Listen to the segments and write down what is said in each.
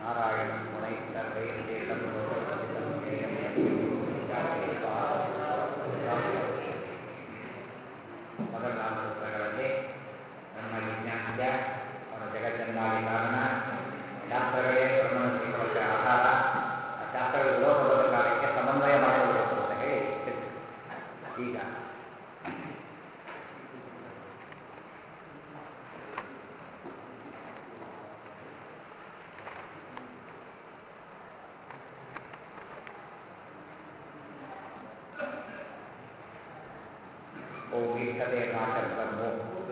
ನಾರಾಯಣಂ ಗುಣೈಃ ಸರ್ವೈಃ ದೇಶಂ ಲೋಕಹಿತಂ ಧ್ಯೇಯಂ ಮೊದಲ ನಾಲ್ಕು ಸೂತ್ರಗಳಲ್ಲಿ ಬ್ರಹ್ಮ ಜಿಜ್ಞಾಸ್ಯ ಅವನ ಜಗತ್ತನ್ನಾಗಿ ಕಾರಣ ಶಾಸ್ತ್ರಗಳೇ ಬ್ರಹ್ಮನ ತಿಳುವಳಿಕೆ ಆಧಾರ ಆ ಶಾಸ್ತ್ರಗಳ ವಿರೋಧ ಬಂದ ಕಾಲಕ್ಕೆ ಸಮನ್ವಯ ಮಾಡಿಕೊಳ್ಳಬೇಕು ಅಂತ ಹೇಳಿ ತಿಳಿಸಿದ್ರು. ಈಗ ಓಂ ಈಷ್ಟತೆ ನಾಶಬ್ರಹ್ಮೋ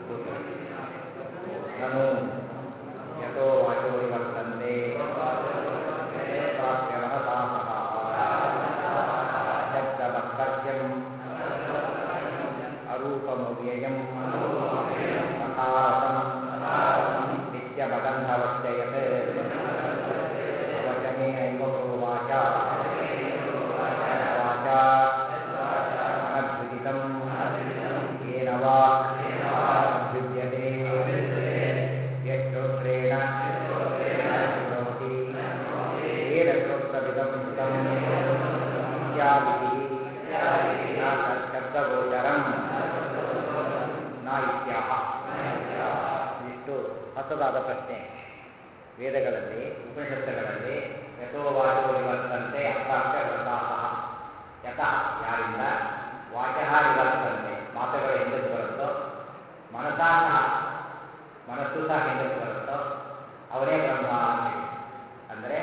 ನಮೋ ಯಥೋ ವಾಚೋ ವರ್ತಂತೆ ಪ್ರಾಪ್ಯ ಮನಸಾ ಸಹ ಶಬ್ದಮಸ್ಪರ್ಶ್ಯಂ ಅರೂಪಮವ್ಯಯಂ ತಥಾರಸಂ ನಿತ್ಯಮಗಂಧವಶ್ಚಯತ್ ಅವಚನೇನೈವ ಪ್ರೋವಾಚ ವಾಚಾ ಅನಭ್ಯುದಿತಂ येन वा अभ्युज्यते यश्रोत्रेण शृणोति येन श्रोत्रमिदं श्रुतम् इत्यादिभिः न तच्छब्दगोचरम् ನ ಇತ್ಯಾಹ ಇಷ್ಟು ಹೊಸದಾದ ಪ್ರಶ್ನೆ ವೇದಗಳಲ್ಲಿ ಉಪನಿಷತ್ತುಗಳಲ್ಲಿ ಯಥೋವಾಚೋ ನಿವರ್ತಂತೆ ಅಪ್ರಾಪ್ಯ ವ್ರತಾಹ ಯತಃ ಯಾರಿಂದ ವಾಚಃ ನಿವರ್ತಂತೆ ಮಾತುಗಳು ಹಿಂದಕ್ಕೆ ಬರುತ್ತೋ ಮನಸಾ ಸಹ ಮನಸ್ಸು ಸಹ ಹಿಂದಕ್ಕೆ ಬರುತ್ತೋ ಅವರೇ ಬ್ರಹ್ಮ ಅಂತ ಹೇಳಿ ಅಂದರೆ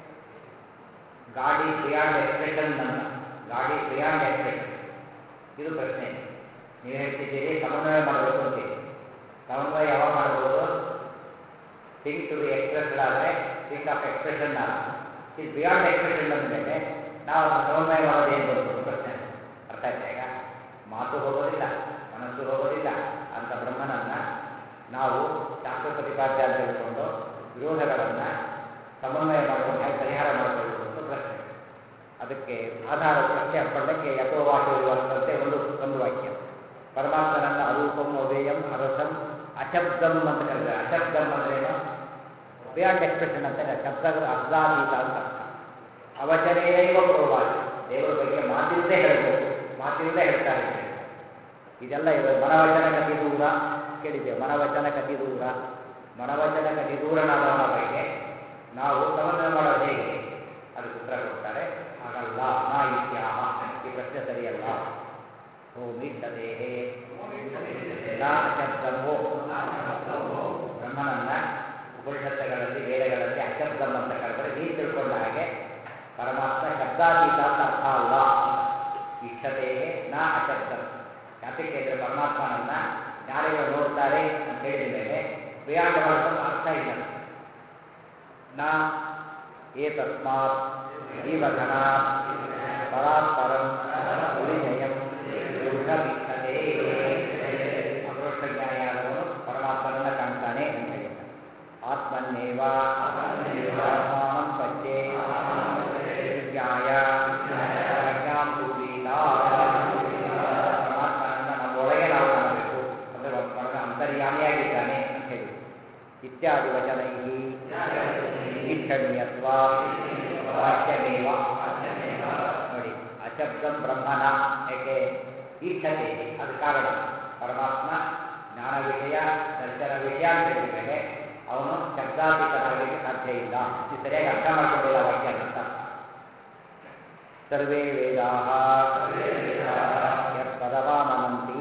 ಗಾಡಿ ಬಿಯಾಂಡ್ ಎಕ್ಸ್ಪ್ರೆಷನ್ ಅಂತ ಗಾಡಿ ಬಿಯಾಂಡ್ ಎಕ್ಸ್ಪ್ರೆಷನ್ ಇದು ಪ್ರಶ್ನೆ ನೀವು ಹೇಳ್ತಿದ್ದೀರಿ ಸಮನ್ವಯ ಮಾಡಬೇಕು ಅಂತೀರಿ ಸಮನ್ವಯ ಯಾವಾಗ ಮಾಡ್ಬೋದು ಥಿಂಗ್ ಟು ಬಿ ಎಕ್ಸ್ಪ್ರೆಸ್ಡ್ ಆದರೆ ಥಿಂಗ್ ಆಫ್ ಎಕ್ಸ್ಪ್ರೆಷನ್ ಅಲ್ಲ ಇದು ಬಿಯಾಂಡ್ ಎಕ್ಸ್ಪ್ರೆಷನ್ ಅಂದ ಮೇಲೆ ನಾವು ಅದನ್ನು ಸಮನ್ವಯ ಮಾಡೋದು ಏನು ಬರ್ಬೋದು ಪ್ರಶ್ನೆ ಅರ್ಥ ಆಯ್ತಾ ಈಗ ಮಾತು ಹೋಗೋದಿಲ್ಲ ಮನಸ್ಸು ಹೋಗೋದಿಲ್ಲ ಅಂತ ಬ್ರಹ್ಮನನ್ನ ನಾವು ಶಾಸ್ತ್ರ ಪ್ರತಿಪಾದ್ಯ ಅಂತ ತಿಳ್ಕೊಂಡು ವಿರೋಧಗಳನ್ನು ಸಮನ್ವಯ ಮಾಡಿಕೊಂಡು ಹೇಗೆ ಪರಿಹಾರ ಮಾಡಿಕೊಳ್ಳುವುದು ಅಂತ ಪ್ರಶ್ನೆ ಅದಕ್ಕೆ ಆಧಾರ ಪ್ರಶ್ನೆ ಕೊಳ್ಳಕ್ಕೆ ಯಥೋ ವಾಕ್ಯ ವಿವರ್ತಂತೆ ಒಂದು ಒಂದು ವಾಕ್ಯ ಪರಮಾತ್ಮನನ್ನ ಅರೂಪಂ ಅವ್ಯಯಂ ಅರಸಂ ಅಶಬ್ದಂ ಅಂತ ಕರೆದರೆ ಅಶಬ್ದಂ ಅಂದ್ರೇನು ಬಿಯಾಂಡ್ ಎಕ್ಸ್ಪ್ರೆಷನ್ ಅಂತಾರೆ ಶಬ್ದಗಳ ಅರ್ಧಾತೀತ ಅಂತ ಅರ್ಥ ಅವಚನೇನೈವ ಪ್ರೋವಾಚ ದೇವರ ಬಗ್ಗೆ ಮಾತಿಲ್ಲದೆ ಹೇಳಬೇಕು ಮಾತಿಲ್ಲದೆ ಹೇಳ್ತಾರೆ ಅಂತ ಹೇಳಿ. ಇದೆಲ್ಲ ಇವ ಮನವಚನ ಕತಿ ದೂರ ಕೇಳಿದ್ದೇವೆ ಮನವಚನ ಕತಿ ದೂರ ಮನವಚನ ಕತಿ ದೂರನಾದವನ ಬಗ್ಗೆ ನಾವು ಸಮನ್ವಯ ಮಾಡೋದು ಹೇಗೆ ಅದಕ್ಕೆ ಉತ್ತರ ಕೊಡ್ತಾರೆ ಹಾಗಲ್ಲ ನಾ ಇತ್ಯಾಹ ಈ ಪ್ರಶ್ನೆ ಸರಿಯಲ್ಲ ಓಂ ಇಷ್ಟದೇಹೇ ನ ಅಶಬ್ದಮೋ ಬ್ರಹ್ಮನನ್ನ ಉಪನಿಷತ್ತುಗಳಲ್ಲಿ ವೇದಗಳಲ್ಲಿ ಅಶಬ್ದಂ ಅಂತ ಕರೆದರೆ ನೀನು ತಿಳ್ಕೊಂಡ ಹಾಗೆ ಪರಮಾತ್ಮ ಶಬ್ದಾತೀತ ಅಂತ ಅರ್ಥ ಅಲ್ಲ ಇಷ್ಟತೆ ನ ಅಶಬ್ದಂ ಯಾತಕ್ಕೆ ಅಂದರೆ ಪರಮಾತ್ಮನನ್ನ ಜ್ಞಾನಿಗಳು ನೋಡ್ತಾರೆ ಅಂತ ಹೇಳಿದ ಮೇಲೆ ಬಿಯಾಂಡ್ ವರ್ಡ್ ಅರ್ಥ ಇಲ್ಲ ನ ಏತಸ್ಮಾತ್ ಜೀವಧನಾತ್ ಪರಾತ್ಪರಂ ವಿಜಯಂ ದುರ್ಗಮಿಷ್ಟತೆ ಅಪರೋಕ್ಷ ಜ್ಞಾನಿಯಾದವನು ಪರಮಾತ್ಮನನ್ನ ಕಾಣ್ತಾನೆ ಅಂತ ಹೇಳಿದ ಆತ್ಮನ್ನೇವ ಆತ್ಮಾನಂ ಪಚ್ಚೆ ವಿಜ್ಞಾಯ ಪ್ರಜ್ಞಾಂ ಕುರ್ವೀತ ಪರಮಾತ್ಮನನ್ನ ನಮ್ಮೊಳಗೆ ನಾವು ಕಾಣಬೇಕು ಅಂದರೆ ಒಳಗೆ ಅಂತರ್ಯಾಮಿಯಾಗಿದ್ದಾನೆ ಅಂತ ಹೇಳಿ ಇತ್ಯಾದಿ ವಚನೈ ಈಕ್ಷಣೀಯತ್ವ ವಾಕ್ಯಮೇವ ನೋಡಿ ಅಶಬ್ದಂ ಬ್ರಹ್ಮನ ಏಕೆ ಈಕ್ಷತೆ ಅದು ಕಾರಣ ಪರಮಾತ್ಮ ಜ್ಞಾನ ವಿಷಯ ದರ್ಶನ ವಿಷಯ ಅಂತ ಹೇಳಿದ ಮೇಲೆ ಅವನು ಶಬ್ದಾತೀತನಾಗಲಿಕ್ಕೆ ಸಾಧ್ಯ ಇಲ್ಲ ಇದು ಸರಿಯಾಗಿ ಅರ್ಥ ಮಾಡ್ಕೊಂಡಿಲ್ಲ ವಾಕ್ಯ ಅಂತ ಸರ್ವೇ ವೇದಾ ಯತ್ಪದವಾಮನಂತಿ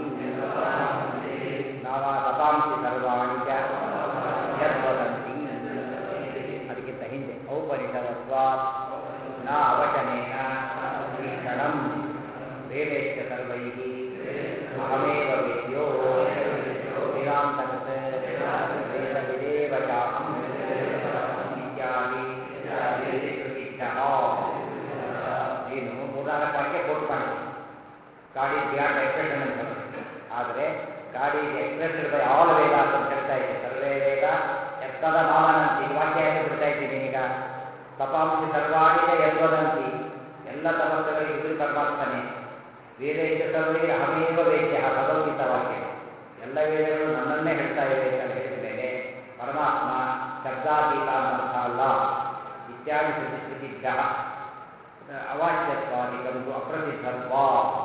ನಾವಾ ತಪಾಂಸಿ ಸರ್ವಾಣಿ ಚ ಯದ್ವದಂತಿ ಅದಕ್ಕಿಂತ ಹಿಂದೆ ಔಪನಿಷದತ್ವಾತ್ ನ ಅವಚನೇನ ವೀಕ್ಷಣಂ ವೇದೇಶ್ಚ ಸರ್ವೈಃ ಅಹಮೇವ ವೇದ್ಯೋ ವೇದಾಂತಗತ ವೇದವಿದೇವ ಚಾಹಂ ಇತ್ಯಾದಿ ಶ್ರುತಿಷ್ಠಃ ನೀನು ಮೂರ್ನಾಲ್ಕು ವಾಕ್ಯ ಕೋಟ್ ಮಾಡಿದೆ ಗಾಡಿ ಬಿಯಾಂಡ್ ಎಕ್ಸ್ಪ್ರೆಷನ್ ಅಂತ ಬರುತ್ತೆ ಆದರೆ ಗಾಡಿ ಎಕ್ಸ್ಪ್ರೆಸ್ಡ್ ಬೈ ಆಲ್ ವೇದ ಅಂತ ಹೇಳ್ತಾ ಇದೆ ಸರ್ವೇ ವೇದ ಎತ್ತದ ಮಾಮನಂತಿ ಈ ವಾಕ್ಯ ಹೇಗೆ ಬಿಡ್ತಾ ಇದ್ದೀನಿ ಈಗ ತಪಾಂಸಿ ಸರ್ವಾಣಿಗೆ ಯದ್ವದಂತಿ ಎಲ್ಲ ತಪಸ್ಸುಗಳಿಗೆ ಎದುರು ಪರಮಾತ್ಮನೇ ವೇದೇಶ ಸರ್ವೇ ಅಹಮೇವ ವೇದ್ಯ ಭಗವದ್ಗೀತಾ ವಾಕ್ಯ ಎಲ್ಲ ವೇದಗಳು ನನ್ನನ್ನೇ ಹೇಳ್ತಾ ಇವೆ ಅಂತ ಹೇಳಿದ ಮೇಲೆ ಪರಮಾತ್ಮ ಶಬ್ದಾತೀತ ಅಂತ ಅರ್ಥ ಅಲ್ಲ ಈ ಇತ್ಯಾದಿ ಶ್ರುತಿಭ್ಯ ಅವಾಚ್ಯತ್ವಾದಿಕಂದು ಅಪ್ರಸಿದ್ಧತ್ವ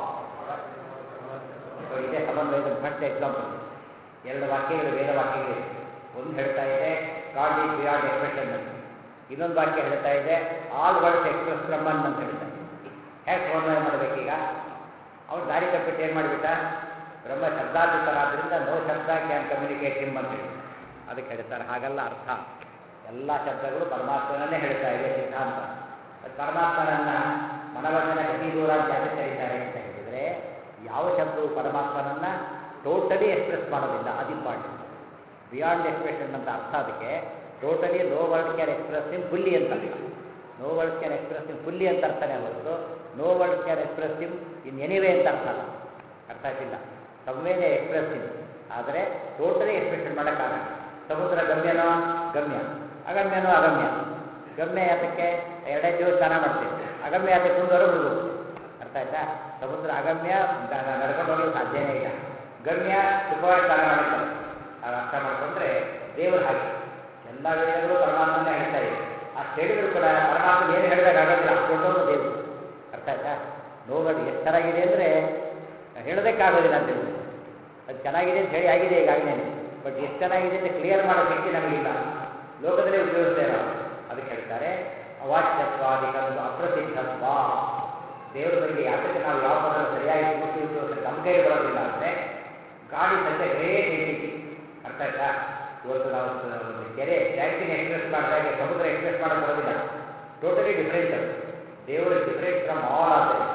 ಇದೇ ಸಮನ್ವಯದ ಫಸ್ಟ್ ಎಕ್ಸಾಂಪಲ್ ಎರಡು ವಾಕ್ಯಗಳು ವೇದ ವಾಕ್ಯಗಳಿವೆ ಒಂದು ಹೇಳ್ತಾ ಇದೆ ಗಾಡ್ ಈಸ್ ಬಿಯಾಂಡ್ ಎಕ್ಸ್ಪ್ರೆಷನ್ ಅಂತ ಇನ್ನೊಂದು ವಾಕ್ಯ ಹೇಳ್ತಾ ಇದೆ ಆಲ್ ವರ್ಡ್ಸ್ ಎಕ್ಸ್ಪ್ರೆಸ್ ಬ್ರಹ್ಮನ್ ಅಂತ ಹೇಳ್ತಾ ಇದೆ ಹೇಗೆ ಸಮನ್ವಯ ಮಾಡಬೇಕೀಗ ಅವ್ನು ದಾರಿ ತಪ್ಪಿಟ್ಟು ಏನು ಮಾಡಿಬಿಟ್ಟ ಬ್ರಹ್ಮ ಶಬ್ದಾತೀತರಾದ್ರಿಂದ no shabda can communicate him ಅಂತ ಹೇಳಿ ಅದಕ್ಕೆ ಹೇಳ್ತಾರೆ ಹಾಗಲ್ಲ ಅರ್ಥ ಎಲ್ಲ ಶಬ್ದಗಳು ಪರಮಾತ್ಮನನ್ನೇ ಹೇಳ್ತಾ ಇವೆ ಸಿದ್ಧಾಂತ ಅದು ಪರಮಾತ್ಮನನ್ನ ಮನವಚನ ಗತಿ ದೂರ ಅಂತ ಯಾಕೆ ಕರೀತಾರೆ ಅಂತ ಹೇಳಿದರೆ ಯಾವ ಶಬ್ದವು ಪರಮಾತ್ಮನನ್ನ ಟೋಟಲಿ ಎಕ್ಸ್ಪ್ರೆಸ್ ಮಾಡೋದಿಲ್ಲ ಅದು ಇಂಪಾರ್ಟೆಂಟ್ ಬಿಯಾಂಡ್ ಎಕ್ಸ್ಪ್ರೆಷನ್ ಅಂತ ಅರ್ಥ ಅದಕ್ಕೆ totally no word can express in fully ಅಂತ ಅರ್ಥ no word can express in fully ಅಂತ ಅರ್ಥನೇ ಹೊರತು no word can express in in anyway ಅಂತ ಅರ್ಥ ಅಲ್ಲ ಅರ್ಥ ಆಗ್ತಿಲ್ಲ ಸಂವೇದ ಎಕ್ಸ್ಪ್ರೆಸ್ ಇನ್ ಆದರೆ ಟೋಟಲಿ ಎಕ್ಸ್ಪ್ರೆಷನ್ ಮಾಡೋಕ್ಕಾಗಲ್ಲ ಸಮುದ್ರ ಗಮ್ಯನೋ ಗಮ್ಯ ಅಗಮ್ಯನೋ ಅಗಮ್ಯ ಗಮ್ಯ ಯಾತಕ್ಕೆ ಎರಡೇ ದಿವಸ ಸ್ನಾನ ಮಾಡ್ತೇವೆ ಅಗಮ್ಯ ಯಾತಕ್ಕೆ ಮುಂದುವರೆ ಉಳಿಬೋದು ಅರ್ಥ ಆಯ್ತಾ ಸಮುದ್ರ ಅಗಮ್ಯ ನ- ನ- ನಡ್ಕೊಂಡು ಹೋಗಲು ಸಾಧ್ಯನೇ ಇಲ್ಲ ಗಮ್ಯ ಸುಖವಾಗಿ ಸ್ನಾನ ಮಾಡಿದ್ದಾರೆ ಅದು ಅರ್ಥ ಮಾಡಿಕೊಂಡ್ರೆ ದೇವರು ಹಾಗೆ ಎಲ್ಲ ವೇದಗಳು ಪರಮಾತ್ಮನೇ ಹೇಳ್ತಾ ಇದೆ ಅಷ್ಟು ಹೇಳಿದ್ರು ಕೂಡ ಪರಮಾತ್ಮ ಏನು ಹೇಳಿದಾಗ ಆಗೋದಿಲ್ಲ ಅಷ್ಟು ದೊಡ್ಡವನು ದೇವರು ಅರ್ಥ ಆಯ್ತಾ ನೋವು ಎಷ್ಟು ಚೆನ್ನಾಗಿದೆ ಅಂದರೆ ಹೇಳೋದಕ್ಕಾಗೋದಿಲ್ಲ ಅಂತ ಹೇಳಿ ಅದು ಚೆನ್ನಾಗಿದೆ ಅಂತ ಹೇಳಿ ಆಗಿದೆ ಈಗಾಗಲೇ ಬಟ್ ಎಷ್ಟು ಚೆನ್ನಾಗಿದೆ ಅಂತ ಕ್ಲಿಯರ್ ಮಾಡೋ ಶಕ್ತಿ ನಮಗಿಲ್ಲ ಲೋಕದಲ್ಲೇ ಉಪಯೋಗಿಸ್ತೇವೆ ನಾವು ಅದಕ್ಕೆ ಹೇಳ್ತಾರೆ ಅವಾಚ್ಯತ್ವಾದಿಕಂದು ಅಪ್ರಸಿದ್ಧತ್ವ ದೇವರ ಬಗ್ಗೆ ಯಾತಕ್ಕೆ ನಾವು ಯಾವ ಪದ ಸರಿಯಾಗಿ ಕೂತಿ ಉಪಯೋಗಿಸ್ತಾರೆ ನಮ್ಮ ಕೈಲಿ ಬರೋದಿಲ್ಲ ಅಂದರೆ ಗಾಡಿ ಸದ್ಯ ಗ್ರೇಟ್ ಎಂಟಿಟಿ ಅರ್ಥ ಆಯ್ತಾ ಇವತ್ತು ನಾವು ಸ- ಒಂದು ಕೆರೆ ಟ್ಯಾಂಕಿನ ಎಕ್ಸ್ಪ್ರೆಸ್ ಮಾಡಿದಾಗ ಸಮುದ್ರ ಎಕ್ಸ್ಪ್ರೆಸ್ ಮಾಡೋಕ್ಕೆ ಬರೋದಿಲ್ಲ ಟೋಟಲಿ ಡಿಫ್ರೆಂಟ್ ಅದು ದೇವರು ಡಿಫ್ರೆಂಟ್ ಫ್ರಮ್ ಆಲ್ ಆದ್ದರಿಂದ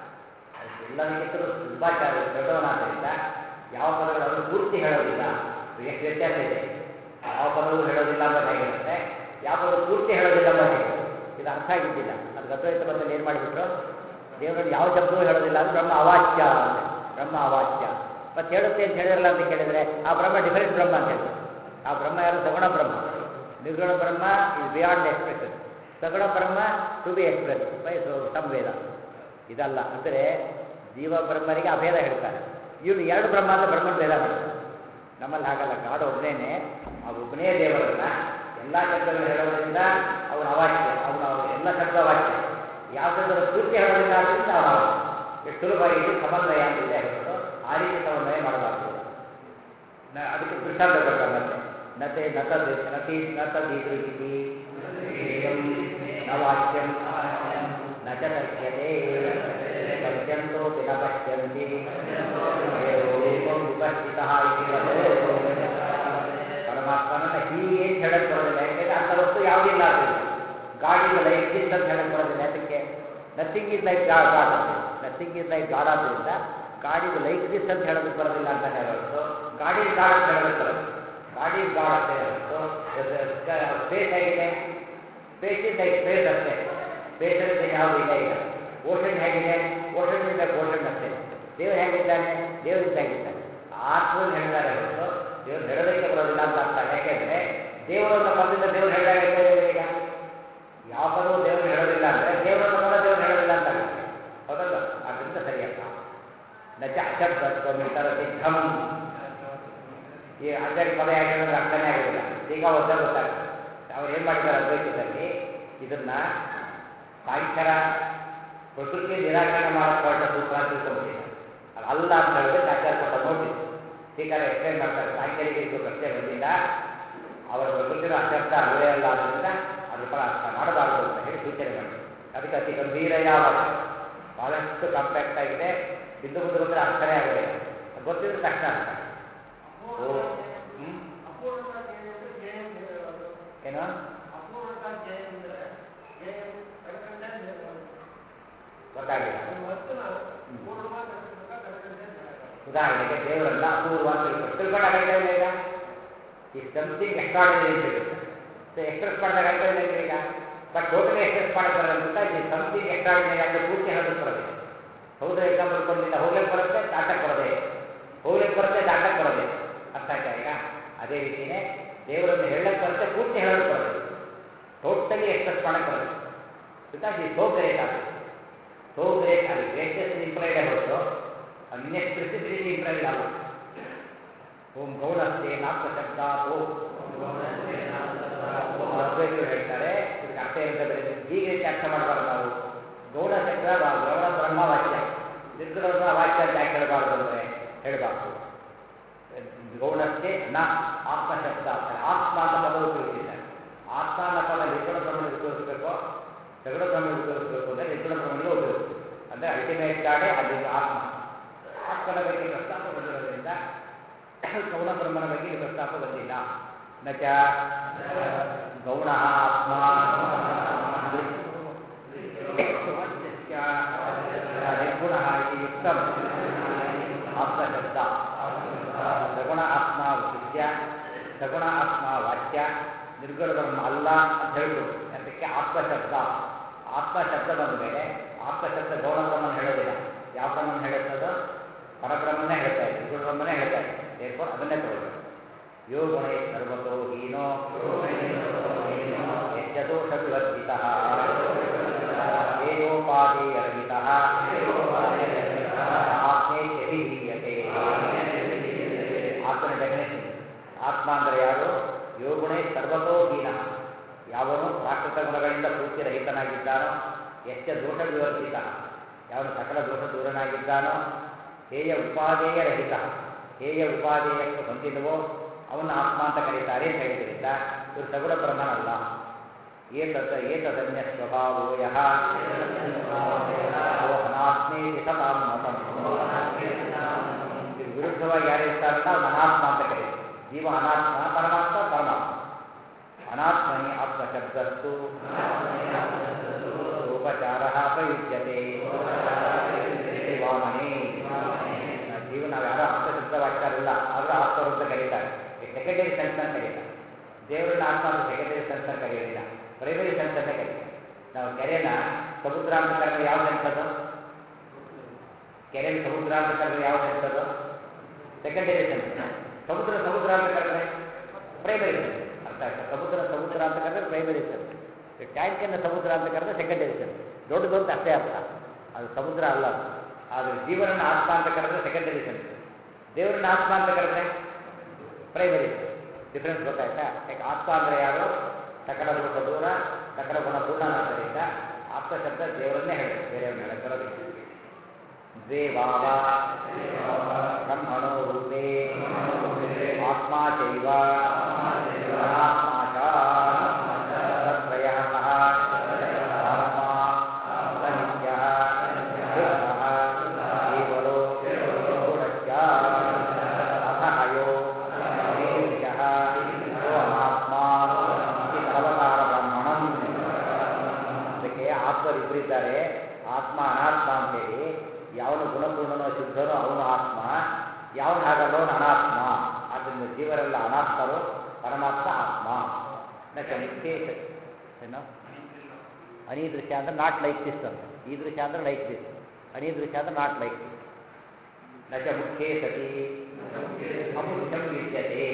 ಎಲ್ಲದಕ್ಕಿಂತಲೂ ತುಂಬ ದೊಡ್ಡವನಾದ್ದರಿಂದ ಯಾವ ಪದಗಳನ್ನು ಪೂರ್ತಿ ಹೇಳೋದಿಲ್ಲ ಎಷ್ಟು ವ್ಯತ್ಯಾಸ ಇದೆ ಯಾವ ಪದವು ಹೇಳೋದಿಲ್ಲ ಅಂತ ಹೇಗಿರುತ್ತೆ ಯಾವ ಪದ ಪೂರ್ತಿ ಹೇಳೋದಿಲ್ಲ ಅಂತ ಹೇಗೆ ಇದು ಅರ್ಥ ಆಗಿದ್ದಿಲ್ಲ ಅದು ಅದ್ವೈತ ಬಂದಲ್ಲಿ ಏನು ಮಾಡಿಬಿಟ್ರು ದೇವರಲ್ಲಿ ಯಾವ ಶಬ್ದವೂ ಹೇಳೋದಿಲ್ಲ ಅಂದ್ರೆ ಬ್ರಹ್ಮ ಅವಾಚ್ಯ ಅಂತ ಬ್ರಹ್ಮ ಅವಾಚ್ಯ ಮತ್ತೆ ಹೇಳುತ್ತೆ ಅಂತ ಹೇಳಿರಲ್ಲ ಅಂತ ಕೇಳಿದ್ರೆ ಆ ಬ್ರಹ್ಮ ಡಿಫರೆಂಟ್ ಬ್ರಹ್ಮ ಅಂತ ಹೇಳಿ ಆ ಬ್ರಹ್ಮ ಯಾರು ಸಗುಣ ಬ್ರಹ್ಮ ನಿರ್ಗುಣ ಬ್ರಹ್ಮ is beyond expression saguna Brahma to be express by ಸಂವೇದ ಇದಲ್ಲ ಅಂದರೆ ಜೀವ ಬ್ರಹ್ಮರಿಗೆ ಅಭೇದ ಹೇಳ್ತಾರೆ ಇವರು ಎರಡು ಬ್ರಹ್ಮ ಅಂತ ಬ್ರಹ್ಮನ ಭೇದ ಮಾಡ್ತಾರೆ ನಮ್ಮಲ್ಲಿ ಹಾಗಲ್ಲ ಗಾಢ ಒಬ್ಬನೇ ಆ ಒಬ್ಬನೇ ದೇವರನ್ನ ಎಲ್ಲ ಶಬ್ದಗಳು ಹೇಳೋದ್ರಿಂದ ಅವನ ಅವಾಚ್ಯ ಅವನ ಎಲ್ಲ ಶಬ್ದ ವಾಚ್ಯ ಯಾವ ಶಬ್ದಗಳು ಪೂರ್ತಿ ಹೇಳೋದಿಲ್ಲ ಆದ್ದರಿಂದ ಅವನ ಅವಾಚ್ಯ ಎಷ್ಟು ಸುಲಭವಾಗಿ ಇದು ಸಮನ್ವಯ ಅಂತಿದೆ ಹೊರತು ಆ ರೀತಿ ಸಮನ್ವಯ ಮಾಡಬಾರ್ದು ನ- ಅದಕ್ಕೆ ದೃಷ್ಟಾಂತ ಕೊಡ್ತಾರೆ ಮತ್ತೆ ನತೆ ನತದ್ ನತಿ ನತದೀದೃಶಿ ನ ವಾಕ್ಯಂ ನ ಚ ದರ್ಶ್ಯತೆ ಪಶ್ಯಂತೋಪಿ ನ ಪಶ್ಯಂತಿ ರೂಪಂ ವಿಪಶ್ಚಿತಃ ಇತಿ ವದೋ. ಪರಮಾತ್ಮನನ್ನ ಹೀಗೆ ಅಂತ ಹೇಳಕ್ ಬರೋದಿಲ್ಲ ಯಾಕೆಂದ್ರೆ ಅಂಥ ವಸ್ತು ಯಾವುದಿಲ್ಲ ಆದ್ದರಿಂದ ಗಾಡ್ ಇಸ್ ಲೈಕ್ ದಿಸ್ ಅಂತ ಹೇಳಕ್ ಬರೋದಿಲ್ಲ ಅದಕ್ಕೆ nothing is like God God nothing is like God ಆದ್ದರಿಂದ ಗಾಡ್ ಇಸ್ ಲೈಕ್ ದಿಸ್ ಅಂತ ಹೇಳೋದಕ್ಕೆ ಬರೋದಿಲ್ಲ ಅಂತ ಹೇಳೋದು ಗಾಡ್ ಇಸ್ ಗಾಡ್ ಅಂತ ಹೇಳೋದಕ್ಕೆ ಬರೋದು ಗಾಡ್ ಇಸ್ ಗಾಡ್ ಅಂತ ಹೇಳೋದು ಸ್ಪೇಸ್ ಹೇಗಿದೆ ಸ್ಪೇಸ್ ಇಸ್ ಲೈಕ್ ಸ್ಪೇಸ್ ಅಷ್ಟೇ ಸ್ಪೇಸ್ ಅಂತ ಯಾವುದು ಇಲ್ಲ ಈಗ ಓಷನ್ ಹೇಗಿದೆ ಓಷನ್ ಇಸ್ ಲೈಕ್ ಓಷನ್ ಅಷ್ಟೇ ದೇವರು ಹೇಗಿದ್ದಾನೆ ದೇವರು ಇದ್ದಾಗಿದ್ದಾನೆ ಆತ್ಮದಲ್ಲಿ ಹೇಳಿದ್ದಾರೆ ಹೊರತು ದೇವರು ಹೇಳೋದಕ್ಕೆ ಬರೋದಿಲ್ಲ ಅಂತ ಅರ್ಥ ಯಾಕೆಂದ್ರೆ ದೇವರನ್ನ ಪದದಿಂದ ದೇವರು ಹೇಳಿದಾಗ ಈಗ ಯಾವ ಪದವು ದೇವರು ಹೇಳೋದಿಲ್ಲ ಅಂದರೆ ದೇವರನ್ನ ಪದ ದೇವರು ಹೇಳೋದಿಲ್ಲ ಅಂತ ಆಗುತ್ತೆ ಹೌದಲ್ಲ ಆದ್ದರಿಂದ ಸರಿಯಲ್ಲ ನಚ ಅಶಬ್ದತ್ವಮಿತರ ಸಿದ್ಧಂ ಈ ಆಚಾರ್ಯ ಪದ ಯಾಕೆ ಹೇಳಿದ್ರೆ ಅರ್ಥನೇ ಆಗೋದಿಲ್ಲ ಈಗ ಒದ್ದ ಗೊತ್ತಾಗ್ತದೆ ಅವ್ರು ಏನು ಮಾಡಿದ್ದಾರೆ ಅದ್ವೈತದಲ್ಲಿ ಇದನ್ನ ಸಾಂಖ್ಯರ ಪ್ರಕೃತಿ ನಿರಾಕರಣೆ ಮಾಡಕ್ಕೆ ಹೊರಟ ಸೂತ್ರ ಅಂತ ತಿಳ್ಕೊಂಡ್ಬಿಟ್ಟಿದ್ದಾರೆ ಅದು ಅಲ್ಲ ಅಂತ ಹೇಳಿದ್ರೆ ಆಚಾರ್ಯ ಕೊಟ್ಟ ನೋಟಿಸ್ ಟೀಕಾರ ಎಕ್ಸ್ಪ್ಲೈನ್ ಮಾಡ್ತಾರೆ ಸಾಂಖ್ಯರಿಗೆ ಇದು ಪ್ರಶ್ನೆ ಬಂದಿಲ್ಲ ಅವರ ಪ್ರಕೃತಿನ ಅಶಬ್ದ ಅಲ್ಲವೇ ಅಲ್ಲ ಆದ್ದರಿಂದ ಅದ್ರ ಫಲ ಅರ್ಥ ಮಾಡಬಾರದು ಅಂತ ಹೇಳಿ ಸೂಚನೆ ಮಾಡಿ ಅದಕ್ಕೆ ಅತಿ ಗಂಭೀರ ಯಾವ ಬಹಳಷ್ಟು ಕಾಂಪ್ಯಾಕ್ಟ್ ಆಗಿದೆ ಬಿಂದು ಮುಂದೆ ಬಂದರೆ ಅರ್ಥನೇ ಆಗೋದಿಲ್ಲ ಅದು ಗೊತ್ತಿದ್ರೆ ಕಷ್ಟ ಅಂತ ಓ ಹ್ಮ್ ಏನು ಗೊತ್ತಾಗಲಿಲ್ಲ ಉದಾಹರಣೆಗೆ ದೇವರನ್ನ ಅಪೂರ್ವ ಅಂತ ತಿಳ್ಕೊಂಡು ತಿಳ್ಕೊಂಡು ಆಗೈತೆ ಇಲ್ಲ ಈಗ ಈ ಸಮಥಿಂಗ್ ಎಕ್ಸ್ಟ್ರಾಡಿನರಿ ಅಂತ ಹೇಳುತ್ತೆ ಸೊ ಎಕ್ಸ್ಪ್ರೆಸ್ ಮಾಡಿದಾಗ ಆಗ್ತಾ ಇಲ್ಲ ಈಗ ಈಗ ಬಟ್ ಟೋಟಲಿ ಎಕ್ಸ್ಪ್ರೆಸ್ ಮಾಡಕ್ಕೆ ಬರೋದಂತ ಈ ಸಮಥಿಂಗ್ ಎಕ್ಸ್ಟ್ರಾಡಿನರಿ ಅಂತ ಪೂರ್ತಿ ಹೇಳೋದಕ್ಕೆ ಬರೋದೆ ಹೌದು ಎಕ್ಸಾಂಪಲ್ ಬಂದಿಲ್ಲ ಹೋಗ್ಲಿಕ್ಕೆ ಬರುತ್ತೆ ದಾಟಕ್ಕೆ ಬರೋದೆ ಹೋಗ್ಲಿಕ್ಕೆ ಬರುತ್ತೆ ದಾಟಕ್ಕೆ ಬರೋದೆ ಅರ್ಥ ಆಯ್ತಾ ಈಗ ಅದೇ ರೀತಿಯೇ ದೇವರನ್ನು ಹೇಳಕ್ಕೆ ಬರುತ್ತೆ ಪೂರ್ತಿ ಹೇಳೋದಕ್ಕೆ ಬರೋದೆ ಟೋಟಲಿ ಎಕ್ಸ್ಪ್ರೆಸ್ ಮಾಡಕ್ಕೆ ಬರೋದು ಬಿಕಾಸ್ ಈ ಸೋ ಗ್ರೇಟ್ ಆಗುತ್ತೆ ಸೋ ಗ್ರೇಟ್ ಅಲ್ಲಿ ಗ್ರೇಟೆಸ್ಟ್ ಇಂಪ್ರೈಡ್ ಹೊರತು ಅನ್ಯಸ್ಪೃಸಿಬಿಲಿಟಿ ಇಂಪ್ರೈಡ್ ಅಲ್ಲ ಓಂ ಗೌಣಸ್ತೆ ನಾಲ್ಕು ಶಬ್ದ ಓಂ ಅದ್ವೈತರು ಹೇಳ್ತಾರೆ ಇದಕ್ಕೆ ಅರ್ಥ ಅಂತ ಬರೀತೀವಿ ಹೀಗೆ ರೀತಿ ಅರ್ಥ ಮಾಡಬಾರ್ದು ನಾವು ಗೌಣ ಶಬ್ದ ಬ- ಗೌಣ ಬ್ರಹ್ಮ ವಾಕ್ಯ ನಿರ್ಗುಣ ಬ್ರಹ್ಮ ವಾಕ್ಯ ಅಂತ ಯಾಕೆ ಹೇಳಬಾರ್ದು ಅಂದರೆ ಹೇಳಬಾರ್ದು ಗೌಣಕ್ಕೆ ನ ಆತ್ಮ ಶಬ್ದ ಅಂತಾರೆ ಆತ್ಮ ಅಂತ ಪದ ಉಪಯೋಗಿಸಿದ್ದಾರೆ ಆತ್ಮ ಅನ್ನೋ ಪದ ನಿರ್ಗುಣ ಬ್ರಹ್ಮನಿಗೆ ಉಪಯೋಗಿಸಬೇಕು ಸಗುಣ ಬ್ರಹ್ಮನಿಗೆ ಉಪಯೋಗಿಸಬೇಕು ಅಂದರೆ ನಿರ್ಗುಣ ಬ್ರಹ್ಮನಿಗೆ ಉಪಯೋಗಿಸಬೇಕು ಅಂದರೆ ಅಲ್ಟಿಮೇಟ್ ಗಾಡೆ ಅಲ್ಲಿ ಆತ್ಮ ಆತ್ಮನ ಬಗ್ಗೆ ಪ್ರಸ್ತಾಪ ಬಂದಿರೋದ್ರಿಂದ ಗೌಣ ಬ್ರಹ್ಮನ ಬಗ್ಗೆ ಇಲ್ಲಿ ಪ್ರಸ್ತಾಪ ಬಂದಿಲ್ಲ ನಚ ಗೌಣ ಆತ್ಮ ವಾಚ್ಯಸ್ಯ ನಿರ್ಗುಣ ಇತಿ ಯುಕ್ತಂ ಆತ್ಮಶಬ್ದ ಸಗುಣ ಆತ್ಮ ವಿಶಿಷ್ಯ ಸಗುಣ ಆತ್ಮ ವಾಚ್ಯ ನಿರ್ಗುಣ ಬ್ರಹ್ಮ ಅಲ್ಲ ಅಂತ ಹೇಳ್ಬೋದು ಅದಕ್ಕೆ ಆತ್ಮಶಬ್ದ ಆತ್ಮಶಬ್ದ ಬಂದ ಮೇಲೆ ಆತ್ಮಶಬ್ದ ಗೌಣ ಬ್ರಹ್ಮನ ಹೇಳೋದಿಲ್ಲ ಯಾವ ಬ್ರಹ್ಮನ ಹೇಳುತ್ತದೋ ಪರಬ್ರಹ್ಮನೇ ಹೇಳ್ತಾ ಇದೆ ನಿರ್ಗುಣ ಬ್ರಹ್ಮನೇ ಹೇಳ್ತಾ ಇದೆ ದೇರ್ಫೋರ್ ಅದನ್ನೇ ತಗೊಳ್ಬೇಕು ಯೋ ಗುಣೈ ಸರ್ವತೋ ಹೀನೋ ಯಜ್ಜದೋಷ ವಿವರ್ಜಿತಃ ಹೇಯೋಪಾದೇಯರಹಿತಃ ಆತ್ಮೇತ್ಯಭಿಧೀಯತೆ ಆತ್ಮನ ಡೆಫಿನೇಷನ್ ಆತ್ಮ ಅಂದರೆ ಯಾರು ಯೋಗುಣೇ ಸರ್ವತೋ ಹೀನ ಯಾವನು ಪ್ರಾಕೃತ ಗುಣಗಳಿಂದ ಪೂರ್ತಿ ರಹಿತನಾಗಿದ್ದಾನೋ ಎಷ್ಟ ದೋಷ ವಿವರ್ಜಿತ ಯಾವನು ಸಕಲ ದೋಷ ದೂರನಾಗಿದ್ದಾನೋ ಹೇಯ ಉಪಾದೇಯ ರಹಿತ ಹೇಯ ಉಪಾದೇಯಕ್ಕೆ ಹೊಂದಿದವೋ ಅವನ ಆತ್ಮ ಅಂತ ಕರೀತಾರೆ ಅಂತ ಹೇಳಿದ್ರಿಂದ ಇವರು ಸಗುಣ ಬ್ರಹ್ಮನಲ್ಲ ಏತದ ಏತದನ್ಯ ಸ್ವಭಾವೋ ಯಹ ಸೋ ಅನಾತ್ಮೇತಿ ಸತಾಂ ಮತಂ ಇದು ವಿರುದ್ಧವಾಗಿ ಯಾರು ಇರ್ತಾರಲ್ಲ ಅವ್ನು ಅನಾತ್ಮ ಅಂತ ಕರೀತಾರೆ ಜೀವ ಅನಾತ್ಮ ಪರಮಾತ್ಮ ಪರಮಾತ್ಮ ಅನಾತ್ಮನಿ ಆತ್ಮಶಬ್ದಸ್ತು ಉಪಚಾರ ಪ್ರಯುಜ್ಯತೆ ವಾಮನೆ ಜೀವ ನಾವು ಯಾರೋ ಆತ್ಮಶಬ್ದ ವಾಚ್ಯರಿಲ್ಲ ಆದರೂ ಆತ್ಮರು ಅಂತ ಕರೀತಾರೆ ಸೆಕೆಂಡರಿ ಸೆನ್ಸ್ ಅಂತ ಕರೀತಾರೆ ದೇವರನ್ನ ಆತ್ಮ ಅಂತ ಸೆಕೆಂಡರಿ ಸೆನ್ಸ್ ಅಂತ ಕರೆಯೋದಿಲ್ಲ ಪ್ರೈಮರಿ ಸೆನ್ಸ್ ಅಂತ ಕರೀತಾರೆ ನಾವು ಕೆರೆನ ಸಮುದ್ರ ಅಂತ ಕರೆದ್ರೆ ಯಾವ ಸೆನ್ಸ್ ಅದು ಕೆರೆನ ಸಮುದ್ರ ಅಂತ ಕರೆದ್ರೆ ಯಾವ ಸೆನ್ಸ್ ಅದು ಸೆಕೆಂಡರಿ ಸೆನ್ಸ್ ಸಮುದ್ರ ಸಮುದ್ರ ಅಂತ ಕರೆದ್ರೆ ಪ್ರೈಮರಿ ಸೆನ್ಸ್ ಅರ್ಥ ಆಯ್ತಾ ಸಮುದ್ರ ಸಮುದ್ರ ಅಂತ ಕರೆದ್ರೆ ಪ್ರೈಮರಿ ಸೆನ್ಸ್ ಟ್ಯಾಂಕನ್ನು ಸಮುದ್ರ ಅಂತ ಕರೆದ್ರೆ ಸೆಕೆಂಡರಿ ಸೆನ್ಸ್ ದೊಡ್ಡದು ಅಂತ ಅಷ್ಟೇ ಅರ್ಥ ಅದು ಸಮುದ್ರ ಅಲ್ಲ ಅದು. ಆದರೆ ಜೀವನನ್ನ ಆತ್ಮ ಅಂತ ಕರೆದ್ರೆ ಸೆಕೆಂಡರಿ ಸೆನ್ಸ್ ದೇವರನ್ನ ಆತ್ಮ ಅಂತ ಕರೆದ್ರೆ ಪ್ರೈಮರಿ ಡಿಫ್ರೆನ್ಸ್ ಗೊತ್ತಾಯ್ತಾ ಯಾಕೆ ಆತ್ಮ ಅಂದರೆ ಯಾರು ಸಕಲ ದೋಷ ದೂರ ಸಕಲ ಗುಣ ಪೂರ್ಣನಾದ್ದರಿಂದ ಆತ್ಮ ಶಬ್ದ ದೇವರನ್ನೇ ಹೇಳುತ್ತೆ ಬೇರೆಯವ್ರನ್ನ ಹೇಳಕ್ಕೆ ಬರೋದಿಲ್ಲ ದ್ವೇ ವಾವ ಬ್ರಹ್ಮಣೋ ರೂಪೇ ಆತ್ಮ ಚೈವ ಅನಾತ್ಮ ಚ ತತ್ರಯಃ ಸಹ ಆತ್ಮ ಸನಿತ್ಯಃ ಶುದ್ಧಃ ಕೇವಲೋ ಗುಣಶ್ಚ ಅಥ ಹಯೋ ವೇದ್ಯಃ ಯೋ ಅನಾತ್ಮ ಇತಿ ಸರ್ವಕಾರ ಬ್ರಾಹ್ಮಣಂ ಅದಕ್ಕೆ ಆತ್ಮರಿಬ್ಬರಿದ್ದಾರೆ ಆತ್ಮ ಅನಾತ್ಮ ಅಂತೇಳಿ ಯಾವನು ಗುಣಪೂರ್ಣನೋ ಶುದ್ಧನೋ ಅವನು ಆತ್ಮ ಯಾವನು ಹಾಗಲ್ಲೋ ಅವನು ಅನಾತ್ಮ ಆದ್ದರಿಂದ ಜೀವರೆಲ್ಲ ಅನಾತ್ಮರು ಪರಮಾತ್ಮ ಆತ್ಮ ನಕ್ಕೆ ಮುಖ್ಯ ಏನು ಅನಿದೃಶ್ಯ ಅಂದ್ರೆ ನಾಟ್ ಲೈಕ್ ದಿಸ್ ಅಂತ ಈ ದೃಶ್ಯ ಅಂದ್ರೆ ಲೈಕ್ ದಿಸ್ ಅನಿದೃಶ್ಯ ಅಂದ್ರೆ ನಾಟ್ ಲೈಕ್ ದಿಸ್ ನಚ ಮುಖ್ಯೇ ಸತಿ ಅಮುಖ್ಯಂ ವಿದ್ಯತೆ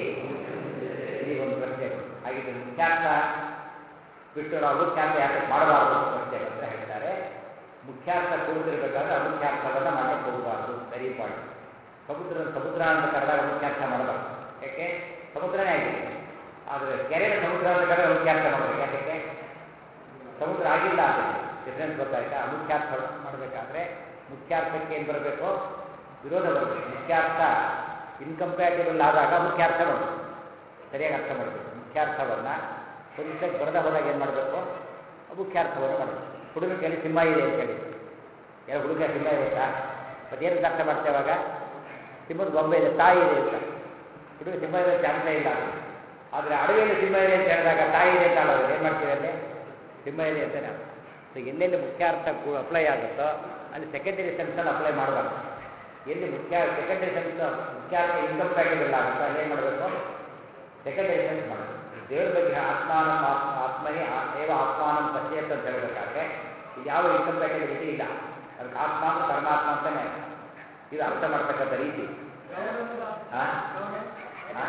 ಈ ಒಂದು ಪ್ರಶ್ನೆ ಹಾಗಿದ್ರೆ ಮುಖ್ಯಾರ್ಥ ಬಿಟ್ಟು ನಾವು ಮುಖ್ಯಾರ್ಥ ಯಾಕೆ ಮಾಡಬಾರದು ಅಂತ ಪ್ರಶ್ನೆ ಅಂತ ಹೇಳ್ತಾರೆ ಮುಖ್ಯಾರ್ಥ ಕೂಡಿಸಿರ್ಬೇಕಾದ್ರೆ ಅಮುಖ್ಯಾರ್ಥವನ್ನು ಮಾಡಕ್ಕೆ ಹೋಗಬಾರ್ದು ವೆರಿ ಪಾಯಿಂಟ್ ಸಮುದ್ರ ಸಮುದ್ರ ಅಂತ ಕರೆದಾಗ ಮುಖ್ಯಾರ್ಥ ಮಾಡಬಾರ್ದು ಯಾಕೆ ಸಮುದ್ರನೇ ಆಗಿದೆ ಆದರೆ ಕೆರೆನ ಸಮುದ್ರ ಅಂತ ಕರೆದ್ರೆ ಮುಖ್ಯಾರ್ಥ ಮಾಡಬೇಕು ಯಾಕೆ ಸಮುದ್ರ ಆಗಿಲ್ಲ ಅಂತ ಡಿಫ್ರೆನ್ಸ್ ಗೊತ್ತಾಯ್ತಾ ಮುಖ್ಯಾರ್ಥ ಮಾಡಬೇಕಾದ್ರೆ ಮುಖ್ಯಾರ್ಥಕ್ಕೆ ಏನು ಬರಬೇಕು ವಿರೋಧ ಬರಬೇಕು ಮುಖ್ಯಾರ್ಥ ಇನ್ಕಂಪ್ಯಾಟಿಬಲ್ ಆದಾಗ ಮುಖ್ಯಾರ್ಥ ಮಾಡಬೇಕು ಸರಿಯಾಗಿ ಅರ್ಥ ಮಾಡಬೇಕು ಮುಖ್ಯಾರ್ಥವನ್ನು ಪರೀಕ್ಷೆಗೆ ಬರದ ಹೋದಾಗ ಏನು ಮಾಡಬೇಕು ಮುಖ್ಯಾರ್ಥವನ್ನು ಮಾಡಬೇಕು ಹುಡುಗ ಕೈಲಿ ಸಿಂಹ ಇದೆ ಅಂತ ಹೇಳಿ ಏನೋ ಹುಡುಗ ಸಿಂಹ ಇದೆ ಅಂತ ಮತ್ತೆ ಏನಂತ ಅರ್ಥ ಮಾಡ್ತೇವೆ ಅವಾಗ ಸಿಂಹದ ಬೊಂಬೆ ಇದೆ ತಾಯಿ ಇದೆ ಅಂತ ಹುಡುಗ ಸಿಂಹ ಇದೆ ಚಾನ್ಸೇ ಇಲ್ಲ ಆದರೆ ಅಡವಿಯಲ್ಲಿ ಸಿಂಹ ಇದೆ ಅಂತ ಹೇಳಿದಾಗ ತಾಯಿ ಇದೆ ಅಂತ ಅಲ್ಲ ಏನು ಮಾಡ್ತೀವಿ ಅಲ್ಲಿ ಸಿಂಹ ಇದೆ ಅಂತಾನೆ ಅರ್ಥ ಸೊ ಎಲ್ಲೆಲ್ಲಿ ಮುಖ್ಯ ಅರ್ಥ ಅಪ್ಲೈ ಆಗುತ್ತೋ ಅಲ್ಲಿ ಸೆಕೆಂಡರಿ ಸೆನ್ಸಲ್ಲಿ ಅಪ್ಲೈ ಮಾಡಬಾರ್ದು ಎಲ್ಲಿ ಮುಖ್ಯ ಸೆಕೆಂಡರಿ ಸೆನ್ಸ್ ಮುಖ್ಯ ಅರ್ಥ ಇನ್ಕಂಪ್ಯಾಟಿಬಲ್ ಆಗುತ್ತೋ ಅಲ್ಲಿ ಏನು ಮಾಡಬೇಕು ಸೆಕೆಂಡರಿ ಸೆನ್ಸ್ ಮಾಡಬೇಕು ದೇವರ ಬಗ್ಗೆ ಆತ್ಮಾನ ಆತ್ಮ ಆತ್ಮನೇ ಆ- ಏವ ಆತ್ಮಾನಂ ಪಶ್ಯತ್ ಅಂತ ಹೇಳಬೇಕಾದ್ರೆ ಇದು ಯಾವ ಇನ್ಕಂಪ್ಯಾಟಿಬಿಲಿಟಿ ಇಲ್ಲ ಅದಕ್ಕೆ ಆತ್ಮ ಅಂದ್ರೆ ಪರಮಾತ್ಮ ಅಂತಾನೆ ಅರ್ಥ. ಇದು ಅರ್ಥ ಮಾಡ್ತಕ್ಕಂಥ ರೀತಿ ಆ? ಆ?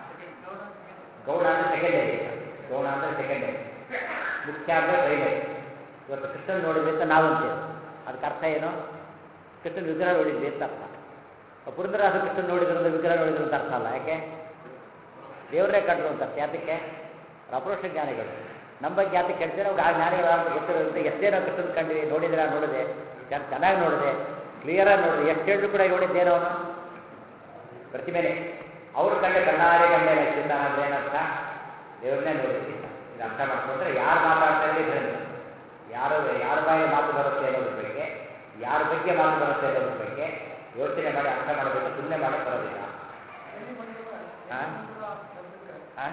ಗೌಣ ಅಂದರೆ ಸೆಕೆಂಡರಿ ಗೌಣ ಅಂದರೆ ಸೆಕೆಂಡರಿ ಮುಖ್ಯ ಅಂದರೆ ಪ್ರೈಮರಿ ಇವತ್ತು ಕೃಷ್ಣನ್ ನೋಡಿದ್ವಿ ಅಂತ ನಾವು ಅಂತೇವೆ ಅದಕ್ಕೆ ಅರ್ಥ ಏನು ಕೃಷ್ಣನ ವಿಗ್ರಹ ನೋಡಿದ್ವಿ ಅಂತ ಅರ್ಥ ಪುರಂದರಾಸ ಕೃಷ್ಣನ್ ನೋಡಿದ್ರು ಅಂದ್ರೆ ವಿಗ್ರಹ ನೋಡಿದ್ರು ಅಂತ ಅರ್ಥ ಅಲ್ಲ ಯಾಕೆ ದೇವರೇ ಕಂಡ್ರು ಅಂತ ಅರ್ಥ ಯಾತಕ್ಕೆ ಅವ್ರು ಅಪರೋಕ್ಷ ಜ್ಞಾನಿಗಳು ನಮ್ಮ ಬಗ್ಗೆ ಯಾತಕ್ಕೆ ಕೇಳ್ತೀರ ಅವ್ರು ಆ ಜ್ಞಾನಿಗಳ ಅಂತ ಗೊತ್ತಿರೋದ್ರಿಂದ ಎಷ್ಟೇ ನಾವು ಕೃಷ್ಣನ್ ಕಂಡಿವಿ ನೋಡಿದ್ರೆ ನೋಡಿದೆ ಚೆನ್ನ- ಚೆನ್ನಾಗಿ ನೋಡಿದೆ ಕ್ಲಿಯರಾಗಿ ನೋಡಿದೆ ಎಷ್ಟು ಹೇಳಿದ್ರು ಕೂಡ ನೋಡಿದ್ದೇನೋ ಅವನು ಪ್ರತಿಮೆನೆ ಅವ್ರ ಕಂಡೆ ಕಣ್ಣಾರೆ ಕಂಡೆ ನಚ್ಚಿದ್ದಾನ ಅಂದ್ರೆ ಏನರ್ಥ ದೇವ್ರನ್ನೇ ನೋಡಿದ್ದಿಲ್ಲ ಇದು ಅರ್ಥ ಮಾಡ್ಕೊಂಡ್ರೆ ಯಾರು ಮಾತಾಡ್ತಾರೆ ಭ್ರಮೆ ಯಾರು ಯಾರ ಬಾಯಿ ಮಾತು ಬರುತ್ತೆ ಅನ್ನೋದ್ರ ಬಗ್ಗೆ ಯಾರ ಬಗ್ಗೆ ಮಾತು ಬರುತ್ತೆ ಅನ್ನೋದ್ರ ಬಗ್ಗೆ ಯೋಚನೆ ಮಾಡಿ ಅರ್ಥ ಮಾಡಬೇಕು ಸುಮ್ಮನೆ ಮಾಡಿ ಬರೋದಿಲ್ಲ ಆ? ಆ?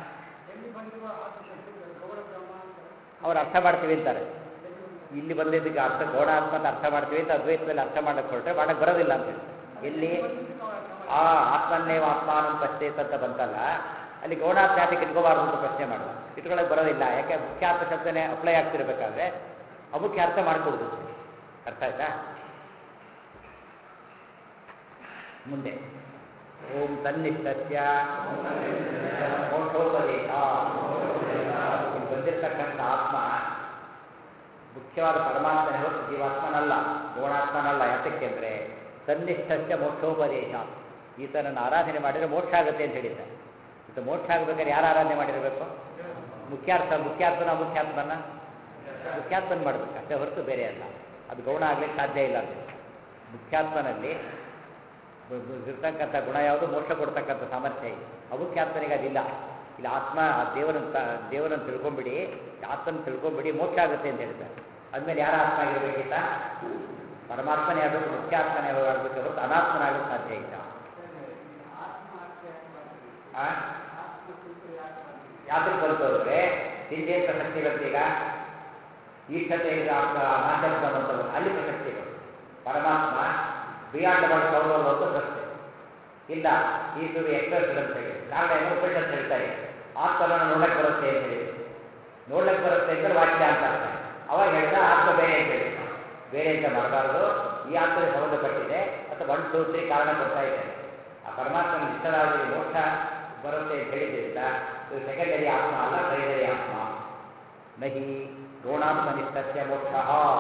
ಅವ್ರು ಅರ್ಥ ಮಾಡ್ತೀವಿ ಅಂತಾರೆ ಇಲ್ಲಿ ಬಂದಿದ್ದಕ್ಕೆ ಅರ್ಥ ಗೌಣಾತ್ಮ ಅಂತ ಅರ್ಥ ಮಾಡ್ತೀವಿ ಅಂತ ಅದ್ವೈತದಲ್ಲಿ ಅರ್ಥ ಮಾಡಕ್ಕೆ ಹೊರಟ್ರೆ ಮಾಡಕ್ಕೆ ಬರೋದಿಲ್ಲ ಅಂತ ಹೇಳಿ ಎಲ್ಲಿ ಆ ಆತ್ಮನ್ನೇವ ಆತ್ಮಾನಂ ಪಶ್ಚೇತ್ ಅಂತ ಬಂತಲ್ಲ ಅಲ್ಲಿ ಗೌಣಾತ್ಮ ಯಾತಕ್ಕೆ ಇಟ್ಕೋಬಾರ್ದು ಅಂತ ಪ್ರಶ್ನೆ ಮಾಡುವ ಇಟ್ಕೊಳಕ್ಕೆ ಬರೋದಿಲ್ಲ ಯಾಕೆ ಮುಖ್ಯಾರ್ಥ ಶಬ್ದನೇ ಅಪ್ಲೈ ಆಗ್ತಿರ್ಬೇಕಾದ್ರೆ ಅಮುಖ್ಯ ಅರ್ಥ ಮಾಡ್ಕೊಡುದು ಅರ್ಥ ಆಯ್ತಾ ಮುಂದೆ ಓಂ ತನ್ನಿಷ್ಟಸ್ಯ ಮೋಕ್ಷೋಪದೇಶ ಇಲ್ಲಿ ಬಂದಿರತಕ್ಕಂಥ ಆತ್ಮ ಮುಖ್ಯವಾದ ಪರಮಾತ್ಮನೇ ಹೊರತು ಜೀವಾತ್ಮನಲ್ಲ ಗೌಣಾತ್ಮನಲ್ಲ ಯಾತಕ್ಕೆ ಅಂದರೆ ತನ್ನಿಷ್ಠಸ್ಯ ಮೋಕ್ಷೋಪದೇಶ ಈತನನ್ನು ಆರಾಧನೆ ಮಾಡಿದರೆ ಮೋಕ್ಷ ಆಗುತ್ತೆ ಅಂತ ಹೇಳಿದ್ದಾರೆ ಈತ ಮೋಕ್ಷ ಆಗಬೇಕಾದ್ರೆ ಯಾರು ಆರಾಧನೆ ಮಾಡಿರಬೇಕು ಮುಖ್ಯಾರ್ಥ ಮುಖ್ಯಾರ್ಥನ ಮುಖ್ಯಾತ್ಮನ ಮುಖ್ಯಾತ್ಮನ ಮಾಡಬೇಕು ಅಷ್ಟೇ ಹೊರತು ಬೇರೆ ಅಲ್ಲ ಅದು ಗೌಣ ಆಗ್ಲಿಕ್ಕೆ ಸಾಧ್ಯ ಇಲ್ಲ ಅಂತ ಮುಖ್ಯಾತ್ಮನಲ್ಲಿ ಬ- ಬ- ಇರ್ತಕ್ಕಂಥ ಗುಣ ಯಾವುದು ಮೋಕ್ಷ ಕೊಡ್ತಕ್ಕಂಥ ಸಾಮರ್ಥ್ಯ ಇದೆ ಅಮುಖ್ಯಾತ್ಮನಿಗೆ ಅದಿಲ್ಲ ಇಲ್ಲಿ ಆತ್ಮ ಆ ದೇವರನ್ನ ತ- ದೇವರನ್ನು ತಿಳ್ಕೊಂಬಿಡಿ ಆತ್ಮನ ತಿಳ್ಕೊಂಬಿಡಿ ಮೋಕ್ಷ ಆಗುತ್ತೆ ಅಂತ ಹೇಳ್ತಾರೆ ಅಂದಮೇಲೆ ಯಾರ ಆತ್ಮ ಆಗಿರ್ಬೇಕಿತ್ತ ಪರಮಾತ್ಮನೇ ಆಗಬೇಕು ಮುಖ್ಯ ಆತ್ಮನೇ ಆಗಬೇಕು ಹೊರತು ಅನಾತ್ಮನಾಗಲು ಸಾಧ್ಯ ಇಲ್ಲ ಆ? ಯಾತಕ್ಕೆ ಬಂತು ಅಂದರೆ ಹಿಂದೆ ಪ್ರಸಕ್ತಿ ಬರ್ತೀಗ ಈಷ್ಟತೆಯಿಂದ ಆತ್ಮ ನಾಶಬ್ದ ಅಂತ ಬಂತು. ಅಲ್ಲಿ ಪ್ರಸಕ್ತಿಗಳು ಪರಮಾತ್ಮ ಬಿಯಾಂಡ್ ವರ್ಡ್ ಸೌಂಡ್ ಅಂತ ಪ್ರಶ್ನೆ ಇಲ್ಲ ಈ ಸುದ್ದಿ ಎಕ್ಸ್ಪ್ರೆಸ್ ಅಂತ ಹೇಳಿ ಕಾರಣ ಏನು ಉಪನಿಷತ್ ಹೇಳ್ತಾರೆ ಆತ್ಮನನ್ನು ನೋಡಕ್ಕೆ ಬರುತ್ತೆ ಅಂತ ಹೇಳಿ ನೋಡ್ಲಿಕ್ಕೆ ಬರುತ್ತೆ ಅಂದ್ರೆ ವಾಕ್ಯ ಅಂತ ಅರ್ಥ ಅವಾಗ ಹೇಳಿದ ಆತ್ಮ ಬೇರೆ ಅಂತ ಹೇಳಿ ಬೇರೆ ಅಂತ ಮಾಡಬಾರ್ದು ಈ ಆತ್ಮಕ್ಕೆ ಸಂಬಂಧಪಟ್ಟಿದೆ ಅಥವಾ ಒನ್ ಟೂ ತ್ರೀ ಕಾರಣ ಕೊಡ್ತಾ ಇದ್ದಾರೆ ಆ ಪರಮಾತ್ಮನ ಇಷ್ಟರಾಗಿ ಮೋಕ್ಷ ಬರುತ್ತೆ ಅಂತ ಹೇಳಿದ್ರಿಂದ ಇದು ಸೆಕೆಂಡರಿ ಆತ್ಮ ಅಲ್ಲ ಪ್ರೈಮರಿ ಆತ್ಮ ನಹಿ ಗೋಣಾತ್ಮನಿಷ್ಠಸ್ಯ ಮೋಕ್ಷ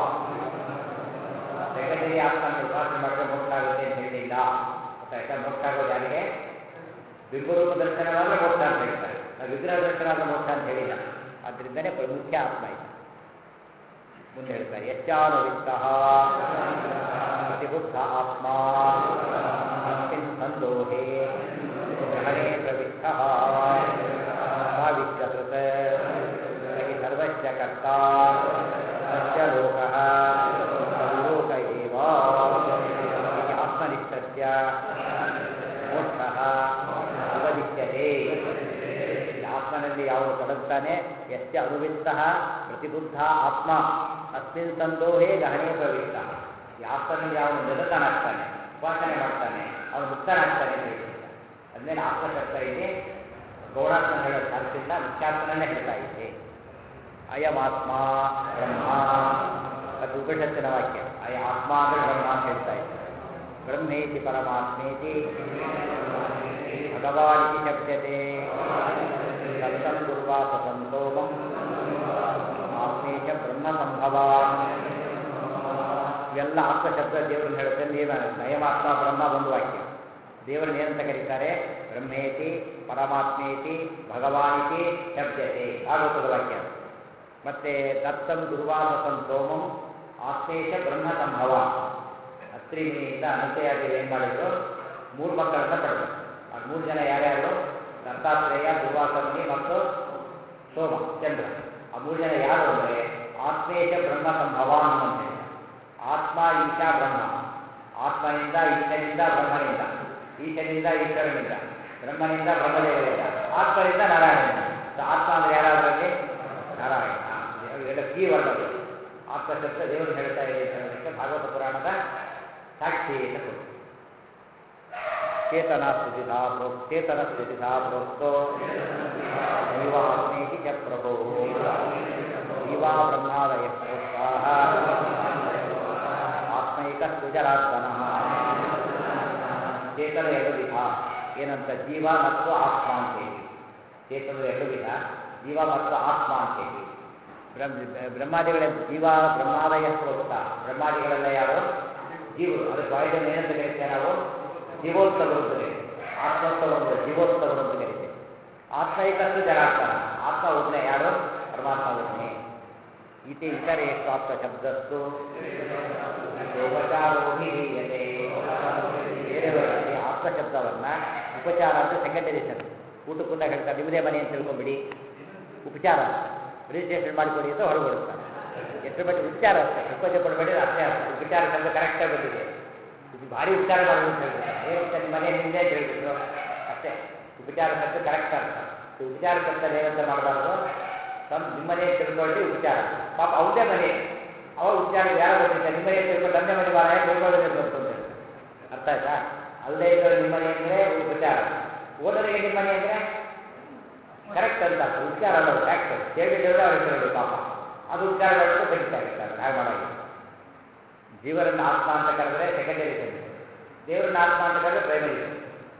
ಸೆಕೆಂಡರಿ ಆತ್ಮನ ಉಪಾಸನೆ ಮಾಡಿದ್ರೆ ಮೋಕ್ಷ ಆಗುತ್ತೆ ಅಂತ ಹೇಳಿಲ್ಲ ಗೊತ್ತಾಯ್ತಾ ಮೋಕ್ಷ ಆಗೋದು ಯಾರಿಗೆ ಬಿಂಬರೂಪ ದರ್ಶನವಾದ್ರೆ ಮೋಕ್ಷ ಅಂತ ಹೇಳ್ತಾರೆ ನಾವು ವಿಗ್ರಹ ದರ್ಶನ ಆದ್ರೆ ಮೋಕ್ಷ ಅಂತ ಹೇಳಿಲ್ಲ ಆದ್ದರಿಂದನೇ ಮುಖ್ಯ ಆತ್ಮ ಇದೆ ಮುಂದೆ ಹೇಳ್ತಾರೆ ಯಶ್ಚಾನುವಿತ್ತ ಪ್ರತಿಬುದ್ಧ ಆತ್ಮ ಅಸ್ಮಿನ್ ಸಂದೋಹೆ ಗ್ರಹಣೆ ಪ್ರವಿಷ್ಟ ಭಾವಿಷ್ಯಕೃತ हि सर्वस्य कर्ता तस्य लोकः सर्वलोक एव इति आत्मनिष्ठस्य ಮೋಕ್ಷಃ ಉಪದಿಶ್ಯತೆ ಇಲ್ಲಿ ಆತ್ಮನಲ್ಲಿ ಯಾವುದು ತೊಡಗ್ತಾನೆ ಎಷ್ಟ ಅನುವಿತ್ತ ಪ್ರತಿಬುದ್ಧ ಆತ್ಮ ಅಸ್ಮಿನ್ ಸಂದೋಹೇ ಗಹಣೆ ಪ್ರವಿಷ್ಟ ಈ ಆತ್ಮನಲ್ಲಿ ಯಾವನು ನಿರತನಾಗ್ತಾನೆ ಉಪಾಸನೆ ಮಾಡ್ತಾನೆ ಅವನು ಮುಕ್ತನಾಗ್ತಾನೆ ಅಂತ ಹೇಳ್ತಿದ್ದ ಅದ್ಮೇಲೆ ಆತ್ಮಶಬ್ದ ಇಲ್ಲಿ ಗೌಣಾತ್ಮ ಹೇಳೋ ಸಾಧ್ಯಲ್ಲ ಮುಖ್ಯಾತ್ಮನನ್ನೇ ಹೇಳ್ತಾ ಇದೆ ಅಯಮಾತ್ಮ ಬ್ರಹ್ಮ ಅದು ಉಪನಿಷತ್ತಿನ ವಾಕ್ಯ ಅಯ ಆತ್ಮ ಅಂದರೆ ಬ್ರಹ್ಮ ಅಂತ ಹೇಳ್ತಾ ಇದೆ ಬ್ರಹ್ಮೇತಿ ಪರಮಾತ್ಮೇತಿ ಭಗವಾನಿತಿ ಶಬ್ದತೆ ಸಪ್ತಂ ದುರ್ವಾಸ ಸಂತೋಮಂ ಆತ್ಮೇಶ ಬ್ರಹ್ಮ ಸಂಭವ ಇವೆಲ್ಲ ಆತ್ಮಶಬ್ದ ದೇವರನ್ನು ಹೇಳುತ್ತೆ ನೀವ ನಯಮಾತ್ಮ ಬ್ರಹ್ಮ ಒಂದು ವಾಕ್ಯ ದೇವರನ್ನ ಏನಂತ ಕರೀತಾರೆ ಬ್ರಹ್ಮೇತಿ ಪರಮಾತ್ಮೇತಿ ಭಗವಾನಿತಿ ಶಬ್ದತೆ ಆಗೋತದ ವಾಕ್ಯ ಮತ್ತೆ ದತ್ತಂ ದುರ್ವಾಸಂ ಸೋಮಂ ಆತ್ಮೇಶ ಬ್ರಹ್ಮ ಸಂಭವ ಅತ್ರಿಮಿನಿಯಿಂದ ಅನಂತೆಯಾಗಿ ಏನು ಮಾಡಿದ್ರು ಮೂರು ಮಕ್ಕಳನ್ನ ಪಡೆದರು ಆ ಮೂರು ಜನ ಯಾರ್ಯಾರು ದತ್ತಾತ್ರೇಯ ದುರ್ವಾಸಮುನಿ ಮತ್ತು ಸೋಮ ಚಂದ್ರ ಆ ಮೂರು ಜನ ಯಾರು ಅಂದರೆ ಆತ್ಮೇಶ ಬ್ರಹ್ಮ ಸಂಭವಾನ್ ಅಂತ ಹೇಳಿ ಆತ್ಮ ಈಶಾ ಬ್ರಹ್ಮ ಆತ್ಮನಿಂದ ಈಶನಿಂದ ಬ್ರಹ್ಮನಿಂದ ಈಶನಿಂದ ಈಶ್ವರನಿಂದ ಬ್ರಹ್ಮನಿಂದ ಬ್ರಹ್ಮದೇವರಿಂದ ಆತ್ಮನಿಂದ ನಾರಾಯಣನಿಂದ ಸೊ ಆತ್ಮ ಅಂದ್ರೆ ಯಾರಾದ್ರಲ್ಲಿ ನಾರಾಯಣ ಇವೆಲ್ಲ ಕೀ ವರ್ಣಗಳು ಆತ್ಮಶಬ್ದ ದೇವರು ಹೇಳ್ತಾ ಇದೆ ಅಂತ ಹೇಳೋದಕ್ಕೆ ಭಾಗವತ ಪುರಾಣದ ಸಾಕ್ಷಿ ಅಂತ ಕೊಡು ಚೇತನ ಸ್ತುತಿಧಾ ಪ್ರೋಕ್ ಚೇತನ ಸ್ತುತಿಧಾ ಪ್ರೋಕ್ತೋ ಜೀವಾತ್ಮೇತಿ ಚ ಪ್ರಭೋ ಜೀವಾ ಬ್ರಹ್ಮಾದಯ ಪ್ರೋಕ್ತಾಃ ಆತ್ಮೈಕಸ್ತು ಜರಾರ್ದನಃ ಚೇತನ ಎರಡು ವಿಧ ಏನಂತ ಜೀವ ಮತ್ತು ಆತ್ಮ ಅಂತೇಳಿ ಚೇತನದ ಎರಡು ವಿಧ ಜೀವ ಮತ್ತು ಆತ್ಮ ಅಂತೇಳಿ ಬ್ರಹ್ಮ ಬ್ರಹ್ಮಾದಿಗಳೆಂದು ಜೀವ ಬ್ರಹ್ಮಾದಯ ಪ್ರೋಕ್ತ ಬ್ರಹ್ಮಾದಿಗಳೆಲ್ಲ ಯಾರು ಜೀವರು ಅದಕ್ಕೆ ವಾಯುಜನ ಏನಂತ ಕರಿತೇವೆ ನಾವು ಜೀವೋತ್ಸವರು ಅಂತ ಕರಿತೇವೆ ಆತ್ಮೋತ್ಸವರು ಅಂತ ಜೀವೋತ್ಸವರು ಅಂತ ಕರಿತೇವೆ ಆತ್ಮೈಕಸ್ತು ಜನಾರ್ದನ ಆತ್ಮ ಒಬ್ಬನೇ ಯಾರು ಪರಮಾತ್ಮ ಒಬ್ಬನೇ ಇತಿ ಇತರೆ ಸ್ವಾಪ್ತ ಶಬ್ದಸ್ತು ಉಪಚಾರೋಭಿಧೀಯತೆ ಬೇರೆಯವರಲ್ಲಿ ಆತ್ಮ ಶಬ್ದವನ್ನ ಉಪಚಾರ ಅಂತ ಸೆಕೆಂಡರಿ ಸರ್ ಊಟಕ್ಕೂಟ ಹೇಳ್ತಾರೆ ನಿಮ್ಮದೇ ಮನೆ ಅಂತ ತಿಳ್ಕೊಂಬಿಡಿ ಉಪಚಾರ ರಿಜಿಸ್ಟ್ರೇಷನ್ ಮಾಡಿಕೊಡಿ ಅಂತ ಹೊರಗೊಡುತ್ತಾರೆ ಎಷ್ಟು ಮಟ್ಟಿಗೆ ಉಪಚಾರ ಅಷ್ಟೇ ಉಪಚಾರ ಕೊಡಬೇಡಿ ಅಷ್ಟೇ ಅರ್ಥ ಉಪಚಾರ ಶಬ್ದ ಕರೆಕ್ಟಾಗಿ ಬಂದಿದೆ ಇದು ಭಾರಿ ಉಪಚಾರ ಮಾಡಿ ಅಂತ ಹೇಳ್ಬಿಟ್ಟು ಏನು ಉಪಚಾರ ನಿಮ್ಮ ಮನೆ ನಿಮ್ಮದೇ ಅಂತ ಹೇಳ್ಬಿಟ್ರು ಅಷ್ಟೇ ಉಪಚಾರ ಶಬ್ದ ಕರೆಕ್ಟ್ ಅರ್ಥ ಈ ಉಪಚಾರ ಶಬ್ದ ಏನಂತ ಮಾಡಬಾರ್ದು ತಮ್ಮ ನಿಮ್ಮನೆ ತಿಳ್ಕೊಳ್ಳಿ ಉಪಚಾರ ಪಾಪ ಅವ್ರದೇ ಮನೆ ಅವಾಗ ಉಪಚಾರ ಯಾರು ಬರ್ತಿದ್ದೆ ನಿಮ್ಮನೆ ತಿಳ್ಕೊಂಡು ತಂದೆ ಮನೆ ಬಾಳ ತಿಳ್ಕೊಳ್ಳೋದೇ ಬರ್ತು ಅಂತ ಹೇಳ್ತಾರೆ. ಅರ್ಥ ಆಯ್ತಾ ಅಲ್ಲದೆ ಇರೋ ನಿಮ್ಮನೆ ಅಂದರೆ ಉಪಚಾರ ಓನರಿಗೆ ನಿಮ್ಮನೆ ಅಂದರೆ ಕರೆಕ್ಟ್ ಅಂತ ಉಪಚಾರ ಅಲ್ಲ ಫ್ಯಾಕ್ಟ್ ಕೇಳಿದ್ರೆ ಅವ್ರಿಗೆ ಹೇಳೋದು ಪಾಪ ಅದು ಉಪಚಾರ ಮಾಡೋದು ತೆಗಿತಾಗಿರ್ತಾರೆ ಹಾಗೆ ಮಾಡೋದು ಜೀವರನ್ನ ಆತ್ಮ ಅಂತ ಕರೆದ್ರೆ ಸೆಕೆಂಡರಿ ಸೆನ್ಸ್ ದೇವರನ್ನ ಆತ್ಮ ಅಂತ ಕರೆದ್ರೆ ಪ್ರೈಮರಿ ಸೆನ್ಸ್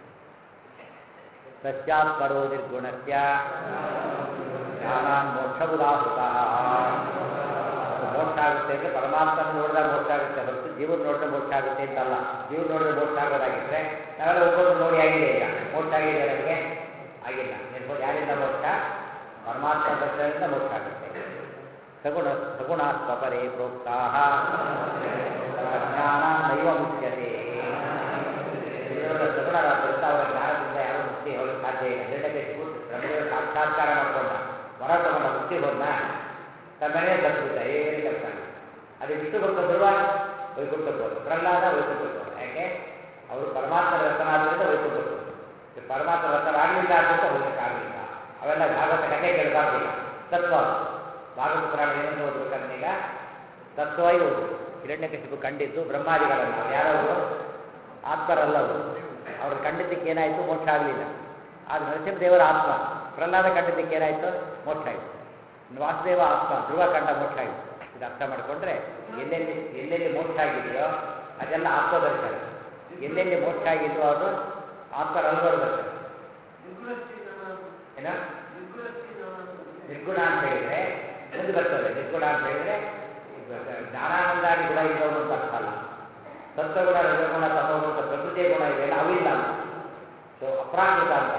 ಸತ್ಯಾತ್ಮರೋ ನಿರ್ಗುಣಸ್ಯ ಜ್ಞಾನಾನ್ ಮೋಕ್ಷ ಉದಾಹುತ ಮೋಕ್ಷ ಆಗುತ್ತೆ ಅಂದರೆ ಪರಮಾತ್ಮನ ನೋಡಿದಾಗ ಮೋಕ್ಷ ಆಗುತ್ತೆ ಹೊರತು ಜೀವನ ನೋಡಿದ್ರೆ ಮೋಕ್ಷ ಆಗುತ್ತೆ ಅಂತಲ್ಲ ಜೀವನ ನೋಡಿದ್ರೆ ಮೋಕ್ಷ ಆಗೋದಾಗಿದ್ರೆ ನಾವೆಲ್ಲ ಒಬ್ಬೊಬ್ರು ನೋಡಿ ಆಗಿದೆ ಈಗ ಮೋಕ್ಷ ಆಗಿದೆ ನಮಗೆ ಆಗಿಲ್ಲ ನಿರ್ಬೋದು ಯಾರಿಂದ ಮೋಕ್ಷ ಪರಮಾತ್ಮ ದರ್ಶನದಿಂದ ಮೋಕ್ಷ ಆಗುತ್ತೆ ಸಗುಣ ಸಗುಣ ಸ್ವಪರೇ ಪ್ರೋಕ್ತಾ ಜ್ಞಾನ ನೈವ ಮುಚ್ಯತೆ ದೇವರ ಸಗುಣರಾದ್ದರಿಂದ ಅವರ ಜ್ಞಾನದಿಂದ ಯಾರೂ ಮುಕ್ತಿ ಹೋಗಲು ಸಾಧ್ಯ ಇಲ್ಲ ಹಿರಣ್ಯಕಶಿಪು ಬ್ರಹ್ಮದೇವ ಸಾಕ್ಷಾತ್ಕಾರ ಮಾಡಿಕೊಂಡ ವರ ತಗೊಂಡ ಮುಕ್ತಿ ಹೋದ್ನ ತಮ್ಮನೇ ಸತ್ಬಿಟ್ಟ ಏನು ಕೆಲಸ ಅದು ವಿಷ್ಣು ಭಕ್ತ ಧ್ರುವ ವೈಕುಂಠಕ್ಕೆ ಹೋದ ಪ್ರಹ್ಲಾದ ವೈಕುಂಠಕ್ಕೆ ಹೋದ ಯಾಕೆ ಅವರು ಪರಮಾತ್ಮ ರಥನಾದ್ರಿಂದ ವೈಕುಂಠಕ್ಕೆ ಹೋದರು ಈ ಪರಮಾತ್ಮ ರಥನಾಗಲಿಲ್ಲ ಅಂತ ಹೋಗಲಿಕ್ಕಾಗಲಿಲ್ಲ ಅವೆಲ್ಲ ಭಾಗವತ ಕಥೆ ಕೇಳಬಾರ್ದಿಲ್ಲ ತತ್ವ ಅದು. ಭಾಗವತ ಪುರಾಣ ಏನಂತ ಓದ್ಬೇಕಂದ್ರೆ ಈಗ ತತ್ವವಾಗಿ ಓದು ಹಿರಣ್ಯಕಶಿಪು ಕಂಡಿದ್ದು ಬ್ರಹ್ಮಾದಿಗಳನ್ನ ಅವ್ರು ಯಾರವರು ಆತ್ಮರಲ್ಲವರು ಅವ್ರು ಕಂಡಿದ್ದಕ್ಕೆ ಏನಾಯಿತು ಮೋಕ್ಷ ಆಗಲಿಲ್ಲ ಆಗ ನರಸಿಂಹದೇವರ ಆತ್ಮ ಪ್ರಹ್ಲಾದ ಕಂಡಿದ್ದಕ್ಕೆ ಏನಾಯಿತು ಮೋಕ್ಷ ಆಯಿತು ವಾಸುದೇವ ಆತ್ಮ ಧ್ರುವ ಕಂಡ ಮೋಕ್ಷ ಆಯಿತು ಇದು ಅರ್ಥ ಮಾಡಿಕೊಂಡ್ರೆ ಎಲ್ಲೆಲ್ಲಿ ಎಲ್ಲೆಲ್ಲಿ ಮೋಕ್ಷ ಆಗಿದೆಯೋ ಅದೆಲ್ಲ ಆತ್ಮದರ್ಶನ ಎಲ್ಲೆಲ್ಲಿ ಮೋಕ್ಷ ಆಗಿದೆಯೋ ಅದು ಆತ್ಮರಲ್ಲವರ ದರ್ಶನ ಏನ ನಿರ್ಗುಣ ಅಂತ ಹೇಳಿದ್ರೆ ಮುಂದೆ ಬರ್ತದೆ ನಿರ್ಗುಣ ಅಂತ ಹೇಳಿದ್ರೆ ಜ್ಞಾನಾನಂದಾದಿ ಗುಣ ಇದ್ದವನು ಅಂತ ಅರ್ಥ ಅಲ್ಲ ಸತ್ವಗುಣ ರಜಗುಣ ತಮೋಗುಣ ಪ್ರಕೃತಿಯ ಗುಣ ಇದೆಯಲ್ಲ ಅವಿಲ್ಲ ಅಂತ ಸೊ ಅಪ್ರಾಕೃತ ಅಂತ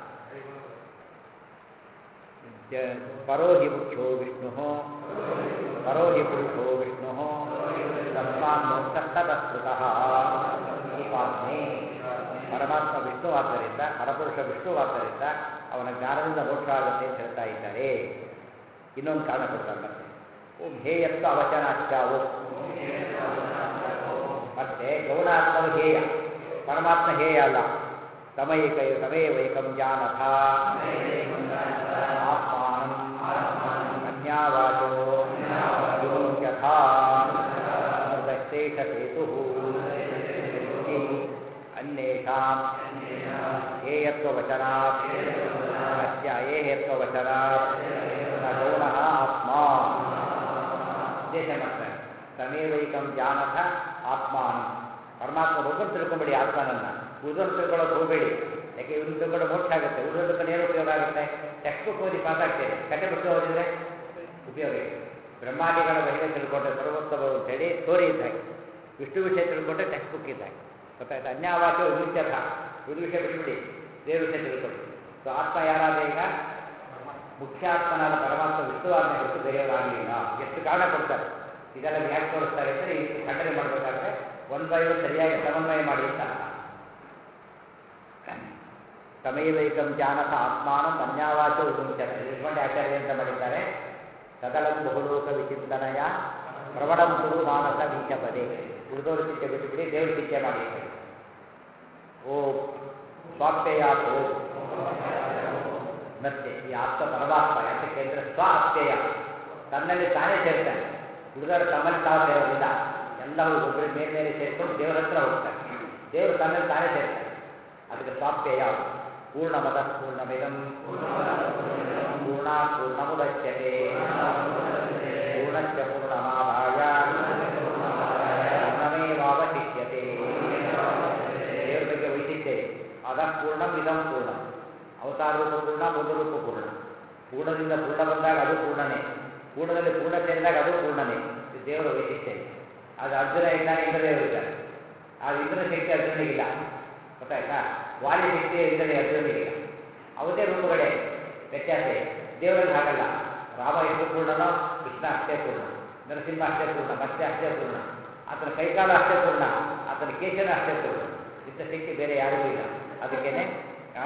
ಜ- ಪರೋ ಹಿ ಮುಖ್ಯೋ ವಿಷ್ಣು ಪರೋ ಹಿ ಪುರುಷೋ ವಿಷ್ಣು ತಸ್ಮಾನ್ ಮೋಕ್ಷಸ್ತತಃ ಉಪಾಸನೆ ಪರಮಾತ್ಮ ವಿಷ್ಣುವಾದ್ದರಿಂದ ಪರಪುರುಷ ವಿಷ್ಣುವಾದ್ದರಿಂದ ಅವನ ಜ್ಞಾನದಿಂದ ಮೋಕ್ಷ ಆಗುತ್ತೆ ಅಂತ ಹೇಳ್ತಾ ಇದ್ದಾರೆ ಇನ್ನೊಂದು ಕಾರಣ ಕೊಡ್ತಾರೆ ಮತ್ತೆ ಓಂ ಹೇಯತ್ವ ಅವಚನಾಚ್ಯ ಓಂ ಮತ್ತೆ ಗೌಣಾತ್ಮನು ಹೇಯ ಪರಮಾತ್ಮ ಹೇಯ ಅಲ್ಲ ತಮೈಕ ತಮೇವೈಕಂ ಜಾನಥ ಆತ್ಮಾನಂ ಅನ್ಯಾವಾಚೋ ಯಥಾ ಅಮೃತಶ್ರೇಷ್ಠ ಸೇತು ಅನ್ಯೇಷಾಂ ಹೇಯತ್ವವಚನಾತ್ ಅಸ್ಯ ಹೇಯತ್ವವಚನಾತ್ ನ ಗೌಣಃ ಆತ್ಮ ಉದ್ದೇಶ ಮಾಡ್ತಾರೆ ತಮೇವೈಕಂ ಜಾನಥ ಆತ್ಮಾನ ಪರಮಾತ್ಮ ಒಬ್ಬರು ತಿಳ್ಕೊಂಬೇಡಿ ಆತ್ಮನನ್ನ ಉಳಿದನ್ನು ತಿಳ್ಕೊಳ್ಳೋಕೆ ಹೋಗಬೇಡಿ ಯಾಕೆ ಇವ್ರನ್ನ ತಿಳ್ಕೊಳ್ಳೋ ಮೋಕ್ಷ ಆಗುತ್ತೆ ಉಳಿದೋದಕ್ಕೆ ಏನು ಉಪಯೋಗ ಆಗುತ್ತೆ ಟೆಕ್ಸ್ಟ್ ಬುಕ್ ಓದಿ ಪಾಸ್ ಆಗ್ತೇನೆ ಕಟ್ಟೆ ಪುಸ್ತಕ ಓದಿದ್ರೆ ಉಪಯೋಗ ಇದೆ ಬ್ರಹ್ಮಾದಿಗಳ ಮಹಿಳೆ ತಿಳ್ಕೊಂಡ್ರೆ ಸರ್ವೋತ್ತಮ ಅಂತ ಹೇಳಿ ಸ್ಟೋರಿ ಇದ್ದಾಗೆ ವಿಷ್ಣು ವಿಷಯ ತಿಳ್ಕೊಂಡ್ರೆ ಟೆಕ್ಸ್ಟ್ ಬುಕ್ ಇದ್ದಾಗೆ ಗೊತ್ತಾಯ್ತು ಅನ್ಯಾವಾಕ್ಯ ವಿದ್ಯಥ ಉಳಿದ ವಿಷಯ ಬಿಟ್ಬಿಡಿ ದೇವ್ರ ವಿಷಯ ತಿಳ್ಕೊಳ್ಳಿ ಸೊ ಆತ್ಮ ಯಾರಾದ ಈಗ ಮುಖ್ಯಾತ್ಮನಾದ ಪರಮಾತ್ಮ ವಿಷ್ಣುವಾದನೆ ಹೊರತು ಬೇರೆಯವರಾಗಲಿಲ್ಲ ಎಷ್ಟು ಕಾರಣ ಕೊಡ್ತಾರೆ ಇದೆಲ್ಲ ಯಾಕೆ ತೋರಿಸ್ತಾರೆ ಅಂದರೆ ಇದು ಖಂಡನೆ ಮಾಡಬೇಕಾದ್ರೆ ಒನ್ ಬೈ ಒನ್ ಸರಿಯಾಗಿ ಸಮನ್ವಯ ಮಾಡಿ ಅಂತ ಅರ್ಥ. ತಮೈವೈಕಂ ಜಾನಥ ಆತ್ಮಾನಂ ಅನ್ಯಾವಾಚ ವಿಮುಚ್ಯತೆ ಇಟ್ಕೊಂಡೆ ಆಚಾರ್ಯ ಅಂತ ಮಾಡಿದ್ದಾರೆ ಸಕಲಂ ಬಹುಲೋಕ ವಿಚಿಂತನಯ ಪ್ರವಣಂ ಕುರು ಮಾನಸ ವೀಕ್ಷಪದೆ ಉಳಿದೋರ ಚಿಂತೆ ಬಿಟ್ಟುಬಿಡಿ ದೇವ್ರ ಚಿಂತೆ ಮಾಡಿ ಓ ಸ್ವಾಪ್ಯಯಾತ್ ಓ ಮತ್ತೆ ಈ ಆತ್ಮ ಪರಮಾತ್ಮ ಯಾತಕ್ಕೆ ಅಂದರೆ ಸ್ವ ಅತ್ಯಯ ತನ್ನಲ್ಲಿ ತಾನೇ ಸೇರ್ತಾನೆ ಹುಡುಗರು ತಮ್ಮಲ್ಲಿ ತಾವು ಸೇರೋದಿಲ್ಲ ಎಲ್ಲರೂ ಒಬ್ಬರ ಮೇಲೆ ಮೇಲೆ ಸೇರ್ಕೊಂಡು ದೇವರ ಹತ್ರ ಹೋಗ್ತಾರೆ ದೇವರು ತನ್ನಲ್ಲಿ ತಾನೇ ಸೇರ್ತಾನೆ ಅದಕ್ಕೆ ಸ್ವಾಪ್ಯಯ ಪೂರ್ಣಮದ ಪೂರ್ಣಮಿದಂ ಪೂರ್ಣ ಪೂರ್ಣಮುದಚ್ಯತೆ ಪೂರ್ಣಸ್ಯ ಪೂರ್ಣಮಾದಾಯ ಪೂರ್ಣಮೇವಾವಶಿಷ್ಯತೆ ದೇವರ ಬಗ್ಗೆ ವೈಶಿಷ್ಟ್ಯ ಇದೆ ಅದ ಪೂರ್ಣಂ ಇದಂ ಪೂರ್ಣಂ ಅವತಾರ ರೂಪ ಪೂರ್ಣ ಮೂಲ ರೂಪ ಪೂರ್ಣ ಪೂರ್ಣದಿಂದ ಪೂರ್ಣ ಬಂದಾಗ ಅದು ಪೂರ್ಣನೇ ಪೂರ್ಣದಲ್ಲಿ ಪೂರ್ಣ ಸೇರಿದಾಗ ಅದು ಪೂರ್ಣನೇ ಇದು ದೇವರ ವೈಶಿಷ್ಟ್ಯ ಇದೆ ಅದು ಅರ್ಜುನ ಇದ್ದಾನೆ ಇಂದ್ರದೇವರು ಇದ್ದಾರೆ ಆ ಇಂದ್ರ ಶಕ್ತಿ ಅರ್ಜುನಿಗಿಲ್ಲ ಗೊತ್ತಾಯ್ತಾ ವಾಲಿ ಶಕ್ತಿ ಇಂದ್ರನೇ ಅರ್ಜುನಿಗಿಲ್ಲ ಅವದೇ ರೂಪಗಳೇ ವ್ಯತ್ಯಾಸ ಇದೆ ದೇವರಲ್ಲಿ ಹಾಗಲ್ಲ ರಾಮ ಎಷ್ಟು ಪೂರ್ಣನೋ ಕೃಷ್ಣ ಅಷ್ಟೇ ಪೂರ್ಣ ನರಸಿಂಹ ಅಷ್ಟೇ ಪೂರ್ಣ ಮತ್ತೆ ಅಷ್ಟೇ ಪೂರ್ಣ ಆತನ ಕೈಕಾಲ ಅಷ್ಟೇ ಪೂರ್ಣ ಆತನ ಕೇಶನ ಅಷ್ಟೇ ಪೂರ್ಣ ಇಂಥ ಶಕ್ತಿ ಬೇರೆ ಯಾರಿಗೂ ಇಲ್ಲ ಅದಕ್ಕೇನೆ ಆ?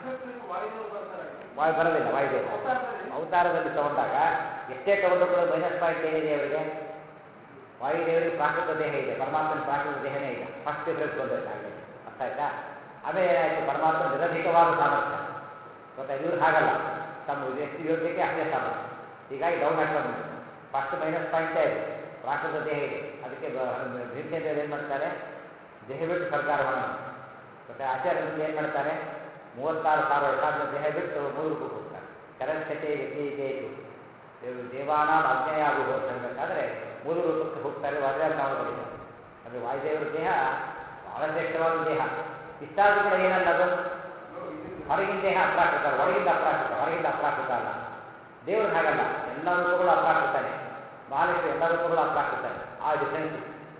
ವಾಯು ಬರೋದಿಲ್ಲ ವಾಯುದೇವ ಅವತಾರದಲ್ಲಿ ತಗೊಂಡಾಗ ಎಷ್ಟೇ ತಗೊಂಡು ಕೂಡ ಮೈನಸ್ ಪಾಯಿಂಟ್ ಏನಿದೆ ಅವರಿಗೆ ವಾಯುದೇವರಿಗೆ ಪ್ರಾಕೃತ ದೇಹ ಇದೆ ಪರಮಾತ್ಮನ ಪ್ರಾಕೃತ ದೇಹನೇ ಇಲ್ಲ ಫಸ್ಟ್ ಡಿಫ್ರೆನ್ಸ್ ಬಂದೈತೆ ಆಗಲೇ ಅರ್ಥ ಆಯ್ತಾ ಆಮೇಲೆ ಏನಾಯ್ತು ಪರಮಾತ್ಮ ನಿರಧಿಕವಾದ ಸಾಮರ್ಥ್ಯ ಗೊತ್ತಾ ಇವ್ರು ಹಾಗಲ್ಲ ತಮ್ಮ ಎಷ್ಟು ಯೋಗ್ಯತೆ ಅಷ್ಟೇ ಸಾಮರ್ಥ್ಯ ಹೀಗಾಗಿ ಡೌನ್ ಆಗ್ತಾ ಬಂತು ಫಸ್ಟ್ ಮೈನಸ್ ಪಾಯಿಂಟೇ ಅದು ಪ್ರಾಕೃತ ದೇಹ ಇದೆ ಅದಕ್ಕೆ ಭೀಮಚಂದ್ರ ಏನು ಮಾಡ್ತಾರೆ ದೇಹ ಬಿಟ್ಟು ಸರ್ಕಾರ ಮಾಡೋಣ ಮತ್ತೆ ಆಚಾರ್ಯರು ಏನು ಮಾಡ್ತಾರೆ ಮೂವತ್ತಾರು ಸಾವಿರ ವರ್ಷ ದೇಹ ಬಿಟ್ಟು ಮೂರು ರೂಪಕ್ಕೆ ಹೋಗ್ತಾರೆ ಕರಸ್ಥತೆ ವಿದ್ಯೆ ಇದು ದೇವಾನ ಅಜ್ಞೆಯಾಗುವುದು ಅಂತ ಹೇಳಬೇಕಾದ್ರೆ ಮೂರು ರೂಪಕ್ಕೆ ಹೋಗ್ತಾರೆ ವಾದ್ಯಾತ್ಮಾವಳಿಂದ ಅಂದರೆ ವಾಯುದೇವರ ದೇಹ ಬಹಳ ಶ್ರೇಷ್ಠವಾದ ದೇಹ ಇಷ್ಟಾದರೂ ಕೂಡ ಏನಲ್ಲ ಅದು ಹೊರಗಿನ ದೇಹ ಅಪ್ರಾಕೃತ ಒಳಗಿಂದ ಅಪ್ರಾಕೃತ ಹೊರಗಿಂದ ಅಪ್ರಾಕೃತ ಅಲ್ಲ ದೇವರು ಹಾಗಲ್ಲ ಎಲ್ಲ ರೂಪಗಳು ಅಪ್ರಾಕೃತಾನೆ ಮಹಾಲಕ್ಷ್ಮಿ ಎಲ್ಲ ರೂಪಗಳು ಅಪ್ರಾಕೃತಾನೆ ಆ ಡಿಫ್ರೆನ್ಸ್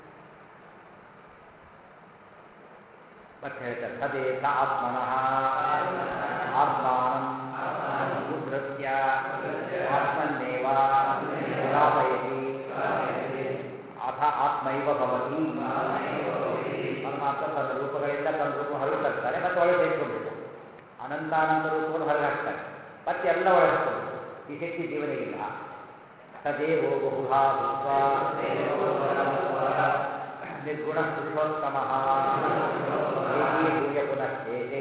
ಮತ್ತೆ ಹೇಳ್ತಾರೆ ಸದೇಶ ಆತ್ಮನಃ ಆತ್ಮಾನಂ ಉದ್ಧತ್ಯ ಆತ್ಮನ್ನೇವ ಗುಣಾಪಯತಿ ಅಥ ಆತ್ಮೈವ ಭವತಿ ಪರಮಾತ್ಮ ತನ್ನ ರೂಪಗಳಿಂದ ತನ್ನ ರೂಪ ಹೊರಗೆ ತರ್ತಾರೆ ಮತ್ತೆ ಒಳಗೆ ಸೇರಿಸ್ಕೊಂಡಿರ್ತಾರೆ ಅನಂತಾನಂತ ರೂಪಗಳು ಹೊರಗೆ ಹಾಕ್ತಾರೆ ಮತ್ತೆ ಎಲ್ಲ ಒಳಗೆ ಹಾಕ್ಕೊಂಡು ಈ ಶಕ್ತಿ ಜೀವನಿಗಿಲ್ಲ ಸದೇವೋ ಬಹುಧಾ ಭೂತ್ವ ನಿರ್ಗುಣ ಪುರುಷೋತ್ತಮ ಭೂಯ ಪುನಶ್ಚೇತೆ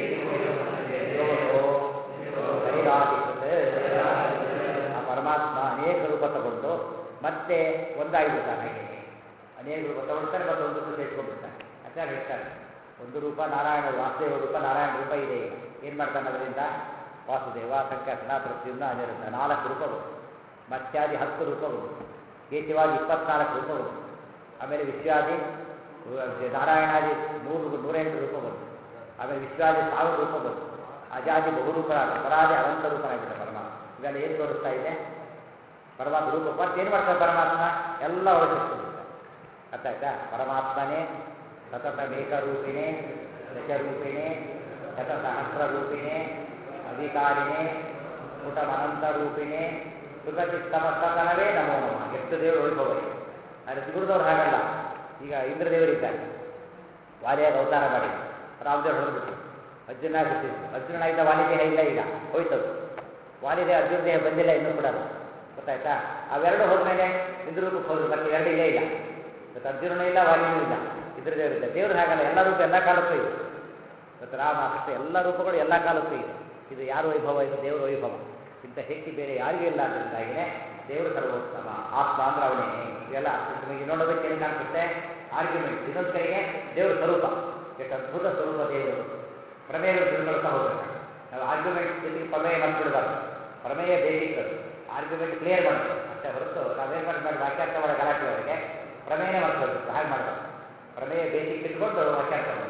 ಶರೀರಾಧಿಕೃತ ಆ ಪರಮಾತ್ಮ ಅನೇಕ ರೂಪ ತಗೊಂಡು ಮತ್ತೆ ಒಂದಾಗಿಬಿಡ್ತಾನೆ ಹಾಗೆ ಅನೇಕ ರೂಪ ತಗೊಳ್ತಾನೆ ಮತ್ತೆ ಒಂದು ರೂಪ ಸೇರಿಸ್ಕೊಂಡ್ಬಿಡ್ತಾನೆ ಆಚಾರ್ಯ ಹೇಳ್ತಾರೆ ಒಂದು ರೂಪ ನಾರಾಯಣ ವಾಸುದೇವ ರೂಪ ನಾರಾಯಣ ರೂಪ ಇದೆ ಈಗ ಏನು ಮಾಡ್ತಾನೆ ಅದರಿಂದ ವಾಸುದೇವ ಸಂಕರ್ಷಣ ಪ್ರತಿಯೊಂದು ಅನಿರುದ್ಧ ನಾಲ್ಕು ರೂಪಗಳು ಮತ್ಸ್ಯಾದಿ ಹತ್ತು ರೂಪಗಳು ಕೇಶವಾದಿ ಇಪ್ಪತ್ನಾಲ್ಕು ರೂಪಗಳು ಆಮೇಲೆ ವಿಶ್ವಾದಿ ನಾರಾಯಣಾದಿ ನೂರು ನೂರೆಂಟು ರೂಪಗಳು ಆಮೇಲೆ ವಿಶ್ವಾದಿ ಸಾವಿರ ರೂಪಗಳು ಅಜಾದಿ ಬಹುರೂಪರಾದ ಪರಾದಿ ಅನಂತ ರೂಪನಾಗಿದ್ದ ಪರಮಾತ್ಮ ಇವೆಲ್ಲ ಏನು ತೋರಿಸ್ತಾ ಇದೆ ಪರಮಾತ್ಮ ರೂಪ ಮತ್ತೆ ಏನು ಮಾಡ್ತಾರೆ ಪರಮಾತ್ಮ ಎಲ್ಲ ಒಳಗಿಸ್ಕೊಂಡಿರ್ತಾರೆ ಅರ್ಥ ಆಯ್ತಾ ಪರಮಾತ್ಮನೇ ಸತತಮೇಕ ರೂಪಿಣೆ ದಶರೂಪಿಣೆ ಶತಸಹಸ್ರ ರೂಪಿಣೆ ಅಧಿಕಾರಿಣೆ ಸ್ಫುಟಮನಂತ ರೂಪಿಣೆ ಸುಖಚಿತ್ತಮಸ್ತತನವೇ ನಮೋ ನಮಃ ಎಷ್ಟು ದೇವರು ವೈಭವ ಇದೆ ಆದರೆ ದುರ್ದವ್ರು ಹಾಗಲ್ಲ ಈಗ ಇಂದ್ರದೇವರಿದ್ದಾರೆ ವಾಲಿಯಾಗ ಅವತಾರ ಮಾಡಿ ರಾಮದೇವ್ರು ಹೊಡೆದ್ಬಿಟ್ರು ಅರ್ಜುನ ಬಿಟ್ಟಿದ್ರು ಅರ್ಜುನನಾಗಿದ್ದ ವಾಲಿದೇಹ ಇಲ್ಲ ಈಗ ಹೋಯ್ತದು ವಾಲಿದೇಹ ಅರ್ಜುನ ದೇಹ ಬಂದಿಲ್ಲ ಇನ್ನೂ ಕೂಡ ಅದು. ಗೊತ್ತಾಯ್ತಾ ಅವೆರಡು ಹೋದ್ಮೇಲೆ ಇಂದ್ರರೂಪಕ್ಕೆ ಹೋದ್ರು ಮತ್ತೆ ಎರಡು ಇಲ್ಲೇ ಇಲ್ಲ ಇವತ್ತು ಅರ್ಜುನನೂ ಇಲ್ಲ ವಾಲಿನೂ ಇಲ್ಲ ಇಂದ್ರದೇವರಿದ್ದ ದೇವ್ರು ಹಾಗಲ್ಲ ಎಲ್ಲ ರೂಪ ಎಲ್ಲ ಕಾಲಕ್ಕೂ ಇದೆ ಇವತ್ತು ರಾಮ ಕೃಷ್ಣ ಎಲ್ಲ ರೂಪಗಳು ಎಲ್ಲ ಕಾಲಕ್ಕೂ ಇದೆ ಇದು ಯಾರ ವೈಭವ ಇದು ದೇವರ ವೈಭವ ಇಂಥ ಶಕ್ತಿ ಬೇರೆ ಯಾರಿಗೂ ಇಲ್ಲ ಅದರಿಂದಾಗಿನೇ ದೇವರು ಸರ್ವೋತ್ತಮ ಆತ್ಮ ಅಂದ್ರೆ ಅವನೇ ಇವೆಲ್ಲ ನಿಮಗೆ ನೋಡೋದಕ್ಕೆ ಏನು ಕಾಣಿಸುತ್ತೆ ಆರ್ಗ್ಯುಮೆಂಟ್ ಇನ್ನೊಂದು ಕಡೆಗೆ ದೇವರ ಸ್ವರೂಪ ಎಷ್ಟು ಅದ್ಭುತ ಸ್ವರೂಪ ದೇವರು ಪ್ರಮೇಯಗಳು ತಿಳ್ಕೊಳ್ತಾ ಹೋಗ್ಬೇಕು ನಾವು ಆರ್ಗ್ಯುಮೆಂಟ್ ಜೊತೆಗೆ ಪ್ರಮೇಯ ಮಾಡ್ಬಿಡಬಾರ್ದು ಪ್ರಮೇಯ ಬೇಸಿಕ್ ಅದು ಆರ್ಗ್ಯುಮೆಂಟ್ ಕ್ಲಿಯರ್ ಮಾಡಬೇಕು ಅಷ್ಟೇ ಹೊರತು ನಾವೇನು ಮಾಡಿ ಮಾಡಿ ವಾಕ್ಯಾರ್ಥ ಮಾಡೋ ಗಲಾಟೆ ಒಳಗೆ ಪ್ರಮೇಯನೇ ಮಾಡ್ಕೊಳ್ಬೇಕು ಹಾಗೆ ಮಾಡಬಾರ್ದು ಪ್ರಮೇಯ ಬೇಸಿಕ್ ಇಟ್ಕೊಂಡು ವಾಕ್ಯಾರ್ಥ ಮಾಡಬೇಕು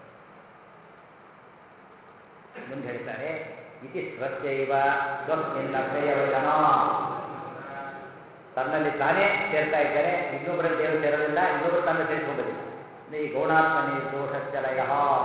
ಮುಂದೆ ಹೇಳ್ತಾರೆ ಇತಿ ಸ್ವಸ್ಯೈವ ಸ್ವಸ್ಮಿನ್ ಅಭ್ಯಯವ ಜನ ತನ್ನಲ್ಲಿ ತಾನೇ ಸೇರ್ತಾ ಇದ್ದಾರೆ ಇನ್ನೊಬ್ಬರಲ್ಲಿ ದೇವರು ಸೇರೋದಿಲ್ಲ ಇನ್ನೊಬ್ಬರು ತನ್ನ ಸೇರಿಸ್ಕೊಂಬೋದಿಲ್ಲ ಈ ಗೌಣಾತ್ಮ ನಿರ್ದೋಷಶ್ಚಲಯ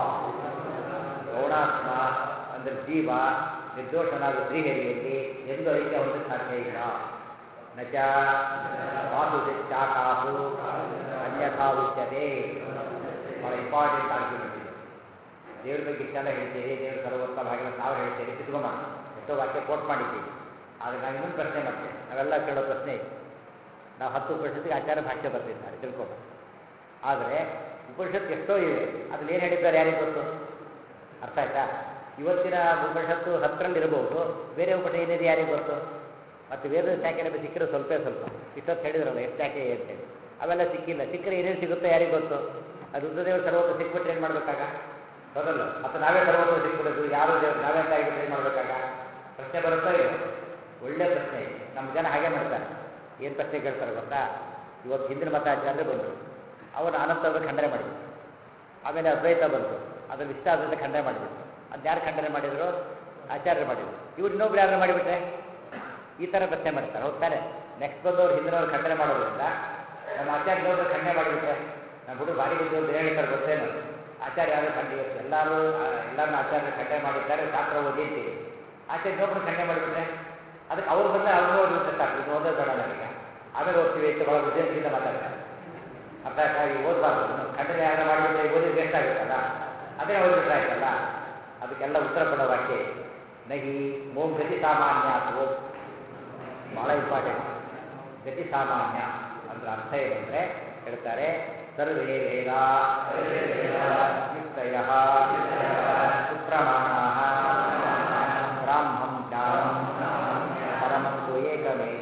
ಗೌಣಾತ್ಮ ಅಂದರೆ ಜೀವ ನಿರ್ದೋಷನಾದ ಶ್ರೀಹರಿಯಲ್ಲಿ ಎಂದು ಐಕ್ಯ ಹೊಂದಕ್ಕೆ ಸಾಧ್ಯ ಇಲ್ಲ ನಚ ವಾಸು ಚಾಕಾಸು ಅನ್ಯಥಾ ಉಚ್ಯತೆ ಬಹಳ ಇಂಪಾರ್ಟೆಂಟ್ ಆರ್ಗ್ಯುಮೆಂಟ್ ಇದು ದೇವ್ರ ಬಗ್ಗೆ ಇಷ್ಟೆಲ್ಲ ಹೇಳ್ತೀರಿ ದೇವ್ರ ಸರ್ವೋತ್ತಮ ಹಾಗೆಲ್ಲ ನಾವು ಹೇಳ್ತೀರಿ ಕಿತ್ಕೊಂಬೋಣ ಎಷ್ಟೋ ವಾಕ್ಯ ಕೋಟ್ ಮಾಡಿದ್ದೀವಿ ಆದರೆ ನಾವು ಇನ್ನೊಂದು ಪ್ರಶ್ನೆ ಮಾಡ್ತೇವೆ ನಾವೆಲ್ಲ ಕೇಳೋ ಪ್ರಶ್ನೆ ಇದೆ ನಾವು ಹತ್ತು ಉಪನಿಷತ್ತಿಗೆ ಆಚಾರ ಭಾಷ್ಯ ಬರ್ತಿದ್ದಾರೆ ತಿಳ್ಕೊಂಡು ಆದರೆ ಉಪನಿಷತ್ತು ಎಷ್ಟೋ ಇವೆ ಅದ್ರಲ್ಲಿ ಏನು ಹೇಳಿದ್ದಾರೆ ಯಾರಿಗೆ ಗೊತ್ತು ಅರ್ಥ ಆಯ್ತಾ ಇವತ್ತಿನ ಉಪನಿಷತ್ತು ಹತ್ತರಲ್ಲಿ ಇರಬಹುದು ಬೇರೆ ಉಪನಿಷತ್ತು ಏನಿದೆ ಯಾರಿಗೆ ಗೊತ್ತು ಮತ್ತು ವೇದ ಶಾಖೆ ನಮಗೆ ಸಿಕ್ಕಿರೋ ಸ್ವಲ್ಪ ಸ್ವಲ್ಪ ಇಷ್ಟೊತ್ತು ಹೇಳಿದ್ರಲ್ಲ ಎಷ್ಟು ಶಾಖೆ ಅಂತೇಳಿ ಅವೆಲ್ಲ ಸಿಕ್ಕಿಲ್ಲ ಸಿಕ್ಕರೆ ಏನೇನು ಸಿಗುತ್ತೋ ಯಾರಿಗೆ ಗೊತ್ತು ಅದು ರುದ್ರದೇವರು ಸರ್ವತ್ರ ಸಿಕ್ಬಿಟ್ರೆ ಏನು ಮಾಡಬೇಕಾಗ ಹೌದಲ್ಲ ಮತ್ತು ನಾವೇ ಸರ್ವತ್ರ ಸಿಕ್ಬಿಡೋದು ಯಾರು ದೇವ್ರು ನಾವೇ ಅಂತ ಆಗಿಬಿಟ್ರೆ ಏನು ಮಾಡಬೇಕಾಗ ಪ್ರಶ್ನೆ ಬರುತ್ತಾ ಇಲ್ಲ ಒಳ್ಳೆ ಪ್ರಶ್ನೆ ಇದೆ ನಮ್ಮ ಜನ ಹಾಗೆ ಮಾಡ್ತಾರೆ ಏನು ಪ್ರಶ್ನೆ ಕೇಳ್ತಾರೆ ಗೊತ್ತಾ ಇವತ್ತು ಹಿಂದಿನ ಮತಾಚಾರ್ಯರು ಬಂದರು ಅವರು ಅನಂತರದ ಖಂಡನೆ ಮಾಡಿಬಿಟ್ರು ಆಮೇಲೆ ಅದ್ವೈತ ಬಂತು ಅದ್ರ ವಿಷ್ಟಾದ್ವೈತ ಖಂಡನೆ ಮಾಡಿಬಿಟ್ರು ಅದು ಯಾರು ಖಂಡನೆ ಮಾಡಿದ್ರು ಆಚಾರ್ಯರು ಮಾಡಿದ್ರು ಇವ್ರು ಇನ್ನೊಬ್ರು ಯಾರು ಮಾಡಿಬಿಟ್ರೆ ಈ ಥರ ಪ್ರಶ್ನೆ ಮಾಡ್ತಾರೆ ಹೋಗ್ತಾರೆ ನೆಕ್ಸ್ಟ್ ಬಂದವ್ರು ಹಿಂದಿನವ್ರು ಖಂಡನೆ ಮಾಡೋದ್ರಿಂದ ನಮ್ಮ ಆಚಾರ್ಯ ಇನ್ನೊಬ್ರು ಖಂಡನೆ ಮಾಡಿಬಿಟ್ರೆ ನಮ್ಮ ಹುಡುಗ ಭಾರಿ ಬುದ್ಧಿ ಅಂತ ಹೇಳ್ತಾರೆ ಗೊತ್ತೇನು ಆಚಾರ್ಯ ಯಾರು ಖಂಡ ಇವತ್ತು ಎಲ್ಲರೂ ಎಲ್ಲರನ್ನ ಆಚಾರ್ಯರು ಖಂಡನೆ ಮಾಡಿದ್ದಾರೆ ಶಾಸ್ತ್ರ ಓದಿ ಅಂತೀವಿ ಆಚಾರ್ಯ ಇನ್ನೊಬ್ರು ಖಂಡನೆ ಮಾಡಿಬಿಟ್ರೆ ಅದಕ್ಕೆ ಅವ್ರು ಬಂದ ಅವ್ರು ಓದಿಬಿಟ್ರೆ ಸಾಕು ಇದು ಓದೋದು ಬೇಡ ನನಗೆ ಆಮೇಲೆ ಓದ್ತೀವಿ ಅಂತ ಭಾಳ ಉದ್ದೇಶದಿಂದ ಮಾತಾಡ್ತಾರೆ ಅರ್ಥ ಆಯ್ತಾ ಈಗ ಓದಬಾರ್ದು ಖಂಡನೆ ಯಾರು ಮಾಡಿಬಿಟ್ರೆ ಓದಿದ ವೇಸ್ಟ್ ಆಗುತ್ತಲ್ಲ ಅದೇ ಓದಿಬಿಟ್ರೆ ಆಯ್ತಲ್ಲ ಅದಕ್ಕೆಲ್ಲ ಉತ್ತರ ಕೊಡೋ ವಾಕ್ಯ ಇದೆ. ನಹಿ ಓಂ ಗತಿ ಸಾಮಾನ್ಯ ಓಂ ಭಾಳ ಇಂಪಾರ್ಟೆಂಟ್ ಗತಿ ಸಾಮಾನ್ಯ ಅಂದ್ರೆ ಅರ್ಥ ಏನಂದ್ರೆ ಹೇಳ್ತಾರೆ ಸರ್ವೇ ವೇದ ಯುಕ್ತಯ ಸುಪ್ರಮಾಣ ಬ್ರಾಹ್ಮಂ ಜ್ಞಾನಂ ಪರಮಂತು ಏಕಮೇವ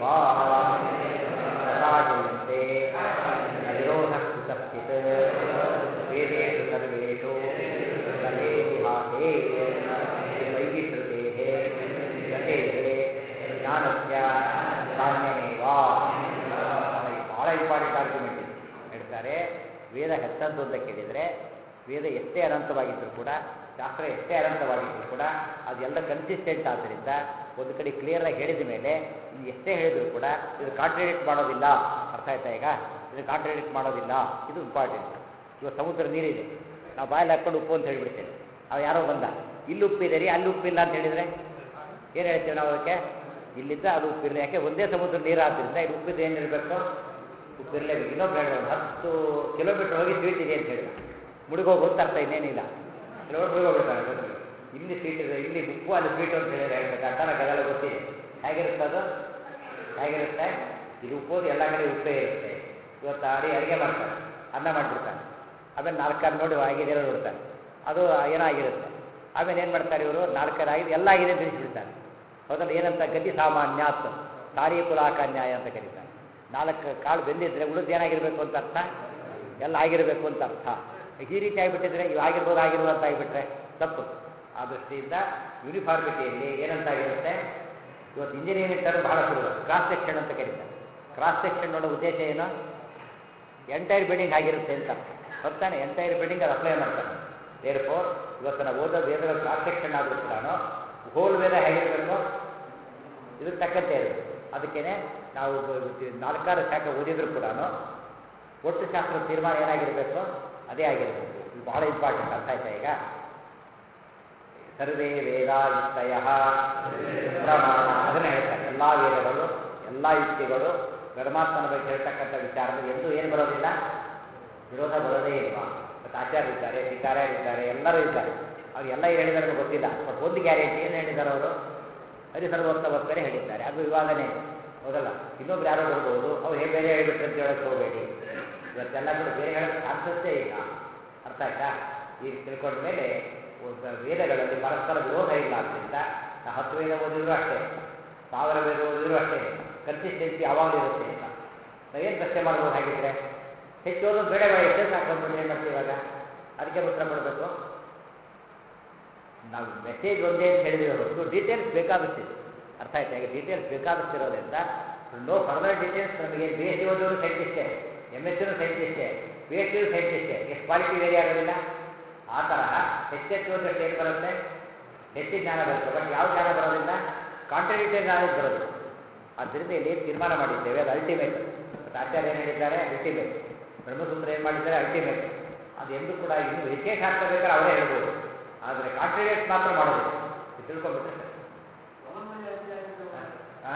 ರಾಜಯಂತೆ ವಿರೋಧ ಕುತಸ್ಥಿತ್ ವೇದೇಷು ಸರ್ವೇಷು ಕಥೇತಿಹಾಸೇ ವೈಗಿಶ್ರುತೇಃ ಗತೇಃ ಜ್ಞಾನಸ್ಯ ಸಾಮ್ಯಮೇವ ಭಾಳ ಇಂಪಾರ್ಟೆಂಟ್ ಆರ್ಗ್ಯುಮೆಂಟ್ ಇದು ಹೇಳ್ತಾರೆ ವೇದ ಹೆಚ್ಚದ್ದು ಅಂತ ಕೇಳಿದರೆ ವೇದ ಎಷ್ಟೇ ಅನಂತವಾಗಿದ್ದರೂ ಕೂಡ ಶಾಸ್ತ್ರ ಎಷ್ಟೇ ಅನಂತವಾಗಿದ್ದರೂ ಕೂಡ ಅದೆಲ್ಲ ಕನ್ಸಿಸ್ಟೆಂಟ್ ಆದ್ದರಿಂದ ಒಂದು ಕಡೆ ಕ್ಲಿಯರಾಗಿ ಹೇಳಿದ ಮೇಲೆ ಇನ್ನು ಎಷ್ಟೇ ಹೇಳಿದರೂ ಕೂಡ ಇದು ಕಾಂಟ್ರಡಿಕ್ಟ್ ಮಾಡೋದಿಲ್ಲ ಅರ್ಥ ಆಯ್ತಾ ಈಗ ಇದು ಕಾಂಟ್ರಡಿಕ್ಟ್ ಮಾಡೋದಿಲ್ಲ ಇದು ಇಂಪಾರ್ಟೆಂಟ್ ಇವಾಗ ಸಮುದ್ರ ನೀರಿದೆ ನಾವು ಬಾಯಲ್ಲಿ ಹಾಕ್ಕೊಂಡು ಉಪ್ಪು ಅಂತ ಹೇಳಿಬಿಡ್ತೇವೆ ಅವ ಯಾರೋ ಬಂದ ಇಲ್ಲಿ ಉಪ್ಪಿದೆ ರೀ ಅಲ್ಲಿ ಉಪ್ಪಿಲ್ಲ ಅಂತ ಹೇಳಿದರೆ ಏನು ಹೇಳ್ತೀವಿ ನಾವು ಅದಕ್ಕೆ ಇಲ್ಲಿದ್ದ ಅದು ಉಪ್ಪಿರಲಿ ಯಾಕೆ ಒಂದೇ ಸಮುದ್ರ ನೀರಾದ್ರಿಂದ ಇದು ಉಪ್ಪಿದ್ದು ಏನಿರಬೇಕು ಉಪ್ಪಿರಲೇಬೇಕು ಇನ್ನೊಬ್ರು ಹೇಳಿದ್ರು ಒಂದು ಹತ್ತು ಕಿಲೋಮೀಟ್ರ್ ಹೋಗಿ ಸ್ವೀಟ್ ಇದೆ ಅಂತ ಹೇಳಿದ ಮುಳುಗೋಗು ಅಂತ ಅರ್ಥ ಇನ್ನೇನಿಲ್ಲ ಕೆಲವರು ಮುಳುಗೋಗ್ಬಿಡ್ತಾರೆ ಗೊತ್ತಿಲ್ಲ ಇಲ್ಲಿ ಸ್ವೀಟ್ ಇದೆ ಇಲ್ಲಿ ಉಪ್ಪು ಅಲ್ಲಿ ಸ್ವೀಟ್ ಅಂತ ಹೇಳಿದ್ರೆ ಹೇಳ್ಬೇಕು ಅರ್ಥ ನನಗೆಲ್ಲ ಗೊತ್ತಿದೆ ಹೇಗಿರುತ್ತೆ ಅದು ಹೇಗಿರುತ್ತೆ ಇದು ಉಪ್ಪೋದು ಎಲ್ಲ ಕಡೆ ಉಪ್ಪೇ ಇರುತ್ತೆ ಇವತ್ತು ಅಡಿ ಅಡುಗೆ ಮಾಡ್ತಾರೆ ಅನ್ನ ಮಾಡಿಬಿಡ್ತಾರೆ ಆಮೇಲೆ ನಾಲ್ಕಾರು ನೋಡಿ ಆಗಿದೆ ನೋಡ್ತಾರೆ ಅದು ಏನೋ ಆಗಿರುತ್ತೆ ಆಮೇಲೆ ಏನು ಮಾಡ್ತಾರೆ ಇವರು ನಾಲ್ಕಾರು ಆಗಿದೆ ಎಲ್ಲ ಆಗಿದೆ ಅಂತ ತಿಳಿಸ್ಬಿಡ್ತಾರೆ ಹೌದಲ್ಲ ಏನಂತ ಗತಿ ಸಾಮಾನ್ಯ ಅಂತ ತಾರೀ ಕುಲಾಕ ನ್ಯಾಯ ಅಂತ ಕರೀತಾರೆ ನಾಲ್ಕು ಕಾಳು ಬೆಂದಿದ್ರೆ ಉಳಿದು ಏನಾಗಿರ್ಬೇಕು ಅಂತ ಅರ್ಥ ಎಲ್ಲ ಆಗಿರಬೇಕು ಅಂತ ಅರ್ಥ ಈ ರೀತಿ ಆಗಿಬಿಟ್ಟಿದ್ರೆ ಇವು ಆಗಿರ್ಬೋದು ಆಗಿರ್ಬೋದು ಅಂತ ಆಗಿಬಿಟ್ರೆ ತಪ್ಪು ಆ ದೃಷ್ಟಿಯಿಂದ ಯೂನಿಫಾರ್ಮಿಟಿಯಲ್ಲಿ ಏನಂತ ಆಗಿರುತ್ತೆ ಇವತ್ತು ಇಂಜಿನಿಯರಿಂಗ್ ಟರ್ಮ್ ಬಹಳ ಸುಲಭ ಕ್ರಾಸ್ ಸೆಕ್ಷನ್ ಅಂತ ಕರೀತಾರೆ ಕ್ರಾಸ್ ಸೆಕ್ಷನ್ ನೋಡೋ ಉದ್ದೇಶ ಏನು ಎಂಟೈರ್ ಬಿಲ್ಡಿಂಗ್ ಆಗಿರುತ್ತೆ ಅಂತ ಹೊತ್ತಾನೆ ಎಂಟೈರ್ ಬಿಲ್ಡಿಂಗ್ ಅದು ಅಪ್ಲೈ ಮಾಡ್ತಾನೆ ದೇರ್ ಫೋರ್ ಇವತ್ತು ನಾವು ಓದೋ ವೇದಗಳ ಕ್ರಾಸ್ ಸೆಕ್ಷನ್ ಆದರೂ ಕೂಡ ಹೋಲ್ ವೇದ ಹೇಗಿರಬೇಕು ಇದಕ್ಕೆ ತಕ್ಕಂತೆ ಇರುತ್ತೆ ಅದಕ್ಕೇನೆ ನಾವು ನಾಲ್ಕಾರು ಶಾಖ ಓದಿದ್ರು ಕೂಡ ಒಟ್ಟು ಶಾಸ್ತ್ರದ ತೀರ್ಮಾನ ಏನಾಗಿರಬೇಕು ಅದೇ ಆಗಿರಬೇಕು ಇದು ಬಹಳ ಇಂಪಾರ್ಟೆಂಟ್ ಅರ್ಥ ಆಯ್ತಾ ಈಗ ಸರ್ವೇ ವೇದ ಯುಕ್ತಯ ಪ್ರಮಾಣ ಅದನ್ನೇ ಹೇಳ್ತಾರೆ ಎಲ್ಲ ವೇದಗಳು ಎಲ್ಲ ಯುಕ್ತಿಗಳು ಪರಮಾತ್ಮನ ಬಗ್ಗೆ ಹೇಳ್ತಕ್ಕಂಥ ವಿಚಾರದಲ್ಲಿ ಎಂದೂ ಏನು ಬರೋದಿಲ್ಲ ವಿರೋಧ ಬರೋದೇ ಇಲ್ವಾ ಮತ್ತು ಆಚಾರ್ಯರಿದ್ದಾರೆ ಟೀಕಾರ್ಯರಿದ್ದಾರೆ ಎಲ್ಲರೂ ಇದ್ದಾರೆ ಅವ್ರು ಎಲ್ಲ ಏನು ಹೇಳಿದಾರೆ ಅಂತ ಗೊತ್ತಿಲ್ಲ ಬಟ್ ಒಂದು ಗ್ಯಾರಂಟಿ ಏನು ಹೇಳಿದ್ದಾರೆ ಅವರು ಹರಿಸರ್ವೋತ್ತಮಕ್ಕರೇ ಹೇಳಿದ್ದಾರೆ ಅದು ವಿವಾದನೇ ಇದೆ ಹೌದಲ್ಲ ಇನ್ನೊಬ್ರು ಯಾರೋ ಬರ್ಬೋದು ಅವ್ರು ಹೇಗೆ ಬೇರೆ ಹೇಳ್ಬಿಟ್ರೆ ಅಂತ ಹೇಳಕ್ಕೆ ಹೋಗಬೇಡಿ ಇವತ್ತೆಲ್ಲ ಕೂಡ ಬೇರೆ ಹೇಳೋಕ್ಕೆ ಚಾನ್ಸಸ್ಸೇ ಇಲ್ಲ ಅರ್ಥ ಆಯ್ತಾ ಈಗ ತಿಳ್ಕೊಂಡ ಮೇಲೆ ಒಂದು ವೇದಗಳಲ್ಲಿ ಪರಸ್ಪರ ವಿರೋಧ ಇಲ್ಲ ಆದ್ದರಿಂದ ನಾವು ಹತ್ತು ವೇದ ಓದಿದ್ರು ಅಷ್ಟೇ ಸಾವಿರ ವೇದ ಓದಿದ್ರು ಅಷ್ಟೇ ಕನ್ಸಿಸ್ಟೆನ್ಸಿ ಯಾವಾಗಲೂ ಇರುತ್ತೆ ಅಂತ ನಾವೇನು ಪ್ರಶ್ನೆ ಮಾಡ್ಬೋದು ಹಾಗಿದ್ರೆ ಹೆಚ್ಚು ಓದೋದು ಬೇಡ ಬೇಡ ಇಷ್ಟೇ ಸಾಕು ಅಂದ್ಬಿಟ್ಟು ಏನು ಮಾಡ್ತೀವಿ ಇವಾಗ ಅದಕ್ಕೆ ಉತ್ತರ ಕೊಡಬೇಕು ನಾವು ಮೆಸೇಜ್ ಒಂದೇ ಅಂತ ಹೇಳಿದ್ರೆ ಹೊರತು ಡೀಟೇಲ್ಸ್ ಬೇಕಾದಷ್ಟಿದೆ ಅರ್ಥ ಆಯ್ತಾ ಈಗ ಡೀಟೇಲ್ಸ್ ಬೇಕಾದಷ್ಟಿರೋದ್ರಿಂದ ನೋ ಫರ್ದರ್ ಡೀಟೇಲ್ಸ್ ನಮಗೆ ಬಿ ಎಸ್ ಸಿ ಓದೋರು ಸೈಂಟಿಸ್ಟೇ ಎಮ್ ಎಸ್ ಸಿನೂ ಸೈಂಟಿಸ್ಟೇ ಪಿ ಎಚ್ ಡಿಯು ಸೈಂಟಿಸ್ಟೇ ಎಷ್ಟು ಕ್ವಾಲಿಟಿ ವೇರಿ ಆಗೋದಿಲ್ಲ ಆ ತರಹ ಹೆಚ್ಚೆಚ್ಚು ಓದಷ್ಟು ಏನು ಬರುತ್ತೆ ಹೆಚ್ಚಿನ ಜ್ಞಾನ ಬರುತ್ತೆ ಬಟ್ ಯಾವ ಜ್ಞಾನ ಬರೋದಿಲ್ಲ ಕಾಂಟ್ರಡಿಕ್ಟರಿ ನಾಲೆಜ್ ಬರೋದಿಲ್ಲ ಆದ್ದರಿಂದ ಇಲ್ಲಿ ಏನು ತೀರ್ಮಾನ ಮಾಡಿದ್ದೇವೆ ಅದು ಅಲ್ಟಿಮೇಟ್ ಮತ್ತು ಆಚಾರ್ಯ ಏನು ಹೇಳಿದ್ದಾರೆ ಅಲ್ಟಿಮೇಟ್ ಬ್ರಹ್ಮಸೂತ್ರ ಏನು ಮಾಡಿದ್ದಾರೆ ಅಲ್ಟಿಮೇಟ್ ಅದು ಎಂದೂ ಕೂಡ ಇನ್ನು ವಿಶೇಷ ಅರ್ಥ ಬೇಕಾದ್ರೆ ಅವರೇ ಹೇಳ್ಬೋದು ಆದರೆ ಕಾಂಟ್ರಿಡೇಟ್ ಮಾತ್ರ ಮಾಡೋದಿಲ್ಲ ಇದು ತಿಳ್ಕೊಂಡ್ಬಿಟ್ರೆ ಸರಿ. ಆ?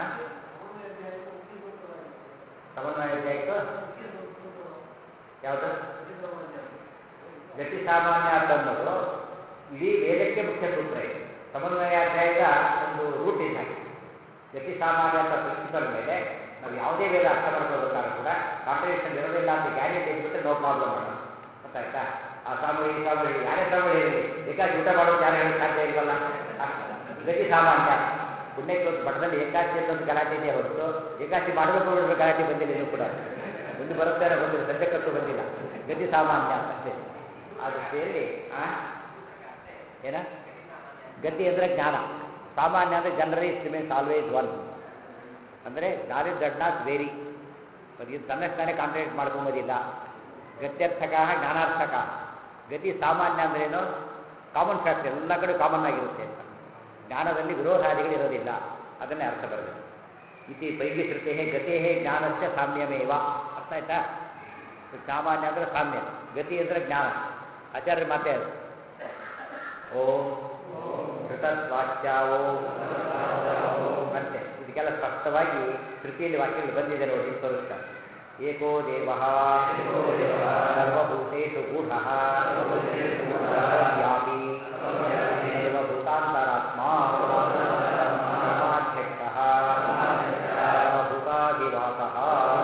ಸಮನ್ವಯ ಅಧ್ಯಾಯಕ್ಕೂ ಯಾವುದು ಗತಿ ಸಾಮಾನ್ಯ ಅಂತ ಅನ್ನೋದು ಇಡೀ ವೇದಕ್ಕೆ ಮುಖ್ಯ ಸೂತ್ರ ಇದೆ ಸಮನ್ವಯಾಧ್ಯಾಯದ ಒಂದು ರೂಟ್ ಇದೆ ಹಾಗೆ ಗತಿ ಸಾಮಾನ್ಯ ಅಂತ ಪ್ರಿನ್ಸಿಪಲ್ ಮೇಲೆ ನಾವು ಯಾವುದೇ ವೇದ ಅರ್ಥ ಮಾಡ್ಕೋಬೇಕಾದ್ರೂ ಕೂಡ ಕಾಂಟ್ರಡಿಕ್ಷನ್ ಇರೋದಿಲ್ಲ ಅಂತ ಗ್ಯಾರಂಟಿ ಇದ್ಬಿಟ್ರೆ ನೋ ಪ್ರಾಬ್ಲಮ್ ಮಾಡೋಣ ಗೊತ್ತಾಯ್ತಾ ಆ ಸ್ವಾಮಿ ಈ ಸ್ವಾಮಿ ಯಾರೇ ಸ್ವಾಮಿ ಇರಲಿ ಏಕಾಚಿ ಊಟ ಮಾಡೋದು ಯಾರು ಹೇಳಿ ಸಾಧ್ಯ ಇಲ್ವಲ್ಲ ಗತಿ ಸಾಮಾನ್ಯ ಪುಣ್ಯಕ್ಕೆ ಒಂದು ಮಠದಲ್ಲಿ ಏಕಾಚಿ ಅಂತ ಒಂದು ಗಲಾಟೆ ಇದೆಯಾ ಹೊರತು ಏಕಾಚಿ ಮಾಡಬೇಕು ಅನ್ನೋ ಗಲಾಟೆ ಬಂದಿಲ್ಲ ಇನ್ನೂ ಕೂಡ ಮುಂದೆ ಬರುತ್ತೆ ಅನ್ನೋ ಬಂದಿಲ್ಲ ಸದ್ಯಕ್ಕಂತೂ ಬಂದಿಲ್ಲ ಗತಿ ಸಾಮಾನ್ಯ ಅಂತ ಅಷ್ಟೇ ಆ ದೃಷ್ಟಿಯಲ್ಲಿ ಆ ಏನ ಗತಿ ಅಂದರೆ ಜ್ಞಾನ ಸಾಮಾನ್ಯ ಅಂದರೆ ಜನರಲಿ ಮೀನ್ಸ್ ಆಲ್ವೇಸ್ ಒನ್ ಅಂದರೆ ನಾಲೆಜ್ ಡಡ್ ನಾಟ್ ವೇರಿ ಅದು ತನ್ನಷ್ಟಾನೇ ಕಾಂಟ್ರೇಟ್ ಮಾಡ್ಕೊಂಬೋದಿಲ್ಲ ಗತ್ಯರ್ಥಕ ಜ್ಞಾನಾರ್ಥಕ ಗತಿ ಸಾಮಾನ್ಯ ಅಂದ್ರೇನು ಕಾಮನ್ ಫ್ಯಾಕ್ಟ್ ಎಲ್ಲ ಕಡೆ ಕಾಮನ್ ಆಗಿರುತ್ತೆ ಅಂತ ಜ್ಞಾನದಲ್ಲಿ ವಿರೋಧಾದಿಗಳು ಇರೋದಿಲ್ಲ ಅದನ್ನೇ ಅರ್ಥ ಬರಬೇಕು ಇತಿ ವೈದ್ಯಶ್ರುತೆ ಗತೇ ಜ್ಞಾನಸ್ಯ ಸಾಮ್ಯಮೇವ ಅರ್ಥ ಆಯ್ತಾ ಸಾಮಾನ್ಯ ಅಂದರೆ ಸಾಮ್ಯ ಗತಿ ಅಂದರೆ ಜ್ಞಾನ ಆಚಾರ್ಯ ಮಾತೇ ಅದು ಓಂ ಋತಸ್ವಾಚ್ಯ ಓಂ ಅಂತೆ ಇದು ಇದಕ್ಕೆಲ್ಲ ಸ್ಪಷ್ಟವಾಗಿ ಕೃತಿಯಲ್ಲಿ ವಾಕ್ಯಗಳು ಬಂದಿದೆ ನೋಡಿ ಅಂತ ತೋರಿಸ್ತಾರೆ ಏಕೋ ದೇವ ಸರ್ವಭೂತೇಷು ಗೂಢ ಸರ್ವವ್ಯಾಪಿ ಸರ್ವಭೂತಾಂತರಾತ್ಮ ಪರಮಾಧ್ಯಕ್ಷ ಸರ್ವಭೂತಾಧಿವಾಸಃ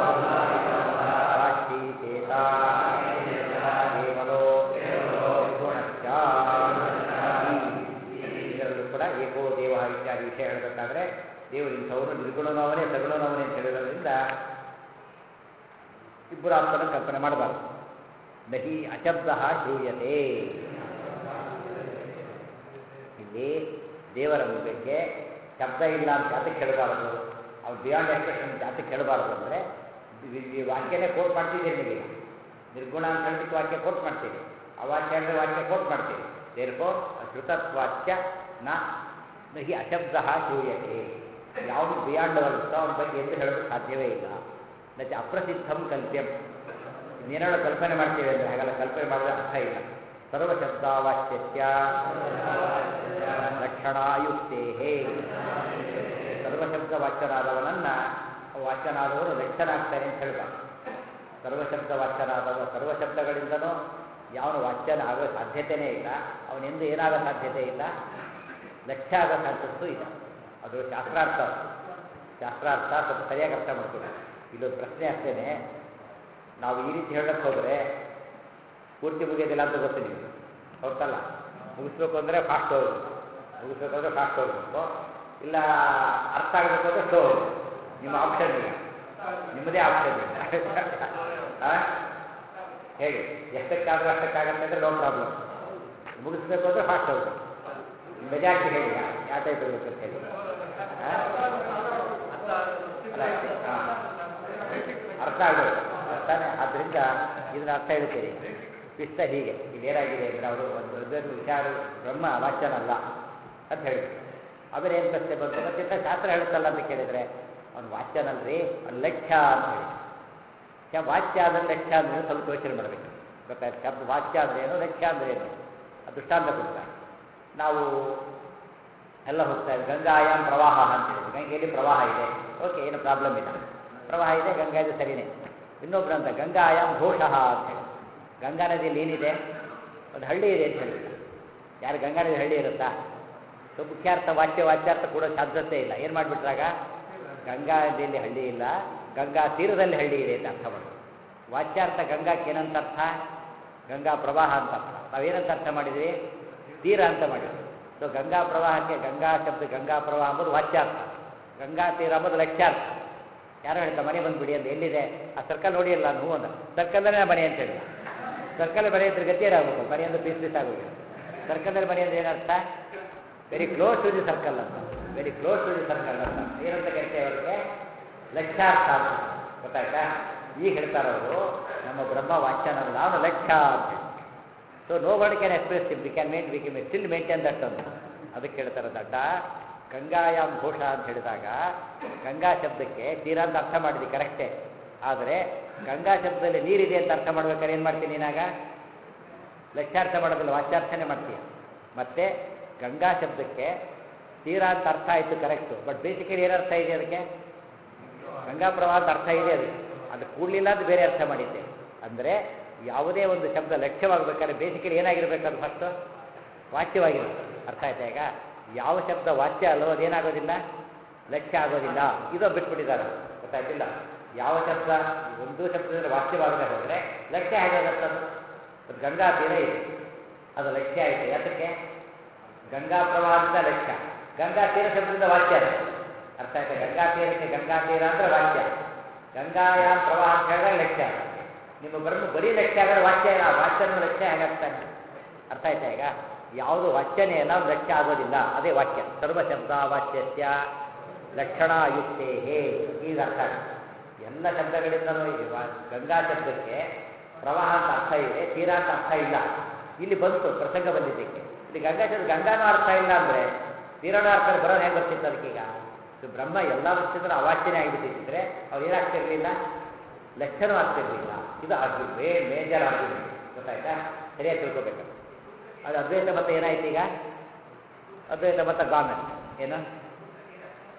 ಸಾಕ್ಷೀಚೇತ ಕೇವಲೋ ನಿರ್ಗುಣಶ್ಚ ಇದರಲ್ಲೂ ಕೂಡ ಏಕೋ ದೇವ ಇತ್ಯಾದಿ ವಿಷಯ ಹೇಳಬೇಕಾದ್ರೆ ದೇವರು ಇಂಥವನು ನಿರ್ಗುಣನವನೇ ಸಗುಣನವನೇ ಅಂತ ಹೇಳಿರೋದ್ರಿಂದ ಇಬ್ಬರು ಆತ್ಮನ ಕಲ್ಪನೆ ಮಾಡಬಾರ್ದು ನಹಿ ಅಶಬ್ದ ಶ್ರೂಯತೆ ಇಲ್ಲಿ ದೇವರ ಬಗ್ಗೆ ಶಬ್ದ ಇಲ್ಲ ಅಂತ ಜಾತಕ್ಕೆ ಹೇಳಬಾರದು ಅವ್ರು ಬಿಯಾಂಡ್ ಎಕ್ಸ್ಪ್ರೆಷನ್ ಜಾತಕ್ಕೆ ಹೇಳಬಾರದು ಅಂದರೆ ಈ ವಾಕ್ಯನೇ ಕೋಟ್ ಮಾಡ್ತಿದ್ದೀರಿ ನೀವು ನಿರ್ಗುಣ ಅಂತ ಹೇಳಿದಕ್ಕೆ ವಾಕ್ಯ ಕೋಟ್ ಮಾಡ್ತೀರಿ ಅವಾಕ್ಯ ಅಂದರೆ ವಾಕ್ಯ ಕೋಟ್ ಮಾಡ್ತೀರಿ ದೇರ್ಕೋ ಶ್ರುತತ್ವಾಚ್ಯ ನ ನಹಿ ಅಶಬ್ದ ಶ್ರೂಯತೆ ಯಾವುದು ಬಿಯಾಂಡ್ ಬರುತ್ತೋ ಅವನ ಬಗ್ಗೆ ಎಂದು ಹೇಳೋದು ಸಾಧ್ಯವೇ ಇಲ್ಲ ನಚ ಅಪ್ರಸಿದ್ಧಂ ಕಲ್ಪ್ಯಂ ಇನ್ನೇನೋ ಕಲ್ಪನೆ ಮಾಡ್ತೀವಿ ಅಂದರೆ ಹಾಗೆಲ್ಲ ಕಲ್ಪನೆ ಮಾಡಿದ್ರೆ ಅರ್ಥ ಇಲ್ಲ ಸರ್ವಶಬ್ದಾವಾಚ್ಯಸ್ಯ ಲಕ್ಷಣಾಯುಕ್ತೇ ಸರ್ವಶಬ್ದ ವಾಚ್ಯನಾದವನನ್ನ ವಾಚ್ಯನಾದವನು ಲಕ್ಷಣಾಗ್ತಾನೆ ಅಂತ ಹೇಳ್ಬಾರ್ದು ಸರ್ವಶಬ್ದ ವಾಚ್ಯನಾದವ ಸರ್ವಶಬ್ದಗಳಿಂದನೂ ಯಾವನು ವಾಚ್ಯನ ಆಗೋ ಸಾಧ್ಯತೆಯೇ ಇಲ್ಲ ಅವನೆಂದು ಏನಾಗೋ ಸಾಧ್ಯತೆ ಇಲ್ಲ ಲಕ್ಷ್ಯ ಆಗೋ ಸಾಧ್ಯತೆಯೂ ಇಲ್ಲ ಅದು ಶಾಸ್ತ್ರಾರ್ಥ ಶಾಸ್ತ್ರಾರ್ಥ ಸ್ವಲ್ಪ ಸರಿಯಾಗಿ ಅರ್ಥ ಮಾಡ್ಕೊಳ್ಳಿ ಇಲ್ಲೊಂದು ಪ್ರಶ್ನೆ ಅಷ್ಟೇನೆ ನಾವು ಈ ರೀತಿ ಹೇಳಕ್ಕೆ ಹೋದರೆ ಪೂರ್ತಿ ಮುಗಿಯೋದಿಲ್ಲ ಅಂತ ಗೊತ್ತು ನಿಮಗೆ ಹೌದಲ್ಲ ಮುಗಿಸ್ಬೇಕು ಅಂದರೆ ಫಾಸ್ಟ್ ಹೋಗ್ಬೇಕು ಮುಗಿಸ್ಬೇಕು ಅಂದರೆ ಫಾಸ್ಟ್ ಹೋಗ್ಬೇಕು ಇಲ್ಲ ಅರ್ಥ ಆಗಬೇಕು ಅಂದರೆ ಸ್ಲೋ ಹೋಗ್ಬೇಕು ನಿಮ್ಮ ಆಪ್ಷನ್ ಇಲ್ಲ ನಿಮ್ಮದೇ ಆಪ್ಷನ್ ಇಲ್ಲ ಆ? ಹೇಳಿ ಎಷ್ಟಕ್ಕಾದರೂ ಅಷ್ಟಕ್ಕಾಗತ್ತೆ ಅಂದರೆ ನೋ ಪ್ರಾಬ್ಲಮ್ ಮುಗಿಸ್ಬೇಕು ಅಂದರೆ ಫಾಸ್ಟ್ ಹೋಗ್ಬೇಕು ಮೆಜಾರಿಟಿ ಹೇಳಿ ಯಾವ ಟೈಪ್ ಇರಬೇಕು ಅಂತ ಹೇಳಿ ಆ? ಅಲ್ಲ ಹಾಂ ಅರ್ಥ ಆಗಬೇಕು ಅರ್ಥನೇ ಆದ್ದರಿಂದ ಇದನ್ನ ಅರ್ಥ ಹೇಳ್ತೀರಿ ಇಷ್ಟ ಹೀಗೆ ಇದೇನಾಗಿದೆ ಅಂದರೆ ಅವರು ಒಂದು ದೊಡ್ಡ ವಿಚಾರ ಬ್ರಹ್ಮ ವಾಚ್ಯನಲ್ಲ ಅಂತ ಹೇಳಿದ್ರು ಆಮೇಲೆ ಏನು ಪ್ರಶ್ನೆ ಬಂತು ಮತ್ತೆ ಇಂಥ ಶಾಸ್ತ್ರ ಹೇಳುತ್ತಲ್ಲ ಅಂತ ಕೇಳಿದರೆ ಅವ್ನು ವಾಚ್ಯನಲ್ರಿ ಅವ್ನು ಲಕ್ಷ್ಯ ಅಂತ ಹೇಳಿ ಶ ವಾಚ್ಯ ಅಂದ್ರೆ ಲಕ್ಷ್ಯ ಅಂದ್ರೆ ಸ್ವಲ್ಪ ಯೋಚನೆ ಮಾಡಬೇಕು ಗೊತ್ತಾಯ್ತು ಶಬ್ದ ವಾಚ್ಯ ಅಂದ್ರೆ ಏನು ಲಕ್ಷ್ಯ ಅಂದ್ರೆ ಏನು ಅದು ದೃಷ್ಟಾಂತ ಕೊಡ್ತಾರೆ ನಾವು ಎಲ್ಲ ಹೋಗ್ತಾ ಇದ್ದೀವಿ ಗಂಗಾಯಾಮ್ ಪ್ರವಾಹ ಅಂತ ಹೇಳಿದ್ವಿ ಗಂಗೆಯಲ್ಲಿ ಪ್ರವಾಹ ಇದೆ ಓಕೆ ಏನು ಪ್ರಾಬ್ಲಮ್ ಇಲ್ಲ ಪ್ರವಾಹ ಇದೆ ಗಂಗಾ ಇದು ಸರಿನೇ ಇನ್ನೊಬ್ರು ಅಂತ ಗಂಗಾಯಾಮ್ ಘೋಷಃ ಅಂತ ಹೇಳಿ ಗಂಗಾ ನದಿಯಲ್ಲಿ ಏನಿದೆ ಒಂದು ಹಳ್ಳಿ ಇದೆ ಅಂತ ಹೇಳಿದ್ರು ಯಾರು ಗಂಗಾ ನದಿ ಹಳ್ಳಿ ಇರುತ್ತಾ ಸೊ ಮುಖ್ಯಾರ್ಥ ವಾಚ್ಯ ವಾಚ್ಯಾರ್ಥ ಕೊಡೋ ಸಾಧ್ಯತೆ ಇಲ್ಲ ಏನು ಮಾಡಿಬಿಟ್ರಾಗ ಗಂಗಾ ನದಿಯಲ್ಲಿ ಹಳ್ಳಿ ಇಲ್ಲ ಗಂಗಾ ತೀರದಲ್ಲಿ ಹಳ್ಳಿ ಇದೆ ಅಂತ ಅರ್ಥ ಮಾಡೋದು ವಾಚ್ಯಾರ್ಥ ಗಂಗಾಕ್ಕೆ ಏನಂತ ಅರ್ಥ ಗಂಗಾ ಪ್ರವಾಹ ಅಂತ ಅರ್ಥ ನಾವೇನಂತ ಅರ್ಥ ಮಾಡಿದ್ವಿ ತೀರ ಅಂತ ಮಾಡಿದ್ವಿ ಸೊ ಗಂಗಾ ಪ್ರವಾಹಕ್ಕೆ ಗಂಗಾ ಶಬ್ದ ಗಂಗಾ ಪ್ರವಾಹ ಅಂಬುದು ವಾಚ್ಯಾರ್ಥ ಗಂಗಾ ತೀರ ಅಂಬುದು ಲಕ್ಷ್ಯಾರ್ಥ ಯಾರೋ ಹೇಳ್ತಾ ಮನೆ ಬಂದ್ಬಿಡಿ ಅಂತ ಎಲ್ಲಿದೆ ಆ ಸರ್ಕಲ್ ನೋಡಿ ಅಲ್ಲ ಹೂ ಅಂತ ಸರ್ಕಲ್ನೇ ಮನೆ ಅಂತ ಹೇಳಿ ಸರ್ಕಲ್ ಮನೆ ಇದ್ರೆ ಗತಿ ಏನಾಗಬೇಕು ಮನೆ ಅಂದ್ರೆ ಪೀಸ್ ಪೀಸ್ ಆಗೋದು ಸರ್ಕಲ್ ಮನೆ ಅಂದ್ರೆ ಏನರ್ಥ very close to the circle ಅಂತ very close to the circle ಅಂತ ಏನಂತ ಕರಿತೇವೆ ಅವರಿಗೆ ಲಕ್ಷ್ಯಾರ್ಥ ಅಂತ ಗೊತ್ತಾಯ್ತಾ ಈಗ ಹೇಳ್ತಾರೆ ಅವರು ನಮ್ಮ ಬ್ರಹ್ಮ ವಾಚ್ಯನಲ್ಲ ಅವನು ಲಕ್ಷ್ಯ ಅಂತ ಹೇಳಿ so no word can express we can main we can still maintain that ಅಂತ ಅದಕ್ಕೆ ಹೇಳ್ತಾರೆ ದಡ್ಡ ಗಂಗಾಯಾಮ್ ಘೋಷ ಅಂತ ಹೇಳಿದಾಗ ಗಂಗಾ ಶಬ್ದಕ್ಕೆ ತೀರ ಅಂತ ಅರ್ಥ ಮಾಡಿದ್ವಿ ಕರೆಕ್ಟೇ ಆದರೆ ಗಂಗಾ ಶಬ್ದದಲ್ಲಿ ನೀರಿದೆ ಅಂತ ಅರ್ಥ ಮಾಡ್ಬೇಕಾದ್ರೆ ಏನು ಮಾಡ್ತೀನಿ ನೀನಾಗ ಲಕ್ಷ್ಯಾರ್ಥ ಮಾಡೋದಿಲ್ಲ ವಾಚ್ಯಾರ್ಥನೇ ಮಾಡ್ತೀಯ ಮತ್ತೆ ಗಂಗಾ ಶಬ್ದಕ್ಕೆ ತೀರ ಅಂತ ಅರ್ಥ ಆಯಿತು ಕರೆಕ್ಟು ಬಟ್ ಬೇಸಿಕಲಿ ಏನು ಅರ್ಥ ಇದೆ ಅದಕ್ಕೆ ಗಂಗಾ ಪ್ರವಾಹ ಅಂತ ಅರ್ಥ ಇದೆ ಅದು ಅದು ಕೂಡಲಿಲ್ಲ ಅದು ಬೇರೆ ಅರ್ಥ ಮಾಡಿದ್ದೆ ಅಂದರೆ ಯಾವುದೇ ಒಂದು ಶಬ್ದ ಲಕ್ಷ್ಯವಾಗಬೇಕಾದ್ರೆ ಬೇಸಿಕಲಿ ಏನಾಗಿರ್ಬೇಕು ಅದು ಫಸ್ಟು ವಾಚ್ಯವಾಗಿರುತ್ತೆ ಅರ್ಥ ಆಯ್ತಾ ಈಗ ಯಾವ ಶಬ್ದ ವಾಚ್ಯ ಅಲ್ಲವೋ ಅದೇನಾಗೋದಿಲ್ಲ ಲಕ್ಷ್ಯ ಆಗೋದಿಲ್ಲ ಇದು ಬಿಟ್ಬಿಟ್ಟಿದ್ದಾರೆ ಗೊತ್ತಾಯ್ತಿಲ್ಲ ಯಾವ ಶಬ್ದ ಒಂದು ಶಬ್ದದಿಂದ ವಾಚ್ಯವಾಗದೆ ಹೋದರೆ ಲಕ್ಷ್ಯ ಹೇಗಾಗುತ್ತೆ ಅದು ಅದು ಗಂಗಾ ತೀರ ಇದೆ ಅದು ಲಕ್ಷ್ಯ ಆಯಿತು ಯಾತಕ್ಕೆ ಗಂಗಾ ಪ್ರವಾಹದಿಂದ ಲಕ್ಷ್ಯ ಗಂಗಾ ತೀರ ಶಬ್ದದಿಂದ ವಾಚ್ಯ ಅದು ಅರ್ಥ ಆಯ್ತಾ ಗಂಗಾ ತೀರಕ್ಕೆ ಗಂಗಾ ತೀರ ಅಂದರೆ ವಾಚ್ಯ ಗಂಗಾಯಾಮ್ ಪ್ರವಾಹ ಅಂತ ಹೇಳಿದ್ರೆ ಲಕ್ಷ್ಯ ನಿಮ್ಮ ಬ್ರಹ್ಮ ಬರೀ ಲಕ್ಷ್ಯ ಆದರೆ ವಾಚ್ಯ ಇಲ್ಲ ವಾಚ್ಯನ ಲಕ್ಷ್ಯ ಹೇಗಾಗ್ತಾನೆ ಅರ್ಥ ಆಯ್ತಾ ಈಗ ಯಾವುದು ವಾಚ್ಯನೇ ಇಲ್ಲ ಅದು ಲಕ್ಷ್ಯ ಆಗೋದಿಲ್ಲ ಅದೇ ವಾಕ್ಯ ಸರ್ವ ಶಬ್ದ ವಾಚ್ಯಸ್ಯ ಲಕ್ಷಣಾಯುಕ್ತೇ ಈಗ ಅರ್ಥ ಆಗುತ್ತೆ ಎಲ್ಲ ಶಬ್ದಗಳಿಂದಲೂ ಈ ವಾ- ಗಂಗಾ ಶಬ್ದಕ್ಕೆ ಪ್ರವಾಹ ಅಂತ ಅರ್ಥ ಇದೆ ತೀರ ಅಂತ ಅರ್ಥ ಇಲ್ಲ ಇಲ್ಲಿ ಬಂತು ಪ್ರಸಂಗ ಬಂದಿದ್ದಕ್ಕೆ ಇಲ್ಲಿ ಗಂಗಾ ಶಬ್ದ ಗಂಗಾನೂ ಅರ್ಥ ಇಲ್ಲ ಅಂದರೆ ತೀರನೂ ಅರ್ಥ ಬರೋದು ಹೇಗೆ ಬರ್ತಿತ್ತು ಅದಕ್ಕೀಗ ಇದು ಬ್ರಹ್ಮ ಎಲ್ಲ ವಸ್ತುಗಳು ಅವಾಚ್ಯನೇ ಆಗಿಬಿಟ್ಟಿದ್ರೆ ಅವ್ರು ಏನಾಗ್ತಿರ್ಲಿಲ್ಲ ಲಕ್ಷಣೂ ಆಗ್ತಿರ್ಲಿಲ್ಲ ಇದು ಆರ್ಗ್ಯೂ ಮೇ ಮೇಜರ್ ಆರ್ಗ್ಯುಮೆಂಟ್ ಗೊತ್ತಾಯ್ತಾ ಸರಿಯಾಗಿ ತಿಳ್ಕೊಬೇಕು ಅದು ಅದ್ವೈತ ಮತ ಏನಾಯ್ತು ಈಗ ಅದ್ವೈತ ಮತ ಗಾಮೆಂಟ್ ಏನು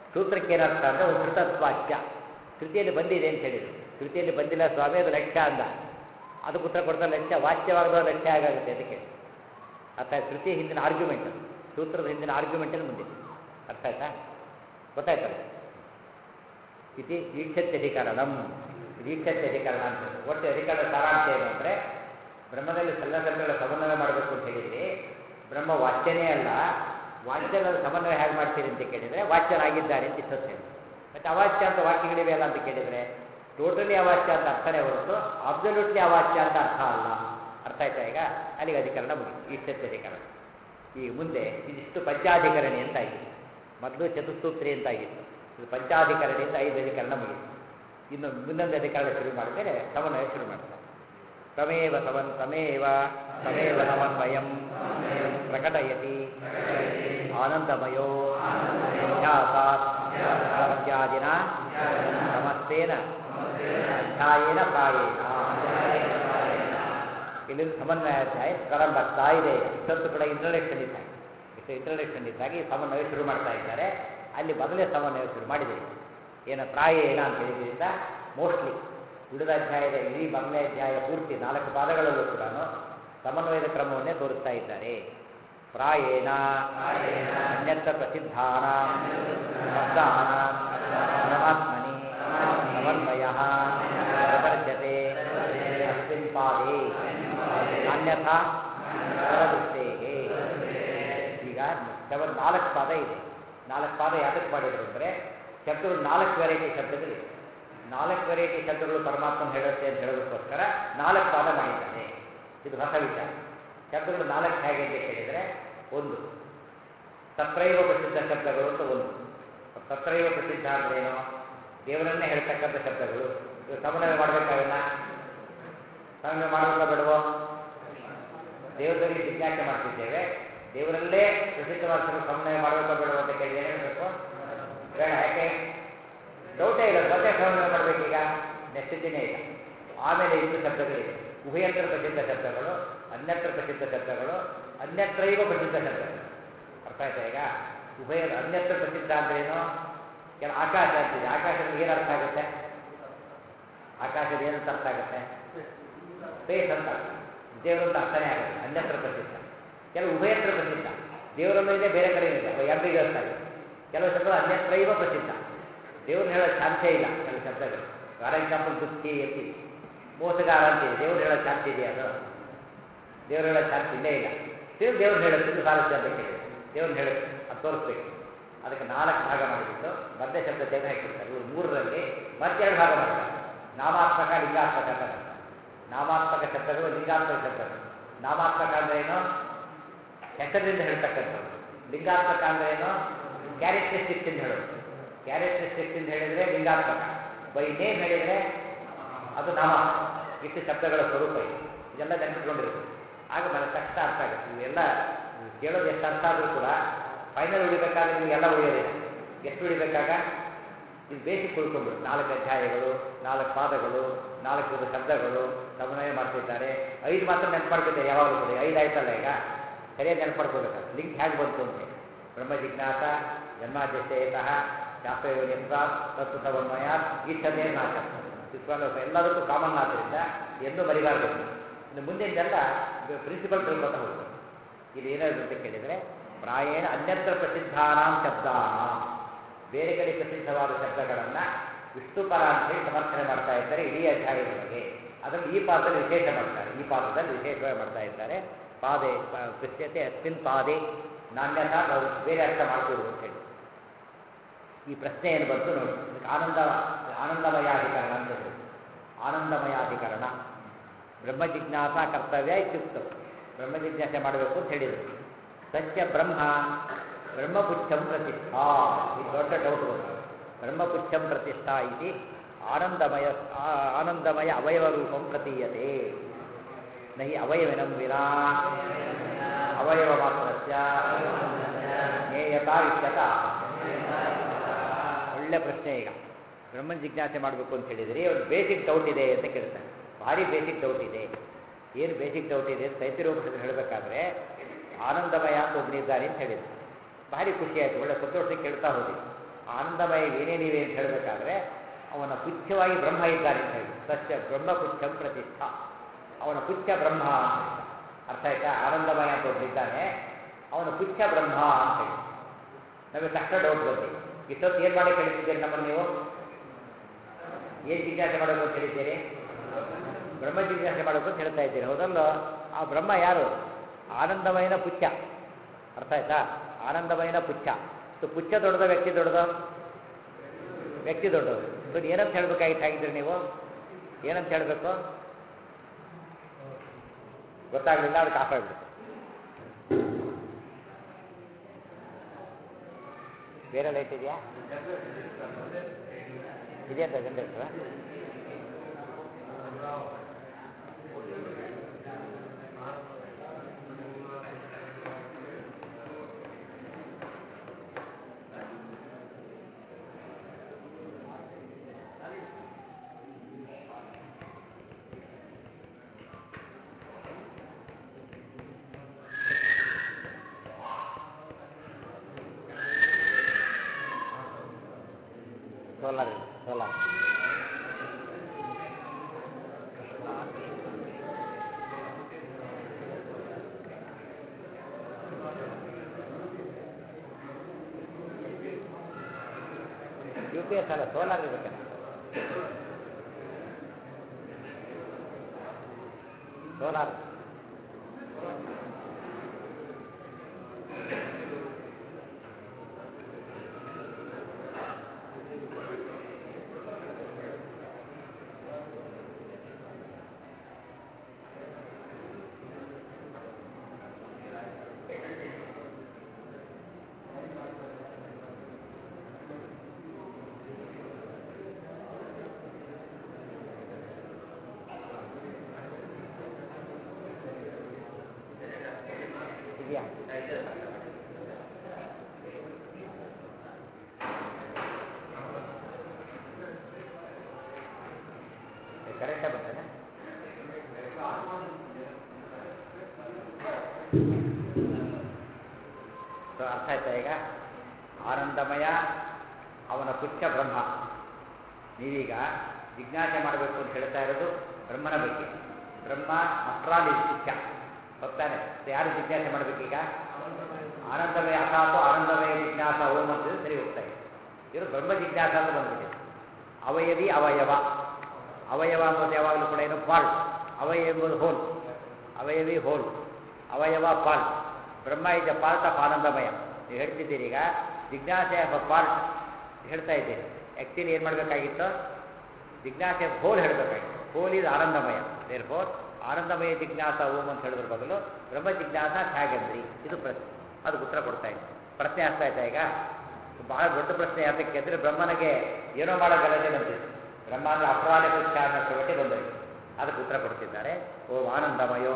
ಸೂತ್ರಕ್ಕೆ ಏನರ್ಥ ಅಂದರೆ ಒಂದು ಕೃತತ್ವಾಚ್ಯ ಕೃತಿಯಲ್ಲಿ ಬಂದಿದೆ ಅಂತ ಹೇಳಿದರು ಕೃತಿಯಲ್ಲಿ ಬಂದಿಲ್ಲ ಸ್ವಾಮಿ ಅದು ಲಕ್ಷ್ಯ ಅಂದ ಅದಕ್ಕೆ ಉತ್ತರ ಕೊಡ್ತಾರೆ ಲಕ್ಷ್ಯ ವಾಚ್ಯವಾಗದ ಲಕ್ಷ್ಯ ಆಗುತ್ತೆ ಅಂತ ಕೇಳಿ ಅರ್ಥ ಆಯ್ತು ಕೃತಿ ಹಿಂದಿನ ಆರ್ಗ್ಯುಮೆಂಟ್ ಸೂತ್ರದ ಹಿಂದಿನ ಆರ್ಗ್ಯುಮೆಂಟಲ್ಲಿ ಮುಂದಿದೆ ಅರ್ಥ ಆಯ್ತಾ ಗೊತ್ತಾಯ್ತಲ್ಲ ಇತಿ ಈಕ್ಷತ್ಯಧಿಕರಣಂ ಈಕ್ಷತ್ಯಧಿಕರಣ ಅಂತ ಒಟ್ಟು ಅಧಿಕರಣ ಸಾರಾಂಶ ಏನು ಅಂದರೆ ಬ್ರಹ್ಮದಲ್ಲಿ ಸಲ್ಲಸಲ್ಲಗಳ ಸಮನ್ವಯ ಮಾಡಬೇಕು ಅಂತ ಹೇಳಿದ್ರಿ ಬ್ರಹ್ಮ ವಾಚ್ಯನೇ ಅಲ್ಲ ವಾಚ್ಯದ ಸಮನ್ವಯ ಹೇಗೆ ಮಾಡ್ತೀರಿ ಅಂತ ಕೇಳಿದರೆ ವಾಚ್ಯನಾಗಿದ್ದಾರೆ ಅಂತ ಇಷ್ಟೊತ್ತು ಹೇಳಿ ಮತ್ತು ಅವಾಚ್ಯ ಅಂತ ವಾಕ್ಯಗಳಿವೆ ಅಲ್ಲ ಅಂತ ಕೇಳಿದರೆ ಟೋಟಲಿ ಅವಾಚ್ಯ ಅಂತ ಅರ್ಥನೇ ಹೊರತು ಅಬ್ಸಲ್ಯೂಟ್ಲಿ ಅವಾಚ್ಯ ಅಂತ ಅರ್ಥ ಅಲ್ಲ ಅರ್ಥ ಆಯ್ತಾ ಈಗ ಅಲ್ಲಿಗೆ ಅಧಿಕರಣ ಮುಗಿತು ಈಕ್ಷತ್ಯಧಿಕರಣ ಈಗ ಮುಂದೆ ಇದಿಷ್ಟು ಪಂಚಾಧಿಕರಣಿ ಅಂತ ಆಗಿದೆ ಮೊದಲು ಚತುಸ್ತೂತ್ರಿ ಅಂತ ಆಗಿತ್ತು ಇದು ಪಂಚಾಧಿಕರಣಿಯಿಂದ ಐದು ಅಧಿಕರಣ ಮುಗಿತು ಇನ್ನು ಮುಂದೊಂದು ಅಧಿಕರಣ ಶುರು ಮಾಡಿದರೆ ಸಮನ್ವಯ ಶುರು ಮಾಡ್ತಾರೆ ತಮೇವ ಸಮನ್ ತಮೇವ ತಮೇವ ಸಮನ್ವಯಂ ಪ್ರಕಟಯತಿ ಆನಂದಮಯೋ ಅಧ್ಯಾಸಾತ್ ಇತ್ಯಾದಿನ ಸಮಸ್ತೇನ ಅಧ್ಯಾಯೇನ ಪ್ರಾಯೇಣ ಇಲ್ಲಿ ಸಮನ್ವಯ ಅಧ್ಯಾಯ ಪ್ರಾರಂಭ ಆಗ್ತಾ ಇದೆ ಇಷ್ಟೊತ್ತು ಕೂಡ ಇಂಟ್ರಡಕ್ಷನ್ ಇದ್ದಾಗ ಇಷ್ಟು ಇಂಟ್ರಡಕ್ಷನ್ ಇದ್ದಾಗ ಈ ಸಮನ್ವಯ ಶುರು ಮಾಡ್ತಾ ಇದ್ದಾರೆ ಅಲ್ಲಿ ಮೊದಲೇ ಸಮನ್ವಯ ಶುರು ಮಾಡಿದೆ ಏನ ಪ್ರಾಯೇಣ ಅಂತ ಹೇಳಿದ್ರಿಂದ ಮೋಸ್ಟ್ಲಿ ಉಳಿದ ಅಧ್ಯಾಯದ ಇಡೀ ಮೊದಲನೇ ಅಧ್ಯಾಯ ಪೂರ್ತಿ ನಾಲ್ಕು ಪಾದಗಳಲ್ಲೂ ಕೂಡ ಸಮನ್ವಯದ ಕ್ರಮವನ್ನೇ ತೋರಿಸ್ತಾ ಇದ್ದಾರೆ ಪ್ರಾಯೇಣ ಅನ್ಯತ್ರ ಪ್ರಸಿದ್ಧಾನ ಶಬ್ದಾನ ಪರಮಾತ್ಮನಿ ಸಮನ್ವಯ ಪ್ರದರ್ಶತೆ ಅಸ್ಮಿನ್ ಪಾದೇ ಅನ್ಯಥಾ ದೃಷ್ಟೇಗೆ ಈಗ ಸೆವೆನ್ ನಾಲ್ಕು ಪಾದ ಇದೆ ನಾಲ್ಕು ಪಾದ ಯಾತಕ್ಕೆ ಮಾಡಿದ್ರು ಅಂದರೆ ಶಬ್ದಗಳು ನಾಲ್ಕು ವೆರೈಟಿ ಶಬ್ದಗಳಿವೆ ನಾಲ್ಕು ವೆರೈಟಿ ಶಬ್ದಗಳು ಪರಮಾತ್ಮನ ಹೇಳುತ್ತೆ ಅಂತ ಹೇಳೋದಕ್ಕೋಸ್ಕರ ನಾಲ್ಕು ಪಾದ ಮಾಡಿದ್ದಾರೆ ಇದು ಹೊಸ ವಿಚಾರ ಶಬ್ದಗಳು ನಾಲ್ಕು ಹೇಗೆ ಅಂತ ಕೇಳಿದರೆ ಒಂದು ತತ್ರೈವ ಪ್ರಸಿದ್ಧ ಶಬ್ದಗಳು ಅಂತ ಒಂದು ತತ್ರೈವ ಪ್ರಸಿದ್ಧ ಅಂದ್ರೇನು ದೇವರನ್ನೇ ಹೇಳ್ತಕ್ಕಂಥ ಶಬ್ದಗಳು ಇವು ಸಮನ್ವಯ ಮಾಡಬೇಕಾಗಲ್ಲ ಸಮನ್ವಯ ಮಾಡಬೇಕೋ ಬೇಡವೋ ದೇವರಲ್ಲಿ ಜಿಜ್ಞಾಸೆ ಮಾಡ್ತಿದ್ದೇವೆ ದೇವರಲ್ಲೇ ಪ್ರಸಿದ್ಧವಾದ ಸಮನ್ವಯ ಮಾಡಬೇಕೋ ಬೇಡವೋ ಅಂತ ಕೇಳಿ ಏನು ಹೇಳಬೇಕು ಬೇಡ ಯಾಕೆ ಡೌಟೇ ಇಲ್ಲ ಮತ್ತೆ ಸಮನ್ವಯ ಮಾಡಬೇಕೀಗ ನೆಸ್ಥಿತಿನೇ ಇಲ್ಲ ಆಮೇಲೆ ಇಷ್ಟು ಶಬ್ದಗಳಿವೆ ಉಭಯತ್ರ ಪ್ರಸಿದ್ಧ ಶಬ್ದಗಳು ಅನ್ಯತ್ರ ಪ್ರಸಿದ್ಧ ಶಬ್ದಗಳು ಅನ್ಯತ್ರೈವ ಪ್ರಸಿದ್ಧ ಶಬ್ದಗಳು ಅರ್ಥ ಆಯ್ತಾ ಈಗ ಉಭಯ ಅನ್ಯತ್ರ ಪ್ರಸಿದ್ಧ ಅಂದ್ರೇನು ಕೆಲ ಆಕಾಶ ಅಂತಿದೆ ಆಕಾಶದಲ್ಲಿ ಏನು ಅರ್ಥ ಆಗುತ್ತೆ ಆಕಾಶದ ಏನಂತ ಅರ್ಥ ಆಗುತ್ತೆ ಸ್ಪೇಸ್ ಅಂತ ಅರ್ಥ ದೇವರಂತ ಅರ್ಥನೇ ಆಗುತ್ತೆ ಅನ್ಯತ್ರ ಪ್ರಸಿದ್ಧ ಕೆಲವು ಉಭಯತ್ರ ಪ್ರಸಿದ್ಧ ದೇವರಲ್ಲೂ ಇದೆ ಬೇರೆ ಕಡೆ ಇದೆ ಎರಡಿಗೆ ಅರ್ಥ ಆಗಿದೆ ಕೆಲವು ಶಬ್ದಗಳು ಅನ್ಯತ್ರೈವ ಪ್ರಸಿದ್ಧ ದೇವ್ರನ್ನ ಹೇಳೋ ಚಾನ್ಸೇ ಇಲ್ಲ ಕೆಲವು ಶಬ್ದಗಳು ಫಾರ್ ಎಕ್ಸಾಂಪಲ್ ದುಃಖಿ ಎತ್ತಿ ಮೋಸಗಾರ ಅಂತಿದೆ ದೇವ್ರು ಹೇಳೋ ಚಾನ್ಸ್ ಇದೆಯಾ ಅದು ದೇವ್ರು ಹೇಳೋ ಚಾನ್ಸ್ ಇಲ್ಲೇ ಇಲ್ಲ ದೇವ್ರು ದೇವ್ರು ಹೇಳುತ್ತೆ ಇದು ಸಾಲುತ್ತೆ ಅಂತ ಕೇಳಿದೆ ದೇವ್ರನ್ನ ಹೇಳುತ್ತೆ ಅದು ತೋರಿಸ್ಬೇಕು ಅದಕ್ಕೆ ನಾಲ್ಕು ಭಾಗ ಮಾಡಿಬಿಟ್ಟು ಮಧ್ಯ ಶಬ್ದ ತೆಗೆದು ಹಾಕಿರ್ತಾರೆ ಇವರು ಮೂರರಲ್ಲಿ ಮತ್ತೆರಡು ಭಾಗ ಮಾಡ್ತಾರೆ ನಾಮಾತ್ಮಕ ಲಿಂಗಾತ್ಮಕ ಅಂತ ಮಾಡ್ತಾರೆ. ನಾಮಾತ್ಮಕ ಶಬ್ದಗಳು ಲಿಂಗಾತ್ಮಕ ಶಬ್ದಗಳು ನಾಮಾತ್ಮಕ ಅಂದ್ರೆ ಏನು ಹೆಸರಿನಿಂದ ಹೇಳ್ತಕ್ಕಂಥದ್ದು ಲಿಂಗಾತ್ಮಕ ಅಂದ್ರೆ ಏನು ಕ್ಯಾರೆಕ್ಟರಿಸ್ಟಿಕ್ಸ್ ಇಂದ ಹೇಳೋದು ಕ್ಯಾರೆಕ್ಟರಿಸ್ಟಿಕ್ಸ್ ಇಂದ ಹೇಳಿದ್ರೆ ಲಿಂಗಾತ್ಮಕ ಬೈ ನೇಮ್ ಹೇಳಿದ್ರೆ ಅದು ನಾಮ ಇಷ್ಟು ಶಬ್ದಗಳ ಸ್ವರೂಪ ಇದೆ ಇದೆಲ್ಲ ನೆನಪಿಟ್ಕೊಂಡಿರುತ್ತೆ ಆಗ ಮನೆ ತಕ್ಷಣ ಅರ್ಥ ಆಗುತ್ತೆ ಇವೆಲ್ಲ ಕೇಳೋದು ಎಷ್ಟು ಅರ್ಥ ಆದರೂ ಕೂಡ ಫೈನಲ್ ಉಳಿಬೇಕಾದ್ರೆ ನಿಮಗೆಲ್ಲ ಉಳಿಯೋದಿಲ್ಲ ಎಷ್ಟು ಉಳಿಬೇಕಾಗ ಇದು ಬೇಸಿಕ್ ಉಳ್ಕೊಂಡ್ಬಿಡು ನಾಲ್ಕು ಅಧ್ಯಾಯಗಳು ನಾಲ್ಕು ಪಾದಗಳು ನಾಲ್ಕು ವಿಧ ಶಬ್ದಗಳು ಸಮನ್ವಯ ಮಾಡ್ತಿದ್ದಾರೆ ಐದು ಮಾತ್ರ ನೆನಪು ಮಾಡ್ತಿದ್ದಾರೆ ಯಾವಾಗಲೂ ಕೂಡ ಐದು ಆಯ್ತಲ್ಲ ಈಗ ಸರಿಯಾಗಿ ನೆನಪು ಮಾಡ್ಕೋಬೇಕಾದ್ರೆ ಲಿಂಕ್ ಹೇಗೆ ಬಂತು ಅಂತ ಬ್ರಹ್ಮ ಜಿಜ್ಞಾಸ ಜನ್ಮಾದ್ಯಸೇತಃ ಶಾಸ್ತ್ರಯೋನಿಸ್ತ ತತ್ವ ಸಮನ್ವಯ ಈಶ್ವರನೇ ನಾಶ ವಿಶ್ವಾಸ ಎಲ್ಲದಕ್ಕೂ ಕಾಮನ್ ಆದ್ದರಿಂದ ಎಂದೂ ಮರಿಬಾರ್ದು ಇನ್ನು ಮುಂದಿನದೆಲ್ಲ ಪ್ರಿನ್ಸಿಪಲ್ ತಿಳ್ಕೊತಾ ಹೋಗ್ಬೇಕು ಇದು ಏನಾದ್ರು ಅಂತ ಕೇಳಿದರೆ ಪ್ರಾಯೇಣ ಅನ್ಯತ್ರ ಪ್ರಸಿದ್ಧಾನಾಂ ಶಬ್ದಾನಾಂ ಬೇರೆ ಕಡೆ ಪ್ರಸಿದ್ಧವಾದ ಶಬ್ದಗಳನ್ನು ವಿಷ್ಣುಪರ ಅಂತೇಳಿ ಸಮರ್ಥನೆ ಮಾಡ್ತಾ ಇದ್ದಾರೆ ಇಡೀ ಅಧ್ಯಾಯದೊಳಗೆ ಅದರಲ್ಲಿ ಈ ಪಾದದಲ್ಲಿ ವಿಶೇಷ ಮಾಡ್ತಾರೆ ಈ ಪಾದದಲ್ಲಿ ವಿಶೇಷವಾಗಿ ಮಾಡ್ತಾ ಇದ್ದಾರೆ ಪಾದೆ ಕೃತ್ಯತೆ ಅಸ್ಮಿನ್ ಪಾದೆ ನಾಣ್ಯತ ನಾವು ಬೇರೆ ಅರ್ಥ ಮಾಡ್ಕೊಡುದು ಅಂತ ಹೇಳಿ ಈ ಪ್ರಶ್ನೆ ಏನು ಬಂತು ನೋಡಿ ಇದಕ್ಕೆ ಆನಂದ ಆನಂದಮಯಾಧಿಕರಣ ಅಂತ ಹೇಳಿ ಆನಂದಮಯಾಧಿಕರಣ ಬ್ರಹ್ಮ ಜಿಜ್ಞಾಸ ಕರ್ತವ್ಯ ಇತ್ಯುಕ್ತ ಬ್ರಹ್ಮ ಜಿಜ್ಞಾಸೆ ಮಾಡಬೇಕು ಅಂತ ಹೇಳಿದರು ಸತ್ಯ ಬ್ರಹ್ಮ ಬ್ರಹ್ಮಪುಚ್ಛಂ ಪ್ರತಿಷ್ಠಾ ಇದು ದೊಡ್ಡ ಡೌಟ್ ಬಂತು ಬ್ರಹ್ಮಪುಚ್ಛಂ ಪ್ರತಿಷ್ಠಾ ಇತಿ ಆನಂದಮಯ ಆ- ಆನಂದಮಯ ಅವಯವ ರೂಪಂ ಪ್ರತೀಯತೆ ನಹಿ ಅವಯವಿನಂ ವಿನಾ ಅವಯವ ಮಾತ್ರಸ್ಯ ಜ್ಞೇಯತಾ ಇತ್ಯತ ಒಳ್ಳೆ ಪ್ರಶ್ನೆ ಈಗ ಬ್ರಹ್ಮನ್ ಜಿಜ್ಞಾಸೆ ಮಾಡಬೇಕು ಅಂತ ಹೇಳಿದರೆ ಒಂದು ಬೇಸಿಕ್ ಡೌಟ್ ಇದೆ ಅಂತ ಕೇಳ್ತಾರೆ ಭಾರಿ ಬೇಸಿಕ್ ಡೌಟ್ ಇದೆ ಏನು ಬೇಸಿಕ್ ಡೌಟ್ ಇದೆ ಅಂತ ತೈತಿರೋಪನಿಷತ್ತು ಹೇಳಬೇಕಾದ್ರೆ ಆನಂದಮಯ ಅಂತ ಒಬ್ಬನಿದ್ದಾನೆ ಅಂತ ಹೇಳಿದ್ರು ಭಾರಿ ಖುಷಿ ಆಯಿತು ಒಳ್ಳೆ ಸಂತೋಷಕ್ಕೆ ಕೇಳ್ತಾ ಹೋದಿ ಆನಂದಮಯ ಏನೇನಿವೆ ಅಂತ ಹೇಳಬೇಕಾದ್ರೆ ಅವನ ಪುಚ್ಛವಾಗಿ ಬ್ರಹ್ಮ ಇದ್ದಾನೆ ಅಂತ ಹೇಳಿ ಸಸ್ಯ ಬ್ರಹ್ಮ ಪುಚ್ಛಂ ಪ್ರತಿಷ್ಠ ಅವನ ಪುಚ್ಛ ಬ್ರಹ್ಮ ಅಂತ ಹೇಳ್ತಾರೆ ಅರ್ಥ ಆಯ್ತಾ ಆನಂದಮಯ ಅಂತ ಒಬ್ಬನಿದ್ದಾನೆ ಅವನ ಪುಚ್ಛ ಬ್ರಹ್ಮ ಅಂತ ಹೇಳಿ ನಮಗೆ ತಕ್ಷಣ ಡೌಟ್ ಬಂದಿ ಇಷ್ಟೊತ್ತು ಏನು ಮಾಡಿ ಕಳಿಸಿದ್ದೀರಿ ನಮ್ಮನ್ನು ನೀವು ಏನು ಜಿಜ್ಞಾಸೆ ಮಾಡಬೇಕು ಅಂತ ಹೇಳಿದ್ದೀರಿ ಬ್ರಹ್ಮ ಜಿಜ್ಞಾಸೆ ಮಾಡಬೇಕು ಅಂತ ಹೇಳ್ತಾ ಇದ್ದೀರಿ ಹೌದಲ್ಲೋ ಆ ಬ್ರಹ್ಮ ಯಾರು ಆನಂದಮಯನ ಪುಚ್ಛ ಅರ್ಥ ಆಯ್ತಾ ಆನಂದಮಯನ ಪುಚ್ಛ ಸೊ ಪುಚ್ಛ ದೊಡ್ಡದ ವ್ಯಕ್ತಿ ದೊಡ್ಡದು ವ್ಯಕ್ತಿ ದೊಡ್ಡದು ಸೊ ಏನಂತ ಹೇಳ್ಬೇಕಾಗಿತ್ತು ಹಾಗಿದ್ರೆ ನೀವು ಏನಂತ ಹೇಳಬೇಕು ಗೊತ್ತಾಗಲಿಲ್ಲ ಅದಕ್ಕೆ ಆಫ್ ಆಗಿಬಿಡುತ್ತೆ ಬೇರೆ ಲೈಟ್ ಇದೆಯಾ ಇದೆ ಅಂತ ಜನರೇಟ್ರ ಸೋಲಾರ್ ಇದೆ ಸೋಲಾರ್ ಯು ಪಿ ಎಸ್ ಅಲ್ಲ ಸೋಲಾರ್ ಇರ್ಬೇಕಲ್ಲ ಸೋಲಾರ್ ಇದೆಯಾ ಕರೆಕ್ಟಾಗಿ ಬರ್ತದೆ ಸೊ ಅರ್ಥ ಆಯ್ತಾ ಈಗ ಆನಂದಮಯ ಅವನ ಪುಚ್ಛ ಬ್ರಹ್ಮ ನೀವೀಗ ಜಿಜ್ಞಾಸೆ ಮಾಡಬೇಕು ಅಂತ ಹೇಳ್ತಾ ಇರೋದು ಬ್ರಹ್ಮನ ಬಗ್ಗೆ ಬ್ರಹ್ಮ ಅಷ್ಟ್ರಾಲಿ ಪುಚ್ಛ ಹೋಗ್ತಾನೆ ಸೊ ಯಾರು ಜಿಜ್ಞಾಸೆ ಮಾಡಬೇಕೀಗ ಆನಂದಮಯ ಅಥಾತು ಆನಂದಮಯ ಜಿಜ್ಞಾಸ ಓಂ ಅಂತ ಸರಿ ಹೋಗ್ತಾ ಇದೆ ಇದು ಬ್ರಹ್ಮ ಜಿಜ್ಞಾಸ ಅಂತ ಬಂದ್ಬಿಟ್ಟಿದೆ ಅವಯವಿ ಅವಯವ ಅವಯವ ಅನ್ನೋದು ಯಾವಾಗಲೂ ಕೂಡ ಏನು ಪಾರ್ಟ್ ಅವಯವ ಎಂಬುದು ಹೋಲ್ ಅವಯವಿ ಹೋಲ್ ಅವಯವ part Brahma is a part of ಆನಂದಮಯ ನೀವು ಹೇಳ್ತಿದ್ದೀರಿ ಈಗ ಜಿಜ್ಞಾಸೆ ಆಫ್ ಅ ಪಾರ್ಟ್ ಹೇಳ್ತಾ ಇದ್ದೀರಿ ಆ್ಯಕ್ಚುಲಿ ಏನು ಮಾಡಬೇಕಾಗಿತ್ತು ಜಿಜ್ಞಾಸೆ ಹೋಲ್ ಹೇಳಬೇಕಾಗಿತ್ತು ಹೋಲ್ ಇದು ಆನಂದಮಯ ದೇರ್ ಫೋರ್ ಆನಂದಮಯ ಜಿಜ್ಞಾಸ ಓಂ ಅಂತ ಹೇಳಿದ್ರ ಬದಲು ಬ್ರಹ್ಮ ಜಿಜ್ಞಾಸ ಹೇಗಂದ್ರಿ ಇದು ಪ್ರಶ್ನೆ ಅದಕ್ಕೆ ಉತ್ತರ ಕೊಡ್ತಾ ಇದೆ ಪ್ರಶ್ನೆ ಆಗ್ತಾ ಆಯ್ತಾ ಈಗ ಬಹಳ ದೊಡ್ಡ ಪ್ರಶ್ನೆ ಯಾತಕ್ಕೆ ಅಂದರೆ ಬ್ರಹ್ಮನಿಗೆ ಏನೋ ಮಾಡೋ ಗಲಜೆ ಬಂದಿದೆ ಬ್ರಹ್ಮಾಂಡ ಅಪ್ರಾಲೆ ಪುಚ್ಛ ಅನ್ನೋ ಒಟ್ಟಿ ಬಂದೋಯ್ತು ಅದಕ್ಕೆ ಉತ್ತರ ಕೊಡ್ತಿದ್ದಾರೆ ಓಂ ಆನಂದಮಯೋ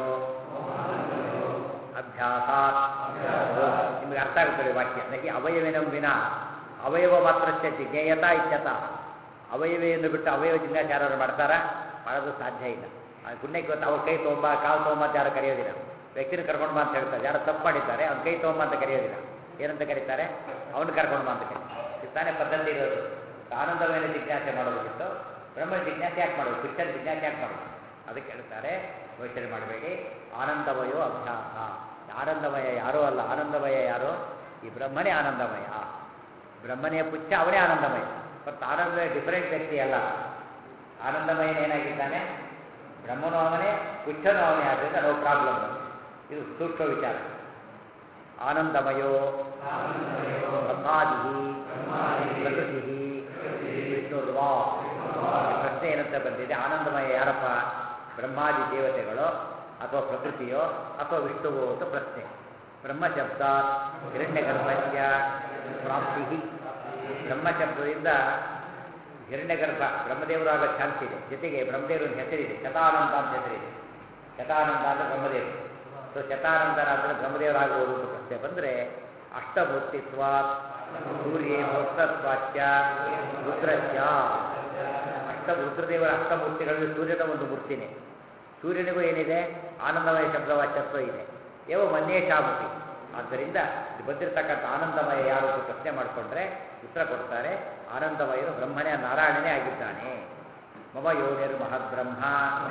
ಅಭ್ಯಾಸ ನಿಮಗೆ ಅರ್ಥ ಆಗುತ್ತದೆ ವಾಕ್ಯ ನಹಿ ಅವಯವಿನಂ ವಿನ ಅವಯವ ಮಾತ್ರ ಜ್ಞೇಯತಾ ಇತ್ಯತ ಅವಯವೆಯನ್ನು ಬಿಟ್ಟು ಅವಯವ ಜಿಜ್ಞಾಸೆ ಯಾರು ಮಾಡ್ತಾರಾ ಮಾಡೋದು ಸಾಧ್ಯ ಇಲ್ಲ ಆ ಪುಣ್ಯಕ್ಕೆ ಇವತ್ತು ಅವ್ರ ಕೈ ತೊಗೊಂಬ ಕಾಲು ತೊಗೊಂಬ ಅಂತ ಯಾರು ಕರೆಯೋದಿಲ್ಲ ವ್ಯಕ್ತಿನ ಕರ್ಕೊಂಡು ಬಾ ಅಂತ ಹೇಳ್ತಾರೆ ಯಾರು ತಪ್ಪು ಮಾಡಿದ್ದಾರೆ ಅವ್ನ ಕೈ ತೊಗೊಂಬ ಅಂತ ಕರೆಯೋದಿಲ್ಲ ಏನಂತ ಕರೀತಾರೆ ಅವನು ಕರ್ಕೊಂಡು ಬಾ ಅಂತ ಕರೀತಾರೆ ಇದು ತಾನೇ ಪದ್ಧತಿ ಇರೋದು ಆನಂದಮಯನ ಜಿಜ್ಞಾಸೆ ಮಾಡೋದು ಬಿಟ್ಟು ಬ್ರಹ್ಮ ಜಿಜ್ಞಾಸೆ ಯಾಕೆ ಮಾಡೋದು ಕೃಷ್ಣನ ಜಿಜ್ಞಾಸೆ ಯಾಕೆ ಮಾಡೋದು ಅದಕ್ಕೆ ಹೇಳ್ತಾರೆ ಯೋಚನೆ ಮಾಡಬೇಡಿ ಆನಂದಮಯೋ ಅಭ್ಯಾಸ ಆನಂದಮಯ ಯಾರೋ ಅಲ್ಲ ಆನಂದಮಯ ಯಾರೋ ಈ ಬ್ರಹ್ಮನೇ ಆನಂದಮಯ ಬ್ರಹ್ಮನೇ ಪುಚ್ಛ ಅವನೇ ಆನಂದಮಯ ಮತ್ತು ಆನಂದಮಯ ಡಿಫರೆಂಟ್ ವ್ಯಕ್ತಿ ಅಲ್ಲ ಆನಂದಮಯನ ಏನಾಗಿದ್ದಾನೆ ಬ್ರಹ್ಮನೂ ಅವನೇ ಪುಚ್ಛನೂ ಅವನೇ ಆದ್ದರಿಂದ ನೋ ಪ್ರಾಬ್ಲಮ್ ಇದು ಸೂಕ್ಷ್ಮ ವಿಚಾರ ಆನಂದಮಯೋ ಬ್ರಹ್ಮಾದಿ ಪ್ರಕೃತಿ ವಿಷ್ಣುರ್ವಾ ಪ್ರಶ್ನೆ ಏನಂತ ಬಂದಿದೆ ಆನಂದಮಯ ಯಾರಪ್ಪ ಬ್ರಹ್ಮಾದಿ ದೇವತೆಗಳು ಅಥವಾ ಪ್ರಕೃತಿಯೋ ಅಥವಾ ವಿಷ್ಣುವೋ ಅಂತ ಪ್ರಶ್ನೆ ಬ್ರಹ್ಮಶಬ್ದ ಹಿರಣ್ಯಗರ್ಭಸ್ಯ ಪ್ರಾಪ್ತಿ ಬ್ರಹ್ಮಶಬ್ದದಿಂದ ಹಿರಣ್ಯಗರ್ಭ ಬ್ರಹ್ಮದೇವರು ಆಗೋ ಚಾನ್ಸ್ ಇದೆ ಜೊತೆಗೆ ಬ್ರಹ್ಮದೇವರು ಒಂದು ಹೆಸರಿದೆ ಶತಾನಂದ ಅಂತ ಹೆಸರಿದೆ ಶತಾನಂದ ಅಂದರೆ ಬ್ರಹ್ಮದೇವರು ಸೊ ಶತಾನಂದರಾದರೆ ಬ್ರಹ್ಮದೇವರಾಗುವುದು ಅಂತ ಪ್ರಶ್ನೆ ಬಂದರೆ ಅಷ್ಟಮೂರ್ತಿತ್ವ ಸೂರ್ಯ ಭಕ್ತತ್ವಾಚ್ಯ ರುದ್ರಸ್ಯ ಅಷ್ಟ ರುದ್ರದೇವರ ಅಷ್ಟಮೂರ್ತಿಗಳಲ್ಲಿ ಸೂರ್ಯನ ಒಂದು ಮೂರ್ತಿನೇ ಸೂರ್ಯನಿಗೂ ಏನಿದೆ ಆನಂದಮಯ ಶಬ್ದವಾಚ್ಯತ್ವ ಇದೆ ಏವ ಮನ್ಯೇಶಾಮುಖಿ ಆದ್ದರಿಂದ ಇಲ್ಲಿ ಬಂದಿರತಕ್ಕಂಥ ಆನಂದಮಯ ಯಾರು ಅಂತ ಪ್ರಶ್ನೆ ಮಾಡಿಕೊಂಡ್ರೆ ಉತ್ತರ ಕೊಡ್ತಾರೆ ಆನಂದಮಯನು ಬ್ರಹ್ಮನೇ ನಾರಾಯಣನೇ ಆಗಿದ್ದಾನೆ ಮಮ ಯೋನಿರ್ ಮಹದ್ಬ್ರಹ್ಮ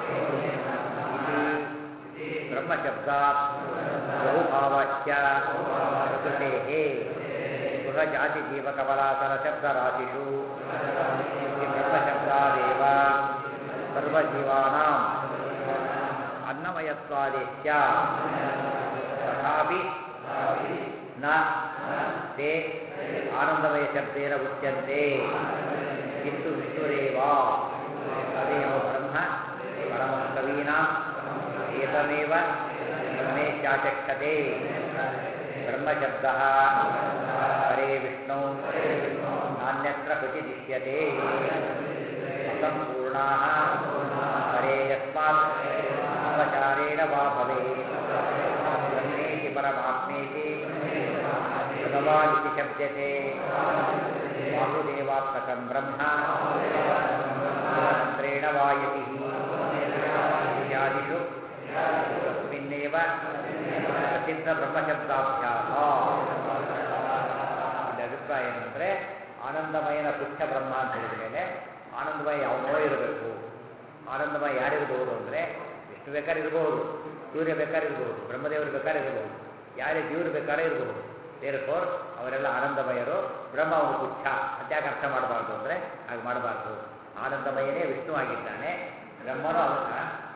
ಇತಿ ಬ್ರಹ್ಮಶಬ್ದಾತ್ ಬಹುಭಾವಾಚ್ಯ ಪ್ರಕೃತೆ ಗೃಹಜಾತಿ ಜೀವಕಮಲಾಸನ ಶಬ್ದರಾಶಿಷು ಈ ಬ್ರಹ್ಮಶಬ್ದಾದೇವ ಸರ್ವಜೀವಾನಾಂ ಅನ್ನಮಯತ್ವಾದೇತ್ಯ ತಥಾಪಿ ನ ते आनन्दमयशब्देन उच्यन्ते किन्तु विष्णुरेव तदेव ब्रह्म परमं कवीनाम् एतमेव ब्रह्मेत्याचक्षते ब्रह्मशब्दः परे विष्णौ नान्यत्र क्वचिदिष्यते असम्पूर्णाः परे यस्मात् अपचारेण वा भवेत् ब्रह्मेति परमात्मेति भगवान् इति शब्दते वासुदेवात्मकं ब्रह्म मन्त्रेण वायतिः इत्यादिषु तस्मिन्नेव ಪ್ರಸಿದ್ಧಬ್ರಹ್ಮಶಬ್ದಾಭ್ಯಾಸ ಇಲ್ಲಿ ಅಭಿಪ್ರಾಯ ಏನಂದ್ರೆ ಆನಂದಮಯನ ಪುಚ್ಛ ಬ್ರಹ್ಮ ಅಂತ ಹೇಳಿದ ಮೇಲೆ ಆನಂದಮಯ ಯಾವನೋ ಇರಬೇಕು ಆನಂದಮಯ ಯಾರಿರಬಹುದು ಅಂದರೆ ಎಷ್ಟು ಬೇಕಾದ್ರೆ ಇರಬಹುದು ಸೂರ್ಯ ಬೇಕಾದ್ರೆ ಇರಬಹುದು ಬ್ರಹ್ಮದೇವರು ಬೇಕಾದ್ರೆ ಇರಬಹುದು ಯಾರೇ ಜೀವರು ಬೇಕಾದ್ರೆ ಇರಬಹುದು ದೇರ್ ಫೋರ್ ಅವರೆಲ್ಲ ಆನಂದಮಯರು ಬ್ರಹ್ಮ ಅವನು ಪುಚ್ಛ ಅದ್ಯಾಕೆ ಅರ್ಥ ಮಾಡಬಾರ್ದು ಅಂದರೆ ಹಾಗೆ ಮಾಡಬಾರ್ದು ಆನಂದಮಯನೇ ವಿಷ್ಣು ಆಗಿದ್ದಾನೆ ಬ್ರಹ್ಮನು ಅವನ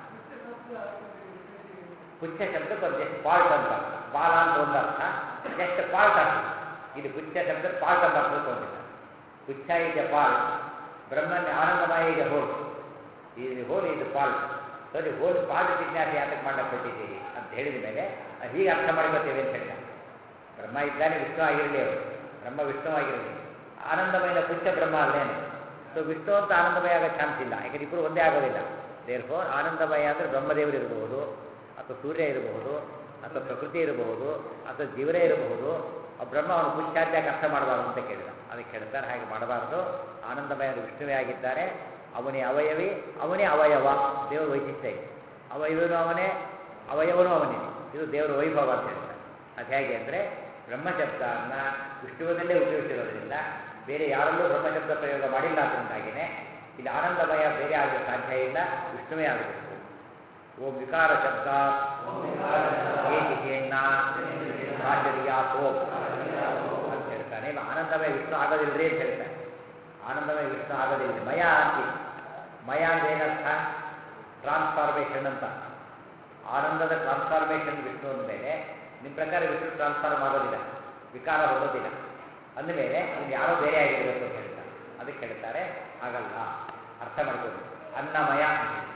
ಪುಚ್ಛ ಶಬ್ದಕ್ಕೆ ಒಂದು ಜಸ್ಟ್ ಪಾರ್ಟ್ ಅಂತ ಬಾಲ ಅಂತ ಒಂದು ಅರ್ಥ ಜಸ್ಟ್ ಪಾರ್ಟ್ ಅರ್ಥ ಇದು ಪುಚ್ಛ ಶಬ್ದ ಪಾರ್ಟ್ ಅಂತ ಅರ್ಥ ತಗೊಂಡಿದ್ದಾರೆ ಪುಚ್ಛ ಇದೆ ಪಾರ್ಟ್ ಬ್ರಹ್ಮನ್ ಆನಂದಮಯ ಇದೆ ಹೋಲ್ ಇದು ಹೋಲ್ ಇದು ಪಾರ್ಟ್ ಸರಿ ಹೋಲ್ ಪಾರ್ಟ್ ಜಿಜ್ಞಾಸ ಯಾತಕ್ಕೆ ಮಾಡಲ್ಪಟ್ಟಿದ್ದೀರಿ ಅಂತ ಹೇಳಿದ ಮೇಲೆ ಅದು ಹೀಗೆ ಅರ್ಥ ಮಾಡ್ಕೋತೇವೆ ಅಂತ ಹೇಳಿದ ಬ್ರಹ್ಮ ಇದ್ದಾನೆ ವಿಷ್ಣು ಆಗಿರಲಿ ಅವರು ಬ್ರಹ್ಮ ವಿಷ್ಣು ಆಗಿರಲಿ ಆನಂದಮಯನ ಪುಚ್ಛ ಬ್ರಹ್ಮ ಅಲ್ಲೇನು ಸೊ ವಿಷ್ಣು ಅಂತ ಆನಂದಮಯ ಆಗೋ ಚಾನ್ಸ್ ಇಲ್ಲ ಯಾಕಂದ್ರೆ ಇಬ್ಬರು ಒಂದೇ ಆಗೋದಿಲ್ಲ ದೇರ್ ಫೋರ್ ಆನಂದಮಯ ಅಂದರೆ ಬ್ರಹ್ಮದೇವರು ಇರಬಹುದು ಅಥವಾ ಸೂರ್ಯ ಇರಬಹುದು ಅಥವಾ ಪ್ರಕೃತಿ ಇರಬಹುದು ಅಥವಾ ಜೀವರೇ ಇರಬಹುದು ಆ ಬ್ರಹ್ಮ ಅವನು ಪುಚ್ಛಾದ್ಯಾಕೆ ಅರ್ಥ ಮಾಡಬಾರ್ದು ಅಂತ ಕೇಳಿದ ಅದಕ್ಕೆ ಹೇಳ್ತಾರೆ ಹಾಗೆ ಮಾಡಬಾರ್ದು ಆನಂದಮಯ ವಿಷ್ಣುವೇ ಆಗಿದ್ದಾರೆ ಅವನೇ ಅವಯವಿ ಅವನೇ ಅವಯವ ದೇವರ ವೈಶಿಷ್ಟ್ಯ ಇದೆ ಅವಯವನು ಅವನೇ ಅವಯವನು ಅವನೇ ಇದು ದೇವರ ವೈಭವ ಅಂತ ಹೇಳ್ತಾರೆ ಅದು ಹೇಗೆ ಅಂದರೆ ಬ್ರಹ್ಮಶಬ್ದವನ್ನು ವಿಷ್ಣುವಿನಲ್ಲೇ ಉಪಯೋಗಿಸಿರೋದ್ರಿಂದ ಬೇರೆ ಯಾರಲ್ಲೂ ಬ್ರಹ್ಮಶಬ್ದ ಪ್ರಯೋಗ ಮಾಡಿಲ್ಲ ಅದರಿಂದಾಗಿಯೇ ಇಲ್ಲಿ ಆನಂದಮಯ ಬೇರೆ ಆಗಲು ಸಾಧ್ಯ ಇಲ್ಲ ವಿಷ್ಣುವೇ ಆಗಬೇಕು ಓಂ ವಿಕಾರ ಶಬ್ದ ಏಕಿಕೆಯನ್ನ ಆಚರ್ಯಾತ್ ಓಂ ಅಂತ ಹೇಳ್ತಾನೆ ಇಲ್ಲ ಆನಂದಮಯ ವಿಷ್ಣು ಆಗೋದಿಲ್ಲರಿ ಅಂತ ಹೇಳ್ತಾನೆ ಆನಂದಮಯ ವಿಷ್ಣು ಆಗೋದಿಲ್ಲ ಮಯ ಅಂತಿ ಮಯ ಅಂದ್ರೆ ಏನರ್ಥ ಟ್ರಾನ್ಸ್ಫಾರ್ಮೇಷನ್ ಅಂತ ಆನಂದದ ಟ್ರಾನ್ಸ್ಫಾರ್ಮೇಷನ್ ವಿಷ್ಣು ಅಂದಮೇಲೆ ನಿಮ್ಮ ಪ್ರಕಾರ ವಿಷ್ಣು ಟ್ರಾನ್ಸ್ಫಾರ್ಮ್ ಆಗೋದಿಲ್ಲ ವಿಕಾರ ಹೋಗೋದಿಲ್ಲ ಅಂದಮೇಲೆ ಇದು ಯಾರೋ ಬೇರೆ ಆಗಿರಬೇಕು ಅಂತ ಹೇಳ್ತಾರೆ ಅದಕ್ಕೆ ಹೇಳ್ತಾರೆ ಹಾಗಲ್ಲ ಅರ್ಥ ಮಾಡ್ಕೋಬೇಕು ಅನ್ನಮಯ ಅಂತ ಹೇಳ್ತಾರೆ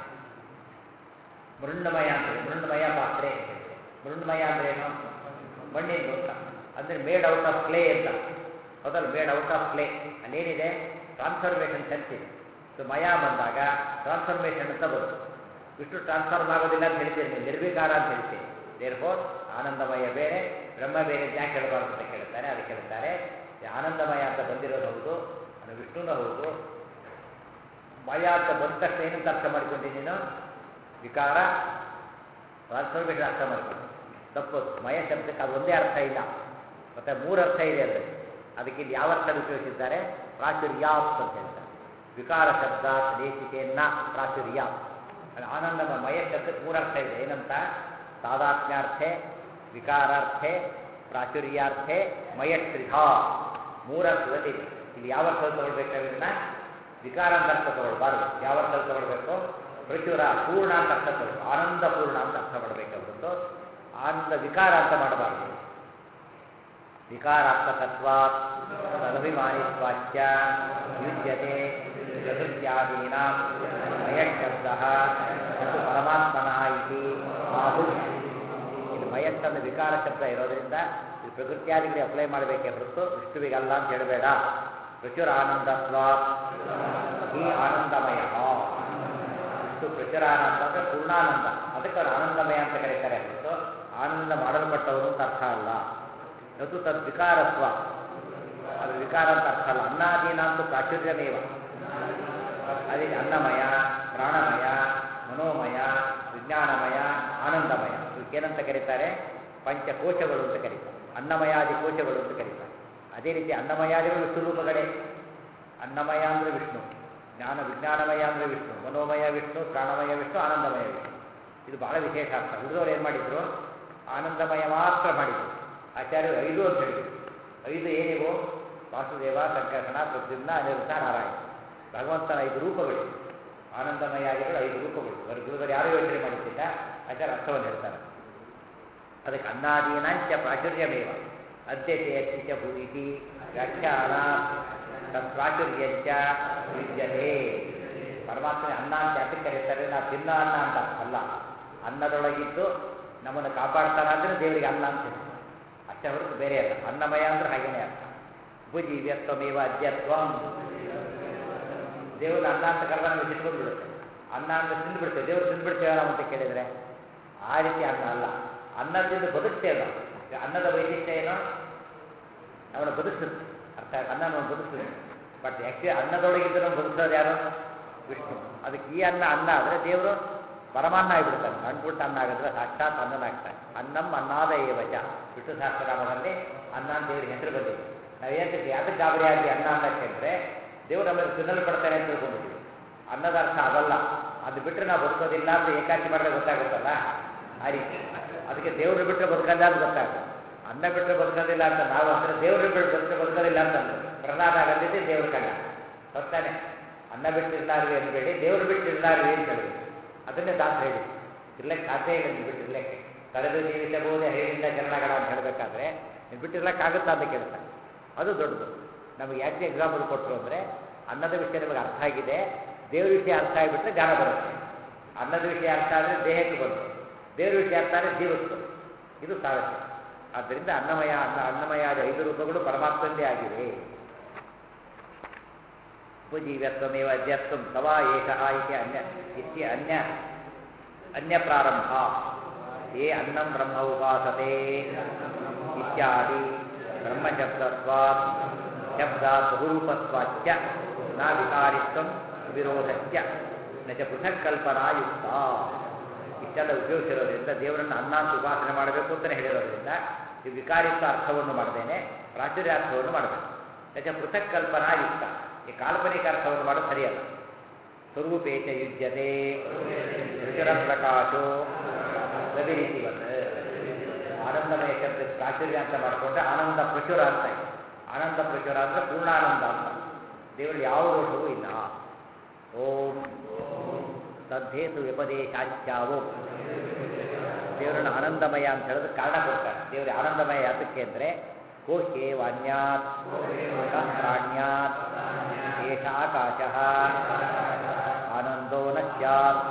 ಮೃಣ್ಣಮಯ ಅಂತ ಹೇಳಿ ಮೃಣ್ಣಮಯ ಪಾತ್ರೆ ಅಂತ ಹೇಳ್ತಾರೆ ಮೃಣ್ಣಮಯ ಅಂದ್ರೆ ಏನು ಮಣ್ಣಿಂದು ಅಂತ ಅಂದರೆ ಮೇಡ್ ಔಟ್ ಆಫ್ ಕ್ಲೇ ಅಂತ ಹೌದಲ್ಲ ಮೇಡ್ ಔಟ್ ಆಫ್ ಕ್ಲೇ ಅಲ್ಲೇನಿದೆ ಟ್ರಾನ್ಸ್ಫಾರ್ಮೇಷನ್ ಸೆನ್ಸ್ ಇದೆ ಸೊ ಮಯ ಬಂದಾಗ ಟ್ರಾನ್ಸ್ಫಾರ್ಮೇಷನ್ ಅಂತ ಬಂತು ವಿಷ್ಣು ಟ್ರಾನ್ಸ್ಫಾರ್ಮ್ ಆಗೋದಿಲ್ಲ ಅಂತ ಹೇಳ್ತೀರಿ ನೀವು ನಿರ್ವಿಕಾರ ಅಂತ ಹೇಳ್ತೀರಿ ದೇರ್ಫೋರ್ ಆನಂದಮಯ ಬೇರೆ ಬ್ರಹ್ಮ ಬೇರೆ ಅಂತ ಯಾಕೆ ಹೇಳಬಾರ್ದು ಅಂತ ಕೇಳ್ತಾರೆ ಅದಕ್ಕೆ ಹೇಳ್ತಾರೆ ಈ ಆನಂದಮಯ ಅಂತ ಬಂದಿರೋದು ಹೌದು ಅದು ವಿಷ್ಣುನ ಹೌದು ಮಯ ಅಂತ ಬಂದ ತಕ್ಷಣ ಏನಂತ ಅರ್ಥ ಮಾಡ್ಕೊಂಡಿ ನೀನು ವಿಕಾರ ಟ್ರಾನ್ಸ್ಫಾರ್ಮೇಷನ್ ಅರ್ಥ ಮಾಡ್ಕೊಂಡು ತಪ್ಪು ಮಯ ಶಬ್ದಕ್ಕೆ ಅದು ಒಂದೇ ಅರ್ಥ ಇಲ್ಲ ಮತ್ತೆ ಮೂರು ಅರ್ಥ ಇದೆ ಅದರಲ್ಲಿ ಅದಕ್ಕೆ ಇಲ್ಲಿ ಯಾವ ಅರ್ಥ ಉಪಯೋಗಿಸಿದ್ದಾರೆ ಪ್ರಾಚುರ್ಯಾಪ್ ಅಂತ ಹೇಳ್ತಾರೆ ವಿಕಾರ ಶಬ್ದ ದೇಶಿಕೆಯನ್ನ ಪ್ರಾಚುರ್ಯಾಪ್ ಆನಂದಮ ಮಯ ಶಬ್ದಕ್ಕೆ ಮೂರು ಅರ್ಥ ಇದೆ ಏನಂತ ತಾದಾತ್ಮ್ಯಾರ್ಥೆ ವಿಕಾರಾರ್ಥೆ ಪ್ರಾಚುರ್ಯಾರ್ಥೆ ಮಯಶ್ರಿಧ ಮೂರರ್ಥದಲ್ಲಿ ಇದೆ ಇಲ್ಲಿ ಯಾವ ಅರ್ಥದಲ್ಲಿ ತಗೊಳ್ಬೇಕಾದ್ರನ್ನ ವಿಕಾರ ಅಂತ ಅರ್ಥ ತಗೊಳ್ಬಾರ್ದು ಯಾವ ಅರ್ಥದಲ್ಲಿ ತಗೊಳ್ಬೇಕು ಪ್ರಚುರ ಪೂರ್ಣ ಅಂತ ಅರ್ಥ ತಗೊಳ್ಬೇಕು ಆನಂದ ಪೂರ್ಣ ಅಂತ ಅರ್ಥ ಮಾಡಬೇಕೆ ಹೊರತು ಆನಂದ ವಿಕಾರ ಅಂತ ಮಾಡಬಾರ್ದು ವಿಕಾರಾತ್ಮಕತ್ವಾತ್ ತದಭಿಮಾನಿತ್ವಾಚ್ಚ ಯುಜ್ಯತೆ ಪ್ರಕೃತ್ಯಾದೀನಾಂ ಮಯಶಬ್ದಃ ಮತ್ತು ಪರಮಾತ್ಮನ ಇತಿ ಆಹು ಇದು ಮಯಸ್ಸನ್ನು ವಿಕಾರ ಶಬ್ದ ಇರೋದ್ರಿಂದ ಇದು ಪ್ರಕೃತ್ಯಾದಿಗಳಿಗೆ ಅಪ್ಲೈ ಮಾಡಬೇಕೇ ಹೊರತು ವಿಷ್ಣುವಿಗಲ್ಲ ಅಂತ ಹೇಳಬೇಡ ಪ್ರಚುರ ಆನಂದತ್ವಾತ್ ಈ ಆನಂದಮಯ ಇಷ್ಟು ಪ್ರಚುರ ಆನಂದ ಅಂದರೆ ಪೂರ್ಣಾನಂದ ಅದಕ್ಕೆ ಅವ್ರು ಆನಂದಮಯ ಅಂತ ಕರೀತಾರೆ ಹೊರತು ಆನಂದ ಮಾಡಲ್ಪಟ್ಟವರು ಅಂತ ಅರ್ಥ ಅಲ್ಲ ನತು ತದ್ ವಿಕಾರತ್ವ ಅದು ವಿಕಾರ ಅಂತ ಅರ್ಥ ಅಲ್ಲ ಅನ್ನಾದೀನ ಅಂತೂ ಪ್ರಾಚುರ್ಯಮೇವ ಅದಕ್ಕೆ ಅನ್ನಮಯ ಪ್ರಾಣಮಯ ಮನೋಮಯ ವಿಜ್ಞಾನಮಯ ಆನಂದಮಯ ಇವಕ್ಕೇನಂತ ಕರೀತಾರೆ ಪಂಚಕೋಶಗಳು ಅಂತ ಕರೀತಾರೆ ಅನ್ನಮಯಾದಿ ಕೋಶಗಳು ಅಂತ ಕರೀತಾರೆ ಅದೇ ರೀತಿ ಅನ್ನಮಯಾದಿಗಳು ವಿಷ್ಣು ರೂಪಗಳೇ ಅನ್ನಮಯ ಅಂದರೆ ವಿಷ್ಣು ಜ್ಞಾನ ವಿಜ್ಞಾನಮಯ ಅಂದರೆ ವಿಷ್ಣು ಮನೋಮಯ ವಿಷ್ಣು ಪ್ರಾಣಮಯ ವಿಷ್ಣು ಆನಂದಮಯ ವಿಷ್ಣು ಇದು ಬಹಳ ವಿಶೇಷ ಅರ್ಥ ಉಳಿದವರು ಏನು ಮಾಡಿದ್ರು ಆನಂದಮಯ ಮಾತ್ರ ಮಾಡಿದರು ಆಚಾರ್ಯರು ಐದು ಅಂತ ಹೇಳಿದರು ಐದು ಏನಿವು ವಾಸುದೇವ ಸಂಕರ್ಷಣ ಪ್ರದ್ಯುಮ್ನ ಅನಿರುದ್ಧ ನಾರಾಯಣ ಭಗವಂತನ ಐದು ರೂಪಗಳು ಆನಂದಮಯಾದಿಗಳು ಐದು ರೂಪಗಳು ಬರೀ ಗುರುಗಳು ಯಾರು ಯೋಚನೆ ಮಾಡುತ್ತಿಲ್ಲ ಆಚಾರ್ಯ ಅರ್ಥವನ್ನು ಹೇಳ್ತಾರೆ ಅದಕ್ಕೆ ಅನ್ನಾದೀನಾಂಚ ಪ್ರಾಚುರ್ಯಮೇವ ಅದ್ಯತೆ ಅಚ್ಚಿಚ ಭೂಮಿತಿ ವ್ಯಾಖ್ಯಾನ ತತ್ಪ್ರಾಚುರ್ಯಂಚ ವಿದ್ಯತೆ ಪರಮಾತ್ಮನ ಅನ್ನ ಅಂತ ಯಾತಕ್ಕೆ ಕರೀತಾರೆ ನಾವು ತಿನ್ನೋ ಅನ್ನ ಅಂತ ಅಲ್ಲ ಅನ್ನದೊಳಗಿದ್ದು ನಮ್ಮನ್ನು ಕಾಪಾಡ್ತಾನಾದ್ರೆ ದೇವರಿಗೆ ಅನ್ನ ಅಂತ ಹೇಳ್ತಾರೆ ಅಷ್ಟೇ ಹೊರತು ಬೇರೆ ಅಲ್ಲ ಅನ್ನಮಯ ಅಂದ್ರೆ ಹಾಗೇನೇ ಅರ್ಥ ಉಪಜೀವ್ಯತ್ವಮೇವ ಅದ್ಯತ್ವಂ ದೇವ್ರನ್ನ ಅನ್ನ ಅಂತ ಕರೆದ ನಮಗೆ ಸಿಟ್ಟು ಬಂದ್ಬಿಡುತ್ತೆ ಅನ್ನ ಅಂದ್ರೆ ತಿಂದ್ಬಿಡ್ತೇವೆ ದೇವ್ರು ತಿಂದ್ಬಿಡ್ತೇವೆ ನಾವು ಅಂತ ಕೇಳಿದರೆ ಆ ರೀತಿ ಅನ್ನ ಅಲ್ಲ ಅನ್ನದಿಂದ ಬದುಕ್ತೇವೆ ನಾವು ಅನ್ನದ ವೈಶಿಷ್ಟ್ಯ ಏನು ನಮ್ಮನ್ನು ಬದುಕಿಸುತ್ತೆ ಅರ್ಥ ಅನ್ನ ನಾವು ಬದುಕಿಸುತ್ತೆ ಬಟ್ ಆ್ಯಕ್ಚುಲಿ ಅನ್ನದೊಳಗಿದ್ದು ನಾವು ಬದುಕಿಸೋದು ಯಾರು ವಿಷ್ಣು ಅದಕ್ಕೆ ಈ ಅನ್ನ ಅನ್ನ ಆದರೆ ದೇವರು ಪರಮಾನ್ನ ಆಗಿಬಿಡ್ತಾನೆ ಸಣ್ಣ ಪುಟ್ಟ ಅನ್ನ ಆಗಿದ್ರೆ ಸಾಕ್ಷಾತ್ ಅನ್ನನಾಗ್ತಾನೆ ಅನ್ನಂ ಅನ್ನಾದ ಏವಚ ವಿಷ್ಣು ಸಹಸ್ರನಾಮದಲ್ಲಿ ಅನ್ನ ಅಂತ ದೇವರಿಗೆ ಹೆಸರು ಬಂದಿದೆ ನಾವು ಏನಂತೀವಿ ಯಾತಕ್ಕೆ ಗಾಬರಿ ಆಗಿ ಅನ್ನ ಅನ್ನಕ್ಕೆ ಅಂದರೆ ದೇವರು ನಮ್ಮನ್ನು ತಿನ್ನಲು ಪಡ್ತಾನೆ ಅಂತ ತಿಳ್ಕೊಂಡ್ಬಿಟ್ಟಿವಿ ಅನ್ನದ ಅರ್ಥ ಅದಲ್ಲ ಅದು ಬಿಟ್ಟರೆ ನಾವು ಬದುಕೋದಿಲ್ಲ ಅಂತ ಏಕಾಚಿ ಮಾಡಿದ್ರೆ ಗೊತ್ತಾಗುತ್ತಲ್ಲ ಆ ರೀತಿ ಅದಕ್ಕೆ ದೇವರು ಬಿಟ್ಟರೆ ಬದುಕಲ್ಲ ಅಂತ ಗೊತ್ತಾಗುತ್ತೆ ಅನ್ನ ಬಿಟ್ಟರೆ ಬದುಕೋದಿಲ್ಲ ಅಂತ ನಾವು ಅಂದರೆ ದೇವರು ಬಿಟ್ಟು ಬದುಕರೆ ಬದುಕೋದಿಲ್ಲ ಅಂತ ಅಂದ್ರು ಪ್ರಹ್ಲಾದ ಆಗಂದಿದ್ದೆ ದೇವ್ರ ಕಂಡ ಹೊತ್ತಾನೆ ಅನ್ನ ಬಿಟ್ಟಿರ್ಲಾರ್ವಿ ಅನ್ಬೇಡಿ ದೇವರು ಬಿಟ್ಟಿರ್ಲಾರ್ವಿ ಅಂತ ಹೇಳಿದ್ರು ಅದನ್ನೇ ದಾಸ ಹೇಳಿ ಇರ್ಲಿಕ್ಕೆ ಸಾಧ್ಯ ಇಲ್ಲ ನೀವು ಬಿಟ್ಟಿರ್ಲಿಕ್ಕೆ ಕಳೆದು ಜೀವಿಸಬಹುದೇ ಹೇಳಿಂದ ಚರಣಗಳ ಅಂತ ಹೇಳಬೇಕಾದ್ರೆ ನೀವು ಬಿಟ್ಟಿರ್ಲಕ್ಕಾಗುತ್ತಾ ಅಂತ ಕೇಳ್ತಾರೆ ಅದು ದೊಡ್ಡದು ನಮಗೆ ಯಾಕೆ ಎಕ್ಸಾಂಪಲ್ ಕೊಟ್ಟರು ಅಂದರೆ ಅನ್ನದ ವಿಷಯ ನಮಗೆ ಅರ್ಥ ಆಗಿದೆ ದೇವ್ರ ವಿಷಯ ಅರ್ಥ ಆಗಿಬಿಟ್ರೆ ಜ್ಞಾನ ಬರುತ್ತೆ ಅನ್ನದ ವಿಷಯ ಅರ್ಥ ಆದರೆ ದೇಹಕ್ಕೆ ಬಂತು ದೇವ್ರ ವಿಷಯ ಅರ್ಥ ಆದರೆ ಜೀವಕ್ಕೆ ಇದು ಸಾರಥ್ಯ ಆದ್ದರಿಂದ ಅನ್ನಮಯ ಅನ್ನ ಅನ್ನಮಯಾದ ಐದು ರೂಪಗಳು ಪರಮಾತ್ಮಂದೇ ಆಗಿವೆ ಉಪಜೀವ್ಯತ್ವಮೇವ ಅದ್ಯತ್ವಂ ತವಾ ಏಕಃ ಇತಿ ಅನ್ಯ ಇತ್ಯ ಅನ್ಯ ಅನ್ಯ ಪ್ರಾರಂಭ ಯೇ ಅನ್ನಂ ಬ್ರಹ್ಮ ಉಪಾಸತೆ ಇತ್ಯಾದಿ ಬ್ರಹ್ಮಶಬ್ದತ್ವಾತ್ ಶಬ್ದಾತ್ ಬಹುರೂಪತ್ವಾಚ್ಚ ನ ವಿಕಾರಿತ್ವಂ ವಿರೋಧಶ್ಚ ನ ಚ ಪೃಥಕ್ ಕಲ್ಪನಾ ಯುಕ್ತ ಇಷ್ಟೆಲ್ಲ ಉಪಯೋಗಿಸಿರೋದ್ರಿಂದ ದೇವರನ್ನು ಅನ್ನ ಅಂತ ಉಪಾಸನೆ ಮಾಡಬೇಕು ಅಂತಲೇ ಹೇಳಿರೋದ್ರಿಂದ ಈ ವಿಕಾರಿತ್ವ ಅರ್ಥವನ್ನು ಮಾಡದೇನೆ ಪ್ರಾಚುರ್ಯಾರ್ಥವನ್ನು ಮಾಡಬೇಕು ಯಾಕೆ ಪೃಥಕ್ ಕಲ್ಪನಾ ಯುಕ್ತ ಈ ಕಾಲ್ಪನಿಕ ಅರ್ಥವನ್ನು ಮಾಡೋದು ಸರಿಯಲ್ಲ ಸ್ವರೂಪೇಚ ಯುಜ್ಯತೆ ಋಚುರ ಪ್ರಕಾಶೋ ರವಿರೀತಿವತ್ ಆನಂದಮಯ ಶಬ್ದ ಪ್ರಾಚುರ್ಯ ಅಂತ ಮಾಡಿಕೊಂಡ್ರೆ ಆನಂದ ಪ್ರಚುರ ಅಂತ ಇದೆ ಆನಂದ ಪ್ರಚುರ ಅಂದರೆ ಪೂರ್ಣಾನಂದ ಅಂತ ದೇವರಲ್ಲಿ ಯಾವ ದೋಷವೂ ಇಲ್ಲ ಓಂ ತದ್ದೇತು ವ್ಯಪದೇಶಾಚ್ಯಾವೋ ದೇವರನ್ನು ಆನಂದಮಯ ಅಂತ ಹೇಳಿದ್ರೆ ಕಾರಣ ಕೊಡ್ತಾರೆ ದೇವರಿಗೆ ಆನಂದಮಯ ಯಾತಕ್ಕೆ ಅಂದರೆ ಕೋಶೆ ವಾನ್ಯಾತ್ ಪ್ರಾಣ್ಯಾತ್ ಏಷ ಆಕಾಶ ಆನಂದೋ ನ ಸ್ಯಾತ್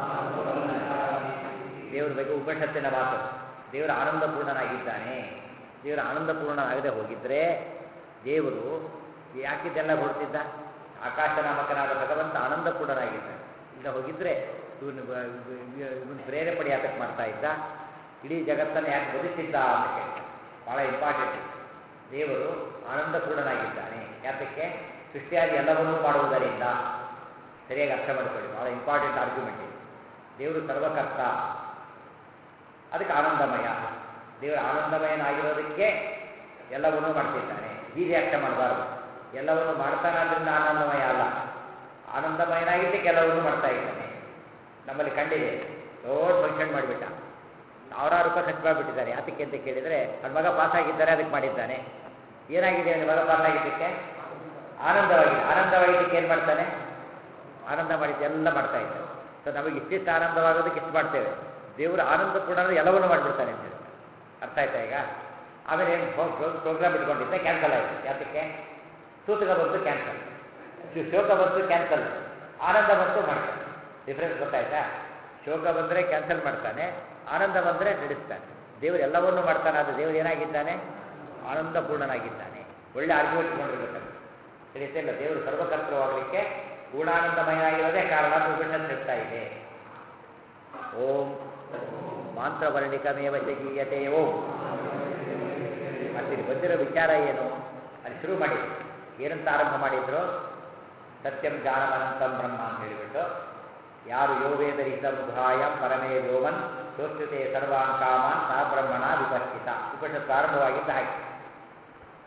ದೇವರ ಬಗ್ಗೆ ಉಪನಿಷತ್ತಿನ ಮಾತು ದೇವರು ಆನಂದಪೂರ್ಣನಾಗಿದ್ದಾನೆ ದೇವರು ಆನಂದಪೂರ್ಣನಾಗದೆ ಹೋಗಿದ್ರೆ ದೇವರು ಯಾಕಿದೆಲ್ಲ ಹೊರಡ್ತಿದ್ದ ಆಕಾಶ ನಾಮಕನಾದ ಭಗವಂತ ಆನಂದಪೂರ್ಣನಾಗಿದ್ದಾನೆ ಇಲ್ಲ ಹೋಗಿದ್ರೆ ಇವನು ಇವನು ಪ್ರೇರೇಪಣೆ ಯಾತಕ್ಕೆ ಮಾಡ್ತಾ ಇದ್ದ ಇಡೀ ಜಗತ್ತನ್ನು ಯಾಕೆ ಬದುಕಿದ್ದ ಅಂತ ಕೇಳ್ತಾರೆ ಭಾಳ ಇಂಪಾರ್ಟೆಂಟ್ ದೇವರು ಆನಂದಪೂರ್ಣನಾಗಿದ್ದಾನೆ ಯಾತಕ್ಕೆ ಸೃಷ್ಟಿಯಾಗಿ ಎಲ್ಲವನ್ನೂ ಮಾಡುವುದರಿಂದ ಸರಿಯಾಗಿ ಅರ್ಥ ಮಾಡಿಕೊಳ್ಳಿ ಭಾಳ ಇಂಪಾರ್ಟೆಂಟ್ ಆರ್ಗ್ಯುಮೆಂಟ್ ಇದೆ ದೇವರು ಸರ್ವಕರ್ತ ಅದಕ್ಕೆ ಆನಂದಮಯ ದೇವರು ಆನಂದಮಯನಾಗಿರೋದಕ್ಕೆ ಎಲ್ಲವನ್ನೂ ಮಾಡ್ತಿದ್ದಾನೆ ಹೀಗೆ ಅರ್ಥ ಮಾಡಬಾರ್ದು ಎಲ್ಲವನ್ನು ಮಾಡ್ತಾನಾದ್ರಿಂದ ಆನಂದಮಯ ಅಲ್ಲ ಆನಂದಮಯನಾಗಿದ್ದಕ್ಕೆ ಎಲ್ಲವನ್ನೂ ಮಾಡ್ತಾ ಇದ್ದಾನೆ ನಮ್ಮಲ್ಲಿ ಕಂಡಿದೆ ದೊಡ್ಡ ಫಂಕ್ಷನ್ ಮಾಡಿಬಿಟ್ಟ ಸಾವಿರಾರು ರೂಪಾಯಿ ಖರ್ಚು ಮಾಡಿಬಿಟ್ಟಿದ್ದಾರೆ ಯಾತಕ್ಕೆ ಅಂತ ಕೇಳಿದರೆ ನನ್ನ ಮಗ ಪಾಸ್ ಆಗಿದ್ದಾರೆ ಅದಕ್ಕೆ ಮಾಡಿದ್ದಾನೆ ಏನಾಗಿದೆ ಅವನ ಮಗ ಪಾಸ್ ಆಗಿದ್ದಕ್ಕೆ ಆನಂದವಾಗಿದೆ ಆನಂದವಾಗಿದ್ದಕ್ಕೆ ಏನು ಮಾಡ್ತಾನೆ ಆನಂದ ಮಾಡಿದ್ದು ಎಲ್ಲ ಮಾಡ್ತಾ ಇದ್ದಾನೆ ಸೊ ನಮಗೆ ಇಷ್ಟಿಷ್ಟು ಆನಂದವಾಗೋದಕ್ಕೆ ಇಷ್ಟು ಮಾಡ್ತೇವೆ ದೇವರು ಆನಂದ ಕೂಡ ಎಲ್ಲವನ್ನೂ ಮಾಡಿಬಿಡ್ತಾನೆ ಅಂತ ಹೇಳ್ತಾರೆ ಅರ್ಥ ಆಯ್ತಾ ಈಗ ಆಮೇಲೆ ಏನು ಪ್ರೋಗ್ರಾಮ್ ಇಟ್ಕೊಂಡಿದ್ದೆ ಕ್ಯಾನ್ಸಲ್ ಆಯಿತು ಯಾತಕ್ಕೆ ಸೂತಕ ಬಂತು ಕ್ಯಾನ್ಸಲ್ ಶೋಕ ಬಂತು ಕ್ಯಾನ್ಸಲ್ ಆನಂದ ಬಂತು ಮಾಡ್ತಾನೆ ಡಿಫ್ರೆನ್ಸ್ ಗೊತ್ತಾಯ್ತಾ ಶೋಕ ಬಂದರೆ ಕ್ಯಾನ್ಸಲ್ ಮಾಡ್ತಾನೆ ಆನಂದ ಬಂದರೆ ನಡೆಸ್ತಾನೆ ದೇವರು ಎಲ್ಲವನ್ನೂ ಮಾಡ್ತಾನೆ ಆದರೆ ದೇವರು ಏನಾಗಿದ್ದಾನೆ ಆನಂದಪೂರ್ಣನಾಗಿದ್ದಾನೆ ಒಳ್ಳೆ ಆರ್ಗ್ಯುಮೆಂಟ್ ಕೊಂಡಿರ್ಬೇಕಾದ್ರೆ ತಿಳಿತಿಲ್ಲ ದೇವರು ಸರ್ವಕರ್ತೃವಾಗಲಿಕ್ಕೆ ಪೂರ್ಣಾನಂದಮಯನಾಗಿರೋದೇ ಕಾರಣ ಅಂತ ಉಪನಿಷತ್ ಹೇಳ್ತಾ ಇದೆ ಓಂ ಮಾಂತ್ರವರ್ಣಿಕಮೇವ ಗೀಯತೆ ಓಂ ಅಲ್ಲಿ ಬಂದಿರೋ ವಿಚಾರ ಏನು ಅಲ್ಲಿ ಶುರು ಮಾಡಿದ್ರು ಏನಂತ ಆರಂಭ ಮಾಡಿದ್ರು ಸತ್ಯಂ ಜ್ಞಾನಮನಂತಂ ಬ್ರಹ್ಮ ಅಂತ ಹೇಳಿಬಿಟ್ಟು ಯಾರು ಯೋವೇದರಿತ ಮುಖಾಯಂ ಪರಮೇ ವ್ಯೋಮನ್ ಸೋಚ್ಯುತೆ ಸರ್ವಾನ್ ಕಾಮಾನ್ ಸಹ ಬ್ರಹ್ಮಣ ವಿಪಸ್ಥಿತ ಉಪನಿಷತ್ ಪ್ರಾರಂಭವಾಗಿದ್ದ ಹಾಗೆ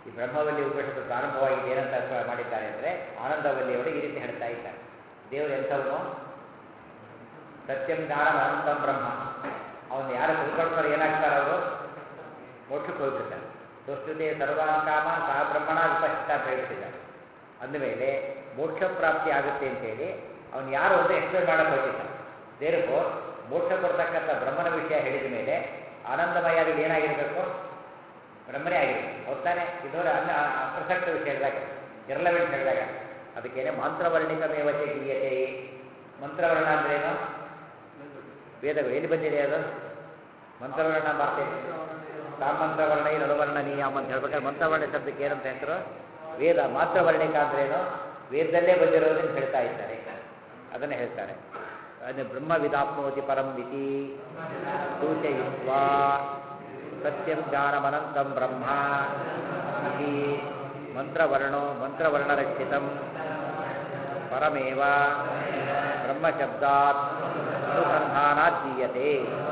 ಈ ಬ್ರಹ್ಮವಲ್ಲಿ ಉಪನಿಷತ್ತು ಪ್ರಾರಂಭವಾಗಿದೆ ಏನಂತ ಅರ್ಥ ಮಾಡಿದ್ದಾರೆ ಅಂದರೆ ಆನಂದವಲ್ಲಿಯವರು ಈ ರೀತಿ ಹೇಳ್ತಾ ಇದ್ದಾರೆ ದೇವರು ಎಂಥವನು ಸತ್ಯಂ ಜ್ಞಾನಂ ಅನಂತಂ ಬ್ರಹ್ಮ ಅವನು ಯಾರು ತಿಳ್ಕೊಳ್ತಾರೆ ಏನಾಗ್ತಾರೆ ಅವರು ಮೋಕ್ಷಕ್ಕೆ ಹೋಗ್ಬಿಡ್ತಾರೆ ಸುಸ್ತುತೆ ಸರ್ವಾನ್ ಕಾಮ ಸಹ ಬ್ರಹ್ಮಣ ವಿಪಶ್ಚಿತ ಅಂತ ಹೇಳ್ಬಿಟ್ಟಿದ್ದಾರೆ ಅಂದಮೇಲೆ ಮೋಕ್ಷ ಪ್ರಾಪ್ತಿ ಆಗುತ್ತೆ ಅಂತೇಳಿ ಅವನು ಯಾರು ಅಂತ ಎಕ್ಸ್ಪ್ಲೇನ್ ಮಾಡಕ್ಕೆ ಹೋಗಿಲ್ಲ ದೇರ್ಗೋ ಮೋಕ್ಷ ಕೊಡ್ತಕ್ಕಂಥ ಬ್ರಹ್ಮನ ವಿಷಯ ಹೇಳಿದ ಮೇಲೆ ಆನಂದಮಯಲ್ಲಿ ಏನಾಗಿರಬೇಕು ಬ್ರಹ್ಮನೇ ಆಗಿರಬೇಕು ಹೋಗ್ತಾನೆ ಇದರ ಅನ್ನ ಅಪ್ರಸಕ್ತ ವಿಷಯ ಹೇಳಿದಾಗ ಇರಲವೆಂಟ್ ಹೇಳಿದಾಗ ಅದಕ್ಕೇನೆ ಮಂತ್ರವರ್ಣಿಕ ಮೇವತೆ ಗೀಯತೆ ಮಂತ್ರವರ್ಣ ಅಂದ್ರೇನು ವೇದಗಳು ಎಲ್ಲಿ ಬಂದಿದೆ ಅದು ಮಂತ್ರವರ್ಣ ಬರ್ತೇನೆ ಸಾಮಂತ್ರವರ್ಣ ನಡುವರ್ಣ ನಿಯಮ ಅಂತ ಹೇಳ್ಬೇಕಾದ್ರೆ ಮಂತ್ರವರ್ಣ ಶಬ್ದಕ್ಕೆ ಏನಂತ ಹೆಸರು ವೇದ ಮಾತ್ರವರ್ಣಿಕ ಅಂದ್ರೇನು ವೇದದಲ್ಲೇ ಬಂದಿರೋದನ್ನು ಹೇಳ್ತಾ ಇದ್ದಾರೆ ಅದನ್ನು ಹೇಳ್ತಾರೆ ಅದು ಬ್ರಹ್ಮ ವಿದಾಪ್ನೋತಿ ಪರಂ ವಿತಿ ಸೂಚಯಿತ್ವಾ ಸತ್ಯಂ ಜ್ಞಾನಮನಂತಂ ಬ್ರಹ್ಮ ಇತಿ ಮಂತ್ರವರ್ಣೋ ಮಂತ್ರವರ್ಣರಕ್ಷಿತಂ ಪರಮೇವ ಬ್ರಹ್ಮಶಬ್ದಾತ್ ಅನುಸಂಧಾನಾದ್ದೀಯತೆ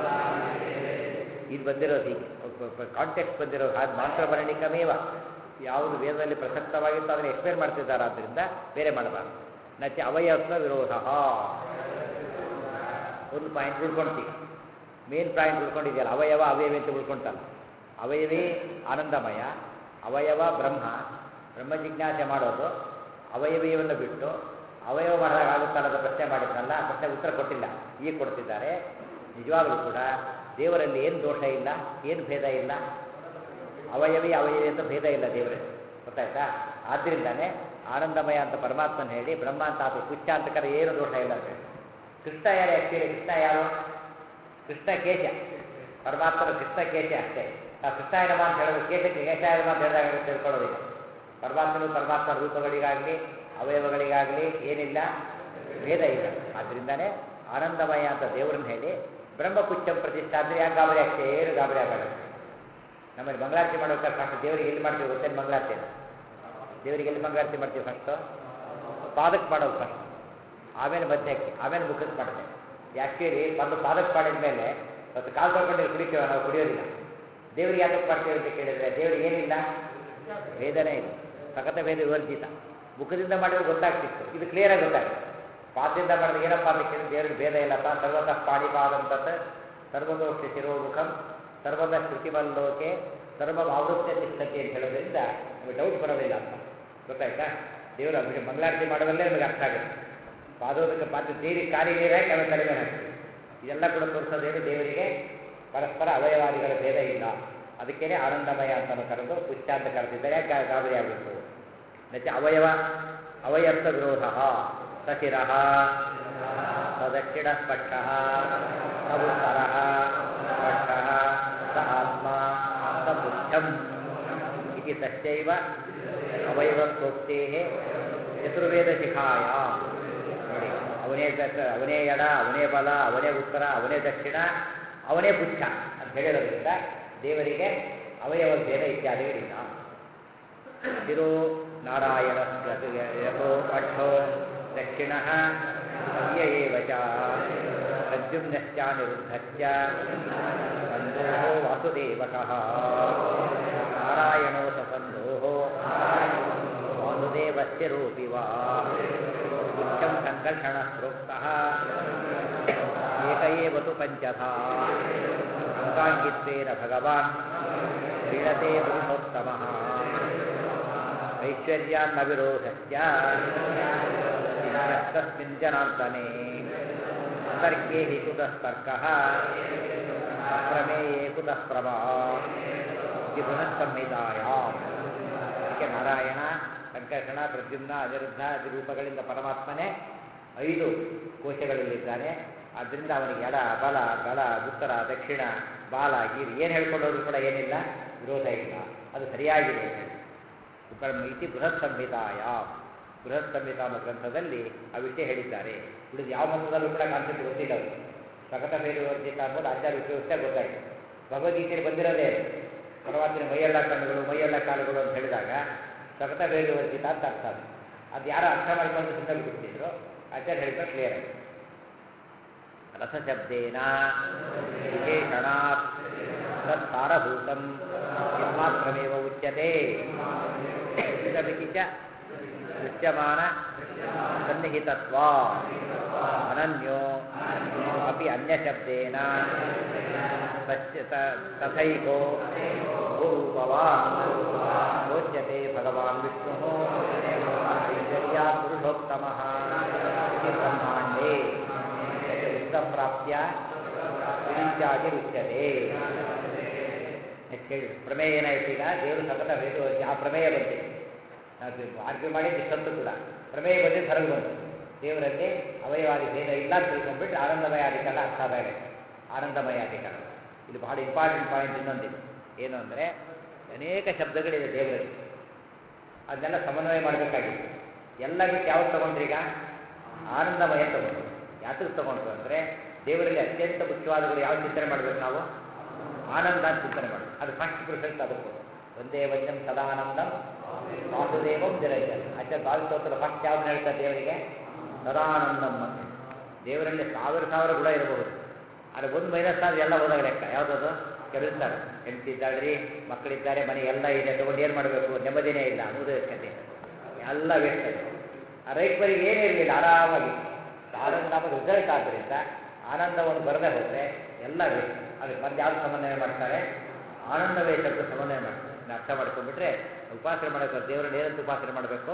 ಇದು ಬಂದಿರೋದು ಹೀಗೆ ಕಾಂಟೆಕ್ಸ್ಟ್ ಬಂದಿರೋದು ಹಾಗೆ ಮಾತ್ರವರ್ಣಿಕಮೇವ ಯಾವುದು ವೇದದಲ್ಲಿ ಪ್ರಸಕ್ತವಾಗಿತ್ತು ಅದನ್ನು ಎಕ್ಸ್ಪ್ಲೇನ್ ಮಾಡ್ತಿದ್ದಾರೆ ಆದ್ದರಿಂದ ಬೇರೆ ಮಾಡಬಾರ್ದು ನಚೆ ಅವಯಸ್ವ ವಿರೋಧ ಒಂದು ಪಾಯಿಂಟ್ ಉಳ್ಕೊಂತೀವಿ ಮೇನ್ ಪಾಯಿಂಟ್ ಉಳ್ಕೊಂಡಿದೆಯಲ್ಲ ಅವಯವ ಅವಯವ ಅಂತ ಉಳ್ಕೊಂತಲ್ಲ ಅವಯವೇ ಆನಂದಮಯ ಅವಯವ ಬ್ರಹ್ಮ ಬ್ರಹ್ಮ ಜಿಜ್ಞಾಸೆ ಮಾಡೋದು ಅವಯವವನ್ನು ಬಿಟ್ಟು ಅವಯವ ಮಾಡಿದಾಗ ಆಗುತ್ತಲ್ಲ ಅಂತ ಪ್ರಶ್ನೆ ಮಾಡಿದ್ನಲ್ಲ ಆ ಪ್ರಶ್ನೆ ಉತ್ತರ ಕೊಟ್ಟಿಲ್ಲ ಈಗ ಕೊಡ್ತಿದ್ದಾರೆ ನಿಜವಾಗಲೂ ಕೂಡ ದೇವರಲ್ಲಿ ಏನು ದೋಷ ಇಲ್ಲ ಏನು ಭೇದ ಇಲ್ಲ ಅವಯವೇ ಅವಯವೇ ಅಂತ ಭೇದ ಇಲ್ಲ ದೇವರಲ್ಲಿ ಗೊತ್ತಾಯ್ತಾ ಆದ್ದರಿಂದಾನೆ ಆನಂದಮಯ ಅಂತ ಪರಮಾತ್ಮನ ಹೇಳಿ ಬ್ರಹ್ಮ ಅಂತ ಅದು ಕುಚ್ಚ ಅಂತ ಕರೆ ಏನು ದೋಷ ಇಲ್ಲ ಅಂತ ಹೇಳಿ ಕೃಷ್ಣ ಯಾರು ಆ್ಯಕ್ಚುಲಿ ಕೃಷ್ಣ ಯಾರು ಕೃಷ್ಣ ಕೇಶ ಪರಮಾತ್ಮನ ಕೃಷ್ಣ ಕೇಶ ಅಷ್ಟೇ ನಾವು ಕೃಷ್ಣಾಯನಮ ಅಂತ ಹೇಳೋದು ಕೇಶಕ್ಕೆ ಕೇಶಾಯನಮ ಅಂತ ಹೇಳಿದಾಗ ತಿಳ್ಕೊಳ್ಳೋದಿಲ್ಲ ಪರಮಾತ್ಮನು ಪರಮಾತ್ಮ ರೂಪಗಳಿಗಾಗಲಿ ಅವಯವಗಳಿಗಾಗಲಿ ಏನಿಲ್ಲ ಭೇದ ಇಲ್ಲ ಆದ್ದರಿಂದಾನೇ ಆನಂದಮಯ ಅಂತ ದೇವರನ್ನ ಹೇಳಿ ಬ್ರಹ್ಮಪುಚ್ಚಂ ಪ್ರತಿಷ್ಠಾ ಅಂದರೆ ಯಾಕೆ ಗಾಬರಿ ಆಗ್ತದೆ ಏನು ಗಾಬರಿ ಆಗಲ್ಲ ನಮ್ಮಲ್ಲಿ ಮಂಗಳಾರತಿ ಮಾಡ್ಬೇಕಾದ್ರೆ ಫಸ್ಟ್ ದೇವರಿಗೆ ಎಲ್ಲಿ ಮಾಡ್ತೀವಿ ಗೊತ್ತೇನು ಮಂಗಳಾರತಿ ದೇವರಿಗೆ ಎಲ್ಲಿ ಮಂಗಳಾರತಿ ಮಾಡ್ತೀವಿ ಫಸ್ಟು ಪಾದಕ್ಕೆ ಮಾಡೋದು ಫಸ್ಟ್ ಆಮೇಲೆ ಮಧ್ಯಕ್ಕೆ ಆಮೇಲೆ ಮುಖಕ್ಕೆ ಮಾಡ್ತೇವೆ ಆ್ಯಕ್ಚುಲಿ ಒಂದು ಪಾದಕ್ಕೆ ಮಾಡಿದ ಮೇಲೆ ಮತ್ತು ಕಾಲು ತೊಳ್ಕೊಂಡು ಕುಡಿತೇವೆ ನಾವು ಕುಡಿಯೋದಿಲ್ಲ ದೇವರಿಗೆ ಯಾತಕ್ಕೆ ಮಾಡ್ತೇವೆ ಅಂತ ಕೇಳಿದರೆ ದೇವರಿಗೆ ಏನಿಲ್ಲ ಭೇದನೇ ಇಲ್ಲ ಸಖತ ಭೇದ ವಿವರ್ಜಿತ ಮುಖದಿಂದ ಮಾಡಿದ್ರೆ ಗೊತ್ತಾಗ್ತಿತ್ತು ಇದು ಕ್ಲಿಯರಾಗಿ ಗೊತ್ತಾಗ್ತದೆ ಪಾದದಿಂದ ಮಾಡಿದ್ರೆ ಏನಪ್ಪ ಅಂತ ಕೇಳಿದ್ರೆ ದೇವರಿಗೆ ಭೇದ ಇಲ್ಲಪ್ಪ ಸರ್ವತಃ ಪಾಣಿಪಾದಂತತ್ ಸರ್ವದೋಕ್ಷ ಶಿರೋಮುಖಂ ಸರ್ವದ ಶ್ರುತಿಮಲ್ಲೋಕೆ ಸರ್ವ ಆವೃತ್ಯ ತಿಷ್ಠತಿ ಅಂತ ಹೇಳೋದ್ರಿಂದ ನಮಗೆ ಡೌಟ್ ಬರೋದಿಲ್ಲ ಅಂತ ಗೊತ್ತಾಯ್ತಾ ದೇವರ ಅಭಿಷೇಕ ಮಂಗಳಾರತಿ ಮಾಡೋದಲ್ಲೇ ನಮಗೆ ಅರ್ಥ ಆಗುತ್ತೆ ಪಾದೋದಕ್ಕೆ ಪಾತ್ರ ನೀರಿ ಕಾಲಿ ನೀರು ಹಾಕಿ ಆಮೇಲೆ ತಲೆ ಮೇಲೆ ಹಾಕ್ತೀವಿ ಇದೆಲ್ಲ ಕೂಡ ತೋರಿಸೋದೇನು ದೇವರಿಗೆ ಪರಸ್ಪರ ಅವಯವಾದಿಗಳ ಭೇದ ಇಲ್ಲ ಅದಕ್ಕೇನೆ ಆನಂದಮಯ ಅಂತ ಕರೆದು ಪುಚ್ಚ ಅಂತ ಕರೆದಿದ್ದಾರೆ ಯಾಕೆ ಗಾಬರಿ ಆಗಬೇಕು ನಚ ಅವಯವ ಅವಯಸ್ಥ ವಿರೋಧ ಸಚಿರ ಸದಕ್ಷಿಣ ಸ್ಪಷ್ಟ ಸವುತ್ತರ ಸ್ಪಷ್ಟ ಸ ಆತ್ಮ ಸ ಪುಚ್ಛಂ ಇತಿ ತಸ್ಯೈವ ಅವಯವತ್ವೋಕ್ತೇ ಚತುರ್ವೇದ ಶಿಖಾಯ ನೋಡಿ ಅವನೇ ದತ್ತ ಅವನೇ ಎಡ ಅವನೇ ಬಲ ಅವನೇ ಉತ್ತರ ಅವನೇ ದಕ್ಷಿಣ ಅವನೇ ಪುಚ್ಛ ಅಂತ ಹೇಳಿರೋದ್ರಿಂದ ದೇವರಿಗೆ ಅವಯವ ಭೇದ ಇತ್ಯಾದಿಗಳಿಲ್ಲ ಶಿರೋ ನಾರಾಯಣ ಯಥೋ ಪಠೋ ದಕ್ಷಿಣ ಅಯ್ಯ ಏವ ಚ ಪ್ರದ್ಯುಮ್ನಶ್ಚ ನಿರುದ್ಧಶ್ಚ ಬಂಧೋ ವಾಸುದೇವಕಃ ನಾರಾಯಣೋ ಸಸಂಧೋ ವಾಸುದೇವಸ್ಯ ರೂಪಿ ವಾ ಮುಖ್ಯಂ ಸಂಕರ್ಷಣ ಪ್ರೋಕ್ತಃ ಏಕ ಏವ ತು ಪಂಚಧಾ ಅಂಗಾಂಗಿತ್ವೇನ ಭಗವಾನ್ ಕ್ರೀಡತೆ ಪುರುಷೋತ್ತಮಃ ಐಶ್ವರ್ಯಾನ್ನ ವಿರೋಧಸ್ಯ ತಸ್ಮಿನ್ ಜನಾರ್ದನೆ ತರ್ಕೆ ಹಿ ಕುತಃ ತರ್ಕಃ ಅಪ್ರಮೇಯೇ ಕುತಃ ಪ್ರಮಾ ಇತಿ ಬೃಹತ್ ಸಂಹಿತಾಯಾಮ್ ಅದಕ್ಕೆ ನಾರಾಯಣ ಸಂಕರ್ಷಣ ಪ್ರದ್ಯುಮ್ನ ಅನಿರುದ್ಧ ಆದಿ ರೂಪಗಳಿಂದ ಪರಮಾತ್ಮನೇ ಐದು ಕೋಶಗಳಲ್ಲಿದ್ದಾನೆ ಆದ್ದರಿಂದ ಅವನಿಗೆ ಎಡ ಬಲ ಗಳ ಉತ್ತರ ದಕ್ಷಿಣ ಬಾಲ ಗೀರಿ ಏನು ಹೇಳ್ಕೊಂಡೋದ್ರು ಕೂಡ ಏನಿಲ್ಲ ವಿರೋಧ ಇಲ್ಲ ಅದು ಸರಿಯಾಗಿದೆ ಅಂತ ಹೇಳಿ ಬ್ರಹ್ಮ ಇತಿ ಬೃಹತ್ ಸಂಹಿತಾಯ ಬೃಹತ್ ಸಂಹಿತಾ ಅನ್ನೋ ಗ್ರಂಥದಲ್ಲಿ ಆ ವಿಷಯ ಹೇಳಿದ್ದಾರೆ ಉಳಿದು ಯಾವ ಮಂತ್ರದಲ್ಲೂ ಕೂಡ ಕಾನ್ಸೆಪ್ಟ್ ಗೊತ್ತಿಲ್ಲ ಅವರು ಸಗತ ಬೇರೆ ವರ್ಜಿತ ಅಂಬೋದು ಆಚಾರ್ಯ ಉಪಯೋಗಿಸ್ತಾ ಗೊತ್ತಾಯಿತು ಭಗವದ್ಗೀತೆಯಲ್ಲಿ ಬಂದಿರೋದೇ ಅದು. ಪರಮಾತ್ಮನ ಮೈಯೆಲ್ಲ ಕಣ್ಣುಗಳು ಮೈಯೆಲ್ಲ ಕಾಲುಗಳು ಅಂತ ಹೇಳಿದಾಗ ಸಗತ ಬೇರೆ ವರ್ಜಿತ ಅಂತ ಅರ್ಥ ಅದು ಅದು ಯಾರು ಅರ್ಥ ಮಾಡಿಕೊಂಡು ಸುತ್ತ ಬಿಟ್ಟಿದ್ರು ಆಚಾರ್ಯ ಹೇಳಿದ್ರೆ ಕ್ಲಿಯರ್ ಆಗಿದೆ ರಸಶಬ್ದೇನ ವಿಶೇಷಣಾತ್ ತತ್ತಾರಭೂತಂ ಯನ್ಮಾತ್ರಮೇವ ಉಚ್ಯತೆ ಉಚ್ಯತೆ ಇದಮಿತಿ ಚ ದೃಶ್ಯಮಾನ ಸನ್ನಿಹಿತತ್ವ ಅನನ್ಯೋ ಅಪಿ ಅನ್ಯಶಬ್ದೇನ ತಸ್ಯ ತ- ತಥೈಕೋ ಭೂರೂಪವಾನ್ ರೋಚ್ಯತೆ ಭಗವಾನ್ ವಿಷ್ಣು ಐಶ್ವರ್ಯ ಪುರುಷೋತ್ತಮಃ ಇತಿ ಬ್ರಹ್ಮಾಂಡೇ ಯುಕ್ತಪ್ರಾಪ್ಯ ರುಚ್ಯತೆ ನೆಕ್ಸ್ಟ್ ಹೇಳಿ ಪ್ರಮೇಯ ಏನಾಯ್ತು ಈಗ ದೇವರು ಸತತ ವೇದ ಆ ಪ್ರಮೇಯ ಬಂದಿದೆ ನಾವು ಆರ್ಗ್ಯೂ ಮಾಡಿದ್ದು ಇಷ್ಟೊತ್ತು ಕೂಡ ಪ್ರಮೇಯ ಬಂದಿದ್ದು ಹೊರಗೆ ಬಂತು ದೇವರಲ್ಲಿ ಅವಯವಾದಿ ಭೇದ ಇಲ್ಲ ಅಂತ ತಿಳ್ಕೊಂಡ್ಬಿಟ್ರೆ ಆನಂದಮಯ ಅಧಿಕರಣ ಅರ್ಥ ಬೇರೆ ಆನಂದಮಯ ಅಧಿಕರಣ ಇಲ್ಲಿ ಬಹಳ ಇಂಪಾರ್ಟೆಂಟ್ ಪಾಯಿಂಟ್ ಇನ್ನೊಂದಿದೆ ಏನು ಅಂದರೆ ಅನೇಕ ಶಬ್ದಗಳಿದೆ ದೇವರಲ್ಲಿ ಅದನ್ನೆಲ್ಲ ಸಮನ್ವಯ ಮಾಡಬೇಕಾಗಿತ್ತು ಎಲ್ಲ ಬಿಟ್ಟು ಯಾವ್ದು ತಗೊಂಡ್ರಿ ಈಗ ಆನಂದಮಯ ತಗೊಂಡ್ರು ಯಾತಕ್ಕೆ ತಗೊಂಡ್ರು ಅಂದರೆ ದೇವರಲ್ಲಿ ಅತ್ಯಂತ ಮುಖ್ಯವಾದಗಳು ಯಾವ ಚಿಂತನೆ ಮಾಡಬೇಕು ನಾವು ಆನಂದ ಅಂತ ಚಿಂತನೆ ಮಾಡಬೇಕು ಅದು ಫಸ್ಟ್ ಪ್ರಿಫರೆನ್ಸ್ ಅದಕ್ಕೂ ಒಂದೇ ವನ್ಯಂ ಸದಾನಂದಂ ವಾಸುದೇವಂ ಜರಜನ್ ಅಚ್ಚ ಸ್ತೋತ್ರ ಫಸ್ಟ್ ಯಾವ್ದು ಹೇಳ್ತಾರೆ ದೇವರಿಗೆ ಸದಾನಂದಂ ಅಂತ ದೇವರಲ್ಲಿ ಸಾವಿರ ಸಾವಿರ ಗುಣ ಇರಬಹುದು ಆದರೆ ಒಂದು ಮೈನಸ್ ಆದ್ರೆ ಎಲ್ಲ ಹೋದಾಗ ಲೆಕ್ಕ ಯಾವುದದು ಕೆಲವಿರ್ತಾರೆ ಹೆಂಡತಿದ್ದಾಳ್ರಿ ಮಕ್ಕಳಿದ್ದಾರೆ ಮನೆ ಎಲ್ಲ ಇದೆ ತಗೊಂಡು ಏನು ಮಾಡಬೇಕು ನೆಮ್ಮದಿನೇ ಇಲ್ಲ ಅನ್ನೋದು ಕತೆ ಎಲ್ಲ ವೇಸ್ಟ್ ಅದು ಆ ರೈತರಿಗೆ ಏನೇ ಇರಲಿಲ್ಲ ಆರಾಮಾಗಿ ಆನಂದ ರಿಸಲ್ಟ್ ಆದ್ದರಿಂದ ಆನಂದವನ್ನು ಬರದೆ ಹೋದರೆ ಎಲ್ಲ ವೇಸ್ಟ್ ಅದಕ್ಕೆ ಮತ್ತೆ ಯಾವ್ದು ಸಮನ್ವಯ ಮಾಡ್ತಾರೆ ಆನಂದವೇ ಶಬ್ದ ಸಮನ್ವಯ ಮಾಡ್ತಾರೆ ಇದನ್ನ ಅರ್ಥ ಮಾಡ್ಕೊಂಡ್ಬಿಟ್ರೆ ಉಪಾಸನೆ ಮಾಡಬೇಕು ದೇವರನ್ನ ಏನಂತ ಉಪಾಸನೆ ಮಾಡಬೇಕು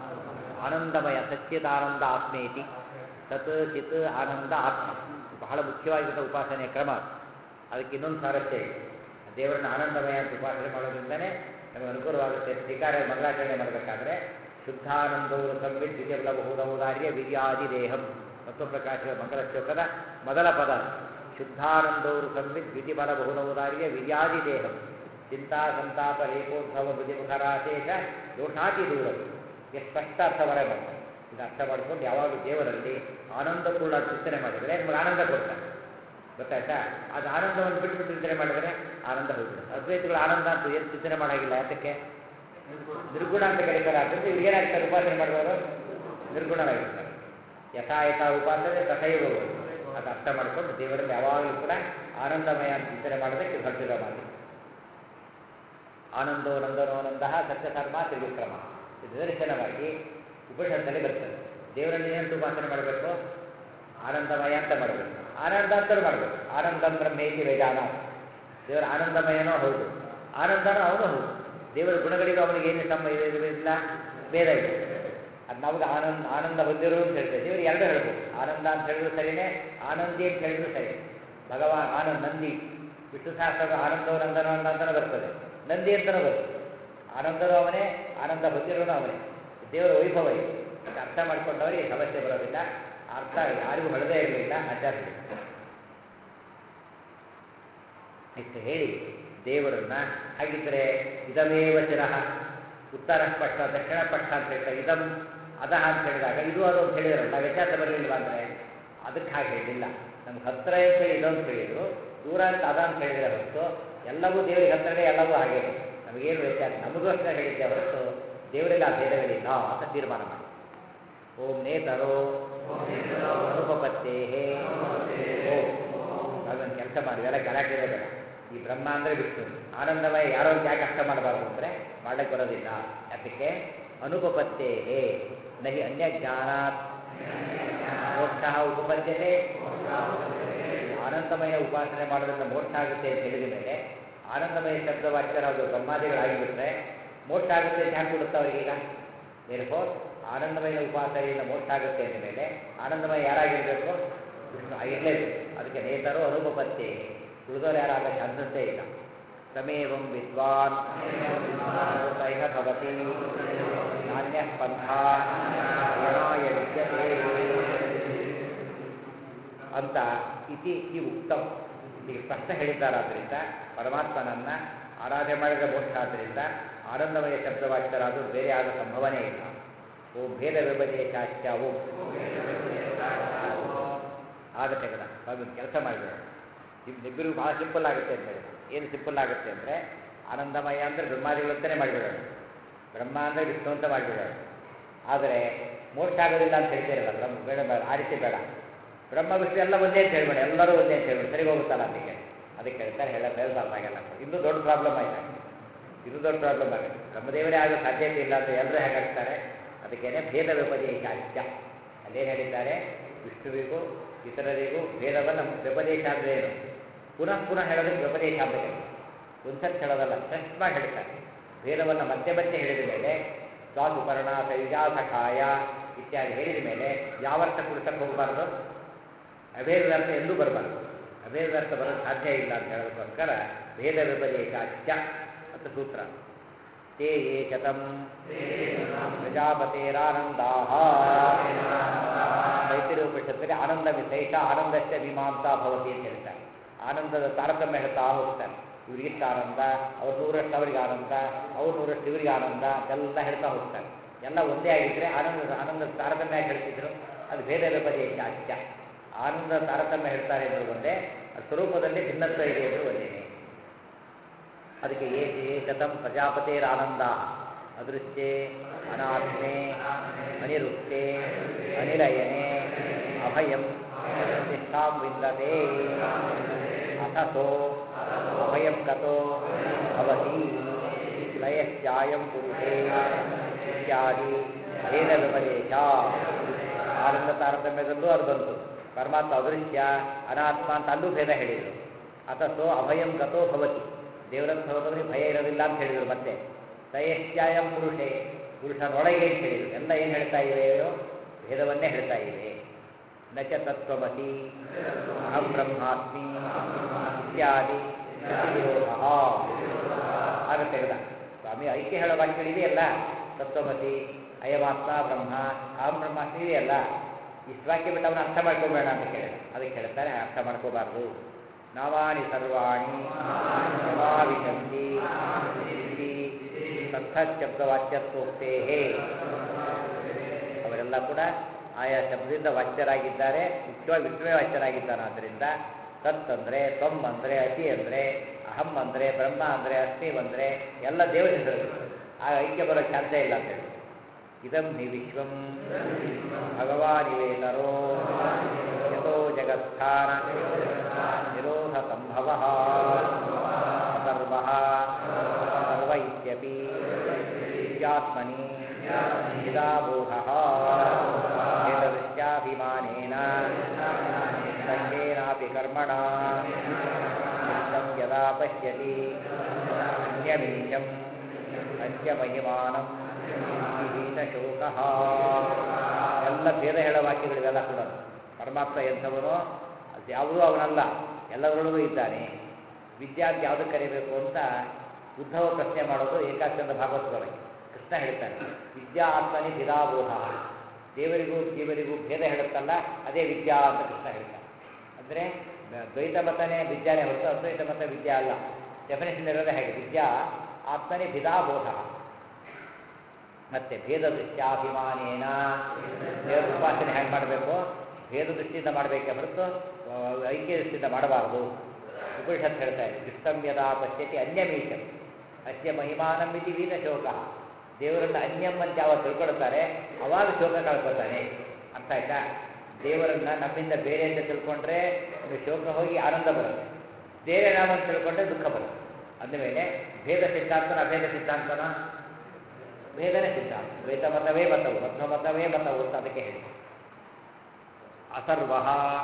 ಆನಂದಮಯ ಸಚ್ಚಿದಾನಂದ ಆತ್ಮೇತಿ ಸತ್ ಚಿತ್ ಆನಂದ ಆತ್ಮ ಬಹಳ ಮುಖ್ಯವಾಗಿದ್ದ ಉಪಾಸನೆಯ ಕ್ರಮ ಅದು. ಅದಕ್ಕೆ ಇನ್ನೊಂದು ಸಾರಥ್ಯ ಇದೆ ದೇವರನ್ನ ಆನಂದಮಯ ಅಂತ ಉಪಾಸನೆ ಮಾಡೋದ್ರಿಂದನೇ ನಮಗೆ ಅನುಕೂಲವಾಗುತ್ತೆ ಶ್ರೀಕಾರ ಮಂಗಳಾಚರಣೆ ಮಾಡಬೇಕಾದ್ರೆ ಶುದ್ಧಾನಂದವು ಸಂವಿತ್ ದ್ವಿತೀಯ ಬಹುದೌದಾರ್ಯ ವಿರ್ಯಾದಿ ದೇಹಂ ತತ್ವಪ್ರಕಾಶ ಮಂಗಲ ಶ್ಲೋಕದ ಮೊದಲ ಪದ ಶುದ್ಧಾನಂದವರು ಸಂವಿತ್ ದ್ವಿತಿಬಲ ಬಹುದೌದಾರ್ಯ ವಿರ್ಯಾದಿ ದೇಹಂ ಚಿಂತಾ ಸಂತಾಪ ರೇಖೋದ್ಭವ ಬುದ್ಧಿಮುಖರಾಶೇಷ ದೋಷಾತಿ ದೂರಂ ಎಷ್ಟು ಸ್ಪಷ್ಟ ಅರ್ಥ ಬರ ಮಾಡ್ತಾರೆ ಇದು ಅರ್ಥ ಮಾಡ್ಕೊಂಡು ಯಾವಾಗಲೂ ದೇವರಲ್ಲಿ ಆನಂದಪೂರ್ಣ ಚಿಂತನೆ ಮಾಡಿದರೆ ನಿಮಗೆ ಆನಂದ ಕೊಡ್ತಾರೆ ಗೊತ್ತಾಯ್ತಾ ಅದು ಆನಂದವನ್ನು ಬಿಟ್ಟು ಚಿಂತನೆ ಮಾಡಿದರೆ ಆನಂದ ಹೋಗ್ಬಿಡುತ್ತೆ ಅದ್ವೈತಗಳು ಆನಂದ ಅಂತ ಏನು ಚಿಂತನೆ ಮಾಡಾಗಿಲ್ಲ ಯಾತಕ್ಕೆ ನಿರ್ಗುಣ ಅಂತ ಕರೀತಾರೆ ಆದ್ದರಿಂದ ಇವ್ರು ಏನಾಗ್ತಾರೆ ಉಪಾಸನೆ ಮಾಡುವವರು ನಿರ್ಗುಣರಾಗಿರ್ತಾರೆ ಯಥಾ ಯಥಾ ಉಪಾಸನೆ ತಥೈವ ಭವತಿ. ಅದು ಅರ್ಥ ಮಾಡಿಕೊಂಡು ದೇವರಲ್ಲಿ ಯಾವಾಗಲೂ ಕೂಡ ಆನಂದಮಯ ಅಂತ ಚಿಂತನೆ ಮಾಡೋದಕ್ಕೆ ಹೊರಟಿರೋ ಮಾತು ಆನಂದೋ ನಂದನೋನಂದ ಸತ್ಯಧರ್ಮ ತ್ರಿವಿಕ್ರಮ ಇದು ನಿದರ್ಶನವಾಗಿ ಉಪನಿಷತ್ತಲ್ಲಿ ಬರ್ತದೆ ದೇವರಲ್ಲಿ ಏನಂತ ಉಪಾಸನೆ ಮಾಡಬೇಕು ಆನಂದಮಯ ಅಂತ ಮಾಡಬೇಕು ಆನಂದ ಅಂತಲೂ ಮಾಡಬೇಕು ಆನಂದಂ ಬ್ರಹ್ಮೇತಿ ವೇದಾನ ದೇವರ ಆನಂದಮಯನೂ ಹೌದು ಆನಂದನೂ ಅವನು ಹೌದು ದೇವರ ಗುಣಗಳಿಗೂ ಅವನಿಗೆ ಏನು ತಮ್ಮ ಇಲ್ಲ ಭೇದ ಇದೆ ಅದು ನಮಗೆ ಆನಂದ ಆನಂದ ಹೊಂದಿರು ಅಂತ ಹೇಳ್ತೇವೆ ದೇವರು ಎರಡು ಹೇಳ್ಬೋದು ಆನಂದ ಅಂತ ಹೇಳಿದ್ರು ಸರಿನೇ ಆನಂದಿ ಅಂತ ಹೇಳಿದ್ರು ಸರಿ ಭಗವಾನ್ ಆನಂದ್ ನಂದಿ ವಿಷ್ಣು ಸಹಸ್ರದ ಆನಂದೋ ನಂದನೋ ಅಂತಲೂ ಬರ್ತದೆ ನಂದಿ ಅಂತಲೂ ಬರ್ತದೆ ಆನಂದನೂ ಅವನೇ ಆನಂದ ಹೊಂದಿರೋನು ಅವನೇ ದೇವರ ವೈಭವ ಇದೆ ಅದು ಅರ್ಥ ಮಾಡ್ಕೊಂಡವರಿಗೆ ಸಮಸ್ಯೆ ಬರೋದಿಲ್ಲ ಅರ್ಥ ಯಾರಿಗೂ ಹೊಳೆದೇ ಇರಲಿಲ್ಲ ಆಚಾರ್ಯರು ಇಷ್ಟು ಹೇಳಿ ದೇವರನ್ನ ಹಾಗಿದ್ರೆ ಇದಮೇವ ಶಿರಃ ಉತ್ತರ ಪಕ್ಷ ದಕ್ಷಿಣ ಪಕ್ಷ ಅಂತ ಹೇಳ್ತಾರೆ ಇದಂ ಅದಹ ಅಂತ ಹೇಳಿದಾಗ ಇದು ಅದು ಅಂತ ಹೇಳಿದ್ರಲ್ಲ ವ್ಯತ್ಯಾಸ ಬರಲಿಲ್ವಾ ಅಂದರೆ ಅದಕ್ಕೆ ಹಾಗೆ ಹೇಳಿಲ್ಲ ನಮ್ಗೆ ಹತ್ತಿರ ಅಂತ ಹೇಳಿ ಇದೊಂದು ಹೇಳಿದ್ರು ದೂರ ಅಂತ ಅದ ಅಂತ ಹೇಳಿದ್ರೆ ಹೊರತು ಎಲ್ಲವೂ ದೇವರಿಗೆ ಹತ್ತಿರನೇ ಎಲ್ಲವೂ ಹಾಗೆ ನಮಗೇನು ವ್ಯತ್ಯಾಸ ನಮಗೋಸ್ಕರ ಹೇಳಿದ್ದೆ ಹೊರತು ದೇವರಲ್ಲಿ ಆ ಭೇದಗಳಿಲ್ಲ ಅಂತ ತೀರ್ಮಾನ ಮಾಡಿ ಓಂ ನೇತರೋ ಅನುಪಪತ್ತೇ ಓಂ ಅದೊಂದು ಕೆಲಸ ಮಾಡಿ ಇವೆಲ್ಲ ಗಲಾಟೆ ಬೇಡ ಈ ಬ್ರಹ್ಮ ಅಂದರೆ ವಿಷ್ಣು ಆನಂದಮಯ ಯಾರೋ ಒಂದು ಯಾಕೆ ಅರ್ಥ ಮಾಡಬಾರ್ದು ಅಂದರೆ ಮಾಡಕ್ಕೆ ಬರೋದಿಲ್ಲ ಅದಕ್ಕೆ ಅನುಪಪತ್ತೇ ನಹಿ ಅನ್ಯ ಜ್ಞಾನಾತ್ ಮೋಕ್ಷ ಉಪಪದ್ಯತೆ ಆನಂದಮಯ ಉಪಾಸನೆ ಮಾಡೋದ್ರಿಂದ ಮೋಕ್ಷ ಆಗುತ್ತೆ ಅಂತ ಹೇಳಿದ ಮೇಲೆ ಆನಂದಮಯ ಶಬ್ದವಾಕ್ಯರಾದ ಬ್ರಹ್ಮಾದಿಗಳಾಗಿಬಿಟ್ರೆ ಮೋಕ್ಷ ಆಗುತ್ತೆ ಅಂತ ಯಾಕೆ ಕೊಡುತ್ತೆ ಅವರಿಗೀಗ ದೇರ್ಫೋರ್ ಆನಂದಮಯ ಉಪಾಸನೆಯಿಂದ ಮೋಕ್ಷ ಆಗುತ್ತೆ ಅಂದ ಮೇಲೆ ಆನಂದಮಯ ಯಾರಾಗಿರಬೇಕು ವಿಷ್ಣು ಆಗಿರಲೇಬೇಕು ಅದಕ್ಕೆ ನೇತರು ಅನುಪಪತ್ತೇ ಉಳಿದವರು ಯಾರಾಗ ಚಾನ್ಸಸ್ಸೇ ಇಲ್ಲ ತಮೇವಂ ವಿದ್ವಾನ್ ಸೈಹ ಭವತಿ ನಾಣ್ಯ ಪಂಥ ಏನಾಯ ವಿದ್ಯತೆ ಅಂತ ಇತಿ ಈ ಉಕ್ತಂ ಈಗ ಸ್ಪಷ್ಟ ಹೇಳಿದ್ದಾರಾದ್ರಿಂದ ಪರಮಾತ್ಮನನ್ನ ಆರಾಧನೆ ಮಾಡಿದ ಮೋಕ್ಷ ಆದ್ದರಿಂದ ಆನಂದಮಯ ಶಬ್ದವಾಚ್ಯರಾದರೂ ಬೇರೆ ಆದ ಸಂಭವನೇ ಇಲ್ಲ ಓ ಭೇದ ವಿಭಜೇಶಾಚ್ಯ ಓಂ ಆಗ ತೆಗೆದ ಅದೊಂದು ಕೆಲಸ ಮಾಡಿಬಿಡೋಣ ನಿಮ್ಮಿಬ್ಬರಿಗೂ ಭಾಳ ಸಿಂಪಲ್ ಆಗುತ್ತೆ ಅಂತ ಹೇಳಿ ಏನು ಸಿಂಪಲ್ ಆಗುತ್ತೆ ಅಂದರೆ ಆನಂದಮಯ ಅಂದರೆ ಬ್ರಹ್ಮಾದಿಗಳು ಅಂತಲೇ ಮಾಡಿಬಿಡೋಣ ಬ್ರಹ್ಮ ಅಂದರೆ ವಿಷ್ಣು ಅಂತ ಮಾಡಿಬಿಡೋಣ ಆದರೆ ಮೋಕ್ಷ ಆಗೋದಿಲ್ಲ ಅಂತ ಹೇಳ್ತೀರಲ್ಲ ಬ್ರಹ್ಮ ಬೇಡ ಬೇಡ ಆ ರೀತಿ ಬೇಡ ಬ್ರಹ್ಮ ವಿಷ್ಣು ಎಲ್ಲ ಒಂದೇ ಅಂತ ಹೇಳ್ಬೇಡ ಎಲ್ಲರೂ ಒಂದೇ ಅಂತ ಹೇಳ್ಬೇಡಿ ಸರಿ ಹೋಗುತ್ತಲ್ಲ ಅದಕ್ಕೆ ಅದಕ್ಕೆ ಹೇಳ್ತಾರೆ ಹೇಳ ಹೇಳ್ಬಾರ್ದಾಗೆಲ್ಲ ಇನ್ನೂ ದೊಡ್ಡ ಪ್ರಾಬ್ಲಮ್ ಆಯ್ತು ಇದು ದೊಡ್ಡ ಪ್ರಾಬ್ಲಮ್ ಆಗುತ್ತೆ ಬ್ರಹ್ಮದೇವರೇ ಆಗೋ ಸಾಧ್ಯತೆ ಇಲ್ಲ ಅಂತ ಎಲ್ಲರೂ ಹೇಗಾಗ್ತಾರೆ ಅದಕ್ಕೇನೆ ಭೇದ ವ್ಯಪದೇಶ ಅತ್ಯ ಅಲ್ಲೇನು ಹೇಳಿದ್ದಾರೆ ವಿಷ್ಣುವಿಗೂ ಇತರರಿಗೂ ಭೇದವನ್ನು ವ್ಯಪದೇಶ ಅಂದರೆ ಏನು ಪುನಃ ಪುನಃ ಹೇಳೋದಕ್ಕೆ ವ್ಯಪದೇಶ ಅಂತ ಕರೀತಾರೆ ಒಂದ್ಸರ್ತಿ ಹೇಳೋದಲ್ಲ ಟೆಸ್ಟ್ ಮಾಡಿ ಹೇಳ್ತಾರೆ ಭೇದವನ್ನು ಮತ್ತೆ ಮತ್ತೆ ಹೇಳಿದ ಮೇಲೆ ಸ್ವಾದುಪರ್ಣ ಸೈಜಾ ಸಖಾಯ ಇತ್ಯಾದಿ ಹೇಳಿದ ಮೇಲೆ ಯಾವ ಅರ್ಥ ಕುಡಿಸಕ್ಕೆ ಹೋಗಬಾರ್ದು ಅಭೇದದ ಅರ್ಥ ಎಂದೂ ಬರಬಾರ್ದು ಅಭೇದದ ಅರ್ಥ ಬರೋದು ಸಾಧ್ಯ ಇಲ್ಲ ಅಂತ ಹೇಳೋದಕ್ಕೋಸ್ಕರ ಭೇದ ವ್ಯಪದೇಶ ಅತ್ಯ ಅಂತ ಸೂತ್ರ ತೇ ಯೇ ಶತಂ ಪ್ರಜಾಪತೇರಾನಂದಾಹ ತೈತಿರುಪನಿಷತ್ತಲ್ಲಿ ಆನಂದ ವಿಶೇಷ ಆನಂದಸ್ಯ ಮೀಮಾಂಸಾ ಭವತಿ ಅಂತ ಹೇಳ್ತಾರೆ ಆನಂದದ ತಾರತಮ್ಯ ಹೇಳ್ತಾ ಹೋಗ್ತಾರೆ ಇವ್ರಿಗಿಷ್ಟ ಆನಂದ ಅವ್ರ ನೂರಷ್ಟು ಅವರಿಗೆ ಆನಂದ ಅವ್ರ ನೂರಷ್ಟು ಇವರಿಗೆ ಆನಂದ ಎಲ್ಲ ಹೇಳ್ತಾ ಹೋಗ್ತಾರೆ ಎಲ್ಲ ಒಂದೇ ಆಗಿದ್ರೆ ಆನಂದದ ಆನಂದದ ತಾರತಮ್ಯ ಯಾಕೆ ಹೇಳ್ತಿದ್ರು ಅದು ಭೇದ ವ್ಯಪದೇಶ ಅತ್ಯ ಆನಂದ ತಾರತಮ್ಯ ಹೇಳ್ತಾರೆ ಎಂದ್ರು ಒಂದೇ ಅದು ಸ್ವರೂಪದಲ್ಲಿ ಭಿನ್ನತ್ವ ಇದೆ ಎಂದ್ರು ಒಂದೇನೆ ಅದಕ್ಕೆ ಏ ಏಕತಂ ಪ್ರಜಾಪತೇರಾನಂದ ಅದೃಶ್ಯೆ ಅನಾತ್ಮೆ ಅನಿರುಕ್ತೆ ಅನಿಲಯನೆ ಅಭಯಂ ನಿಷ್ಠಾಂ ವಿಂದತೆ ಅಥಸೋ ಅಭಯಂ ಕಥೋ ಭವತಿ ಲಯಶ್ಚಾಯಂ ಪುರುಷೇ ಇತ್ಯಾದಿ ಭೇದ ವಿಪದೇಶ ಆನಂದ ತಾರತಮ್ಯದಲ್ಲೂ ಅದು ಬಂತು ಪರಮಾತ್ಮ ಅದೃಶ್ಯ ಅನಾತ್ಮ ಅಂತ ಅಲ್ಲೂ ಭೇದ ಹೇಳಿದರು ಅಥಸೋ ಅಭಯಂ ಗತೋ ಭವತಿ ದೇವರಂತ ಹೋದವರಿಗೆ ಭಯ ಇರೋದಿಲ್ಲ ಅಂತ ಹೇಳಿದರು ಮತ್ತೆ ಸಯಶ್ಚಾಯಂ ಪುರುಷೇ ಪುರುಷನೊಳಗೆ ಅಂತ ಹೇಳಿದರು ಎಲ್ಲ ಏನು ಹೇಳ್ತಾ ಇವೆಯೋ ಭೇದವನ್ನೇ ಹೇಳ್ತಾ ಇವೆ ನಚ ತತ್ವಮಸಿ ಅಹಂ ಬ್ರಹ್ಮಾಸ್ಮಿ ಇತ್ಯಾದಿ ವಿರೋಧ ಆಗ ತೆಗೆದ ಸ್ವಾಮಿ ಐಕ್ಯ ಹೇಳೋ ವಾಕ್ಯಗಳಿದೆಯಲ್ಲ ತತ್ವಮಸಿ ಅಯಮಾತ್ಮ ಬ್ರಹ್ಮ ಅಹಂ ಬ್ರಹ್ಮಾಸ್ಮಿ ಇದೆಯಲ್ಲ ಇಷ್ಟು ವಾಕ್ಯ ಬಿಟ್ಟು ಅವನು ಅರ್ಥ ಮಾಡ್ಕೋಬೇಡ ಅಂತ ಕೇಳಿದ ಅದಕ್ಕೆ ಹೇಳ್ತಾರೆ ಅರ್ಥ ಮಾಡ್ಕೋಬಾರ್ದು ನಾವಾನಿ ಸರ್ವಾಣಿ ಸಮಾವಿಶಂತಿ ಇತಿ ತತ್ಥಶಬ್ದವಾಚ್ಯತ್ವೋಕ್ತೇ ಅವರೆಲ್ಲ ಕೂಡ ಆಯಾ ಶಬ್ದದಿಂದ ವಾಚ್ಯರಾಗಿದ್ದಾರೆ ಮುಖ್ಯವಾಗಿ ವಿಷ್ಣುವೇ ವಾಚ್ಯರಾಗಿದ್ದಾನೆ ಆದ್ದರಿಂದ ತತ್ ಅಂದರೆ ತ್ವಮ್ ಅಂದರೆ ಅತಿ ಅಂದರೆ ಅಹಂ ಅಂದರೆ ಬ್ರಹ್ಮ ಅಂದರೆ ಅಸ್ಮಿ ಅಂದರೆ ಎಲ್ಲ ದೇವರ ಹೆಸರು ಆ ಐಕ್ಯ ಬರೋ ಚಾನ್ಸೇ ಇಲ್ಲ ಅಂತೇಳಿ ಇದಂ ಹಿ ವಿಶ್ವಂ ಭಗವಾನಿವೇತರೋ ಯಥೋ ಜಗತ್ಸ್ಥಾನ ನಿರೋಧ ಸಂಭವ ಸರ್ವ ಸರ್ವ ಇತ್ಯಪಿ ವಿದ್ಯಾತ್ಮನಿ ಚಿದಾಬೋಧ ವೇದದೃಶ್ಯಾಭಿಮಾನೇನ ಸಂಗೇನಾಪಿ ಕರ್ಮಣ ಚಿತ್ತಂ ಯದಾ ಪಶ್ಯತಿ ಅನ್ಯಮೀಶಂ ಅಸ್ಯ ಮಹಿಮಾನಂ ವಿಹೀನ ಶೋಕಃ ಎಲ್ಲ ಭೇದ ಹೇಳೋ ವಾಕ್ಯಗಳಿವೆಲ್ಲ ಕೂಡ ಪರಮಾತ್ಮ ಎಂಥವನು ಅದು ಯಾವುದೂ ಅವನಲ್ಲ ಎಲ್ಲದರೊಳಗೂ ಇದ್ದಾನೆ ವಿದ್ಯಾರ್ಥಿ ಯಾವುದಕ್ಕೆ ಕರಿಬೇಕು ಅಂತ ಉದ್ಧವ ಪ್ರಶ್ನೆ ಮಾಡೋದು ಏಕಾಚಂದ ಭಾಗವತದೊಳಗೆ ಕೃಷ್ಣ ಹೇಳ್ತಾನೆ ವಿದ್ಯಾ ಆತ್ಮನಿ ಭಿದಾಬೋಧ ದೇವರಿಗೂ ಜೀವರಿಗೂ ಭೇದ ಹೇಳುತ್ತಲ್ಲ ಅದೇ ವಿದ್ಯಾ ಅಂತ ಕೃಷ್ಣ ಹೇಳ್ತಾನೆ ಅಂದರೆ ದ್ವೈತ ಮತನೇ ವಿದ್ಯಾನೇ ಹೊರತು ಅದ್ವೈತ ಮತ ವಿದ್ಯಾ ಅಲ್ಲ ಡೆಫಿನೇಷನ್ ಇರೋದೇ ಹಾಗೆ ವಿದ್ಯಾ ಆತ್ಮನಿ ಭಿದಾಬೋಧ ಮತ್ತೆ ಭೇದ ದೃಷ್ಟ್ಯಾಭಿಮಾನೇನ ದೇವರ ಉಪಾಸನೆ ಹೇಗೆ ಮಾಡಬೇಕು ಭೇದ ದೃಷ್ಟಿಯಿಂದ ಮಾಡಬೇಕೆ ಹೊರತು ಆ, ಐಕ್ಯ ದೃಷ್ಟಿಯಿಂದ ಮಾಡಬಾರದು ಉಪನಿಷತ್ ಹೇಳ್ತಾ ಇದೆ ದುಷ್ಟಂ ಯದಾ ಪಶ್ಯತಿ ಅನ್ಯಮೀಶಂ ಅಸ್ಯ ಮಹಿಮಾನಂ ಇತಿ ವೀತ ಶೋಕ ದೇವರನ್ನು ಅನ್ಯಂ ಅಂತ ಯಾವ ತಿಳ್ಕೊಳ್ತಾರೆ ಅವಾಗ ಶೋಕ ಕಳ್ಕೊತಾನೆ ಅರ್ಥ ಆಯ್ತಾ ದೇವರನ್ನ ನಮ್ಮಿಂದ ಬೇರೆ ಅಂತ ತಿಳ್ಕೊಂಡ್ರೆ ನಮಗೆ ಶೋಕ ಹೋಗಿ ಆನಂದ ಬರುತ್ತೆ ಬೇರೆ ನಾವು ಅಂತ ತಿಳ್ಕೊಂಡ್ರೆ ದುಃಖ ಬರುತ್ತೆ ಅಂದಮೇಲೆ ಭೇದ ಸಿದ್ಧಾಂತನ ಅಭೇದ ಸಿದ್ಧಾಂತನ ಭೇದನೇ ಸಿದ್ಧಾಂತ ದ್ವೈತ ಮತವೇ ಮತವು ಮಧ್ವ ಮತವೇ ಮತವು ಅಂತ ಅದಕ್ಕೆ ಹೇಳಿ ಅಸರ್ವ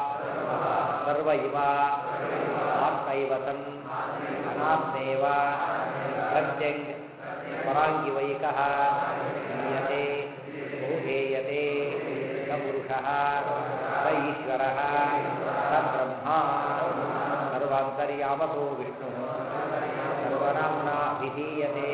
ಸರ್ವ ಇವ ಆತ್ಮ ಇವ ಸನ್ ಅನಾತ್ಮೇವ ಪ್ರತ್ಯಂಗ್ ಪರಾಂಗಿವೈಕ ಗೀಯತೆ ಬಹುಧೇಯತೆ ಸ ಪುರುಷಃ ಸ ಈಶ್ವರಃ ಸ ಬ್ರಹ್ಮ ಸರ್ವಾಂತರ್ಯಾಮಕೋ ವಿಷ್ಣು ಸರ್ವನಾಮ್ನಾ ವಿಧೀಯತೆ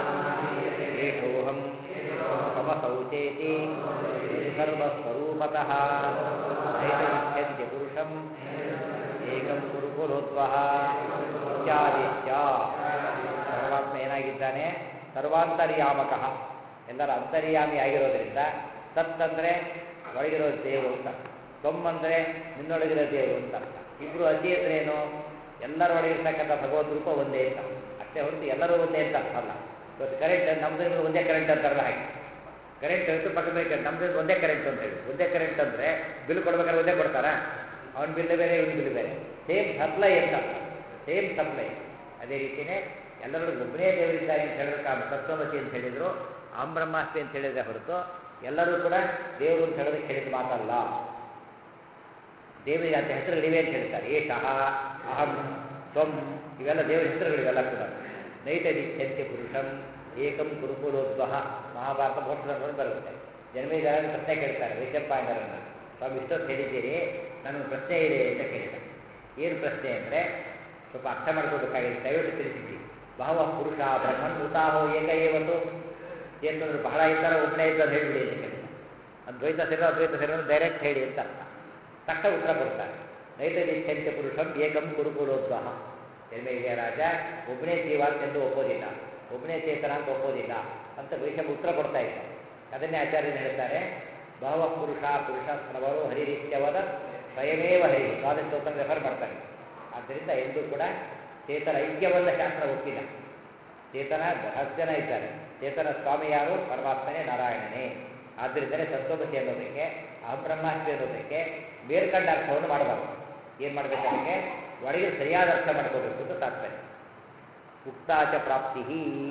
ಏಷೋಹಂ ಸಮಸೌಚೇತಿ ಸರ್ವಸ್ವರೂಪತಃ ನೈತಮಿಚ್ಛಂತ್ಯ ಪುರುಷಂ ಏಕಂ ಕುರುಕುಲೋದ್ವಹ ಇತ್ಯಾದಿಶ್ಚ ಪರಮಾತ್ಮ ಏನಾಗಿದ್ದಾನೆ ಸರ್ವಾಂತರ್ಯಾಮಕ ಎಲ್ಲರ ಅಂತರ್ಯಾಮಿ ಆಗಿರೋದ್ರಿಂದ ತತ್ ಅಂದರೆ ಒಳಗಿರೋ ದೇವರು ಅಂತ ತೊಮ್ ಅಂದರೆ ನಿನ್ನೊಳಗಿರೋ ದೇವರು ಅಂತ ಅರ್ಥ ಇಬ್ರು ಅತಿ ಅಂದ್ರೆ ಏನು ಎಲ್ಲರೊಳಗಿರ್ತಕ್ಕಂಥ ಭಗವದ್ ರೂಪ ಒಂದೇ ಅಂತ ಅಷ್ಟೇ ಹೊರತು ಎಲ್ಲರೂ ಒಂದೇ ಅಂತ ಅರ್ಥ ಅಲ್ಲ ಇವತ್ತು ಕರೆಂಟ್ ನಮ್ದು ನಿಮ್ದು ಒಂದೇ ಕರೆಂಟ್ ಅಂತಾರಲ್ಲ ಹಾಗೆ ಕರೆಂಟ್ ಇರುತ್ತೆ ಪಕ್ಕದ ನಮ್ದು ಒಂದೇ ಕರೆಂಟ್ ಅಂತ ಹೇಳಿ ಒಂದೇ ಕರೆಂಟ್ ಅಂದರೆ ಬಿಲ್ ಕೊಡ್ಬೇಕಾದ್ರೆ ಒಂದೇ ಕೊಡ್ತಾರಾ ಅವನ ಬಿಲ್ ಬೇರೆ ಇವನ ಬಿಲ್ ಬೇರೆ ಸೇಮ್ ಸಪ್ಲೈ ಅಂತ ಸೇಮ್ ಸಪ್ಲೈ ಅದೇ ರೀತಿಯೇ ಎಲ್ಲರೂ ಒಬ್ಬನೇ ದೇವರಿದ್ದಾರೆ ಅಂತ ಹೇಳಿದ್ರೆ ತತ್ವಮತಿ ಅಂತ ಹೇಳಿದ್ರು ಅಹಂ ಬ್ರಹ್ಮಾಸ್ಮಿ ಅಂತ ಹೇಳಿದ್ರೆ ಹೊರತು ಎಲ್ಲರೂ ಕೂಡ ದೇವರು ಅಂತ ಹೇಳೋದಕ್ಕೆ ಹೇಳಿದ ಮಾತಲ್ಲ ದೇವರಿಗೆ ಅಂತ ಹೆಸರುಗಳಿವೆ ಅಂತ ಹೇಳ್ತಾರೆ ಏಷಃ ಅಹಂ ತ್ವಂ ಇವೆಲ್ಲ ದೇವರ ಹೆಸರುಗಳಿವೆಲ್ಲ ಕೂಡ ನೈತದಿಚ್ಛಂತೆ ಪುರುಷಂ ಏಕಂ ಕುರುಕುಲೋದ್ವಹ ಮಹಾಭಾರತ ಮೋಕ್ಷದಲ್ಲಿ ಬರುತ್ತೆ ಜನ್ಮೇಜಾರ ಪ್ರಶ್ನೆ ಕೇಳ್ತಾರೆ ವೈಶಂಪಾಯನರನ್ನ ಸ್ವಾಮಿ ಇಷ್ಟೊತ್ತು ಹೇಳಿದ್ದೀರಿ ನನಗೆ ಪ್ರಶ್ನೆ ಇದೆ ಅಂತ ಕೇಳಿದ ಏನು ಪ್ರಶ್ನೆ ಅಂದರೆ ಸ್ವಲ್ಪ ಅರ್ಥ ಮಾಡ್ಕೋಬೇಕಾಗಿದೆ ದಯವಿಟ್ಟು ತಿಳಿಸಿದ್ದೀವಿ ಬಹವ ಪುರುಷ ಬ್ರಹ್ಮನ್ ಊತಾಹೋ ಏಕ ಏವತ್ತು ಏನಂದ್ರೆ ಬಹಳ ಇದ್ದಾರೆ ಒಬ್ಬನೇ ಇದ್ದಾರೆ ಹೇಳಿಬಿಡಿ ಅಂತ ಕೇಳಿದ ಅದ್ವೈತ ಸೇರೋ ಅದ್ವೈತ ಸೇರೋ ಡೈರೆಕ್ಟ್ ಹೇಳಿ ಅಂತ ಅರ್ಥ ತಕ್ಕ ಉತ್ತರ ಕೊಡ್ತಾರೆ ನೈತದಿಚ್ಛಂತೆ ಪುರುಷಂ ಏಕಂ ಕುರುಕುಲೋದ್ವಹ ಜನ್ಮೇಜಯ ರಾಜ ಒಬ್ಬನೇ ಜೀವ ಎಂದು ಒಪ್ಪೋದಿಲ್ಲ ಒಬ್ಬನೇ ಚೇತನ ಅಂತ ಒಪ್ಪೋದಿಲ್ಲ ಅಂತ ವೈಷಮ ಉತ್ತರ ಕೊಡ್ತಾ ಇದ್ದಾರೆ ಅದನ್ನೇ ಆಚಾರ್ಯರು ಹೇಳ್ತಾರೆ ಬಹವ ಪುರುಷ ಪುರುಷ ಪ್ರಭರು ಹರಿರೀತ್ಯವದ ಸ್ವಯಮೇವ ಹರಿ ಸ್ವಾತಂತ್ರ್ಯ ರೆಫರ್ ಮಾಡ್ತಾರೆ ಆದ್ದರಿಂದ ಎಂದೂ ಕೂಡ ಚೇತನ ಐಕ್ಯವನ್ನ ಶಾಸ್ತ್ರ ಒಪ್ಪಿಲ್ಲ ಚೇತನ ಹತ್ತು ಜನ ಇದ್ದಾರೆ ಚೇತನ ಸ್ವಾಮಿ ಯಾರು ಪರಮಾತ್ಮನೇ ನಾರಾಯಣನೇ ಆದ್ದರಿಂದಲೇ ತತ್ವಮಸಿ ಅನ್ನೋದಕ್ಕೆ ಅಹಂ ಬ್ರಹ್ಮಾಸ್ಮಿ ಅನ್ನೋದಕ್ಕೆ ಬೇರ್ಕಂಡ ಅರ್ಥವನ್ನು ಮಾಡಬಾರ್ದು ಏನು ಮಾಡಬೇಕು ಅದಕ್ಕೆ ಒಳಗೆ ಸರಿಯಾದ ಅರ್ಥ ಮಾಡ್ಕೋಬೇಕು ಅಂತ ತಾತ್ಪರ್ಯ ಉಕ್ತಾಚ ಪ್ರಾಪ್ತಿ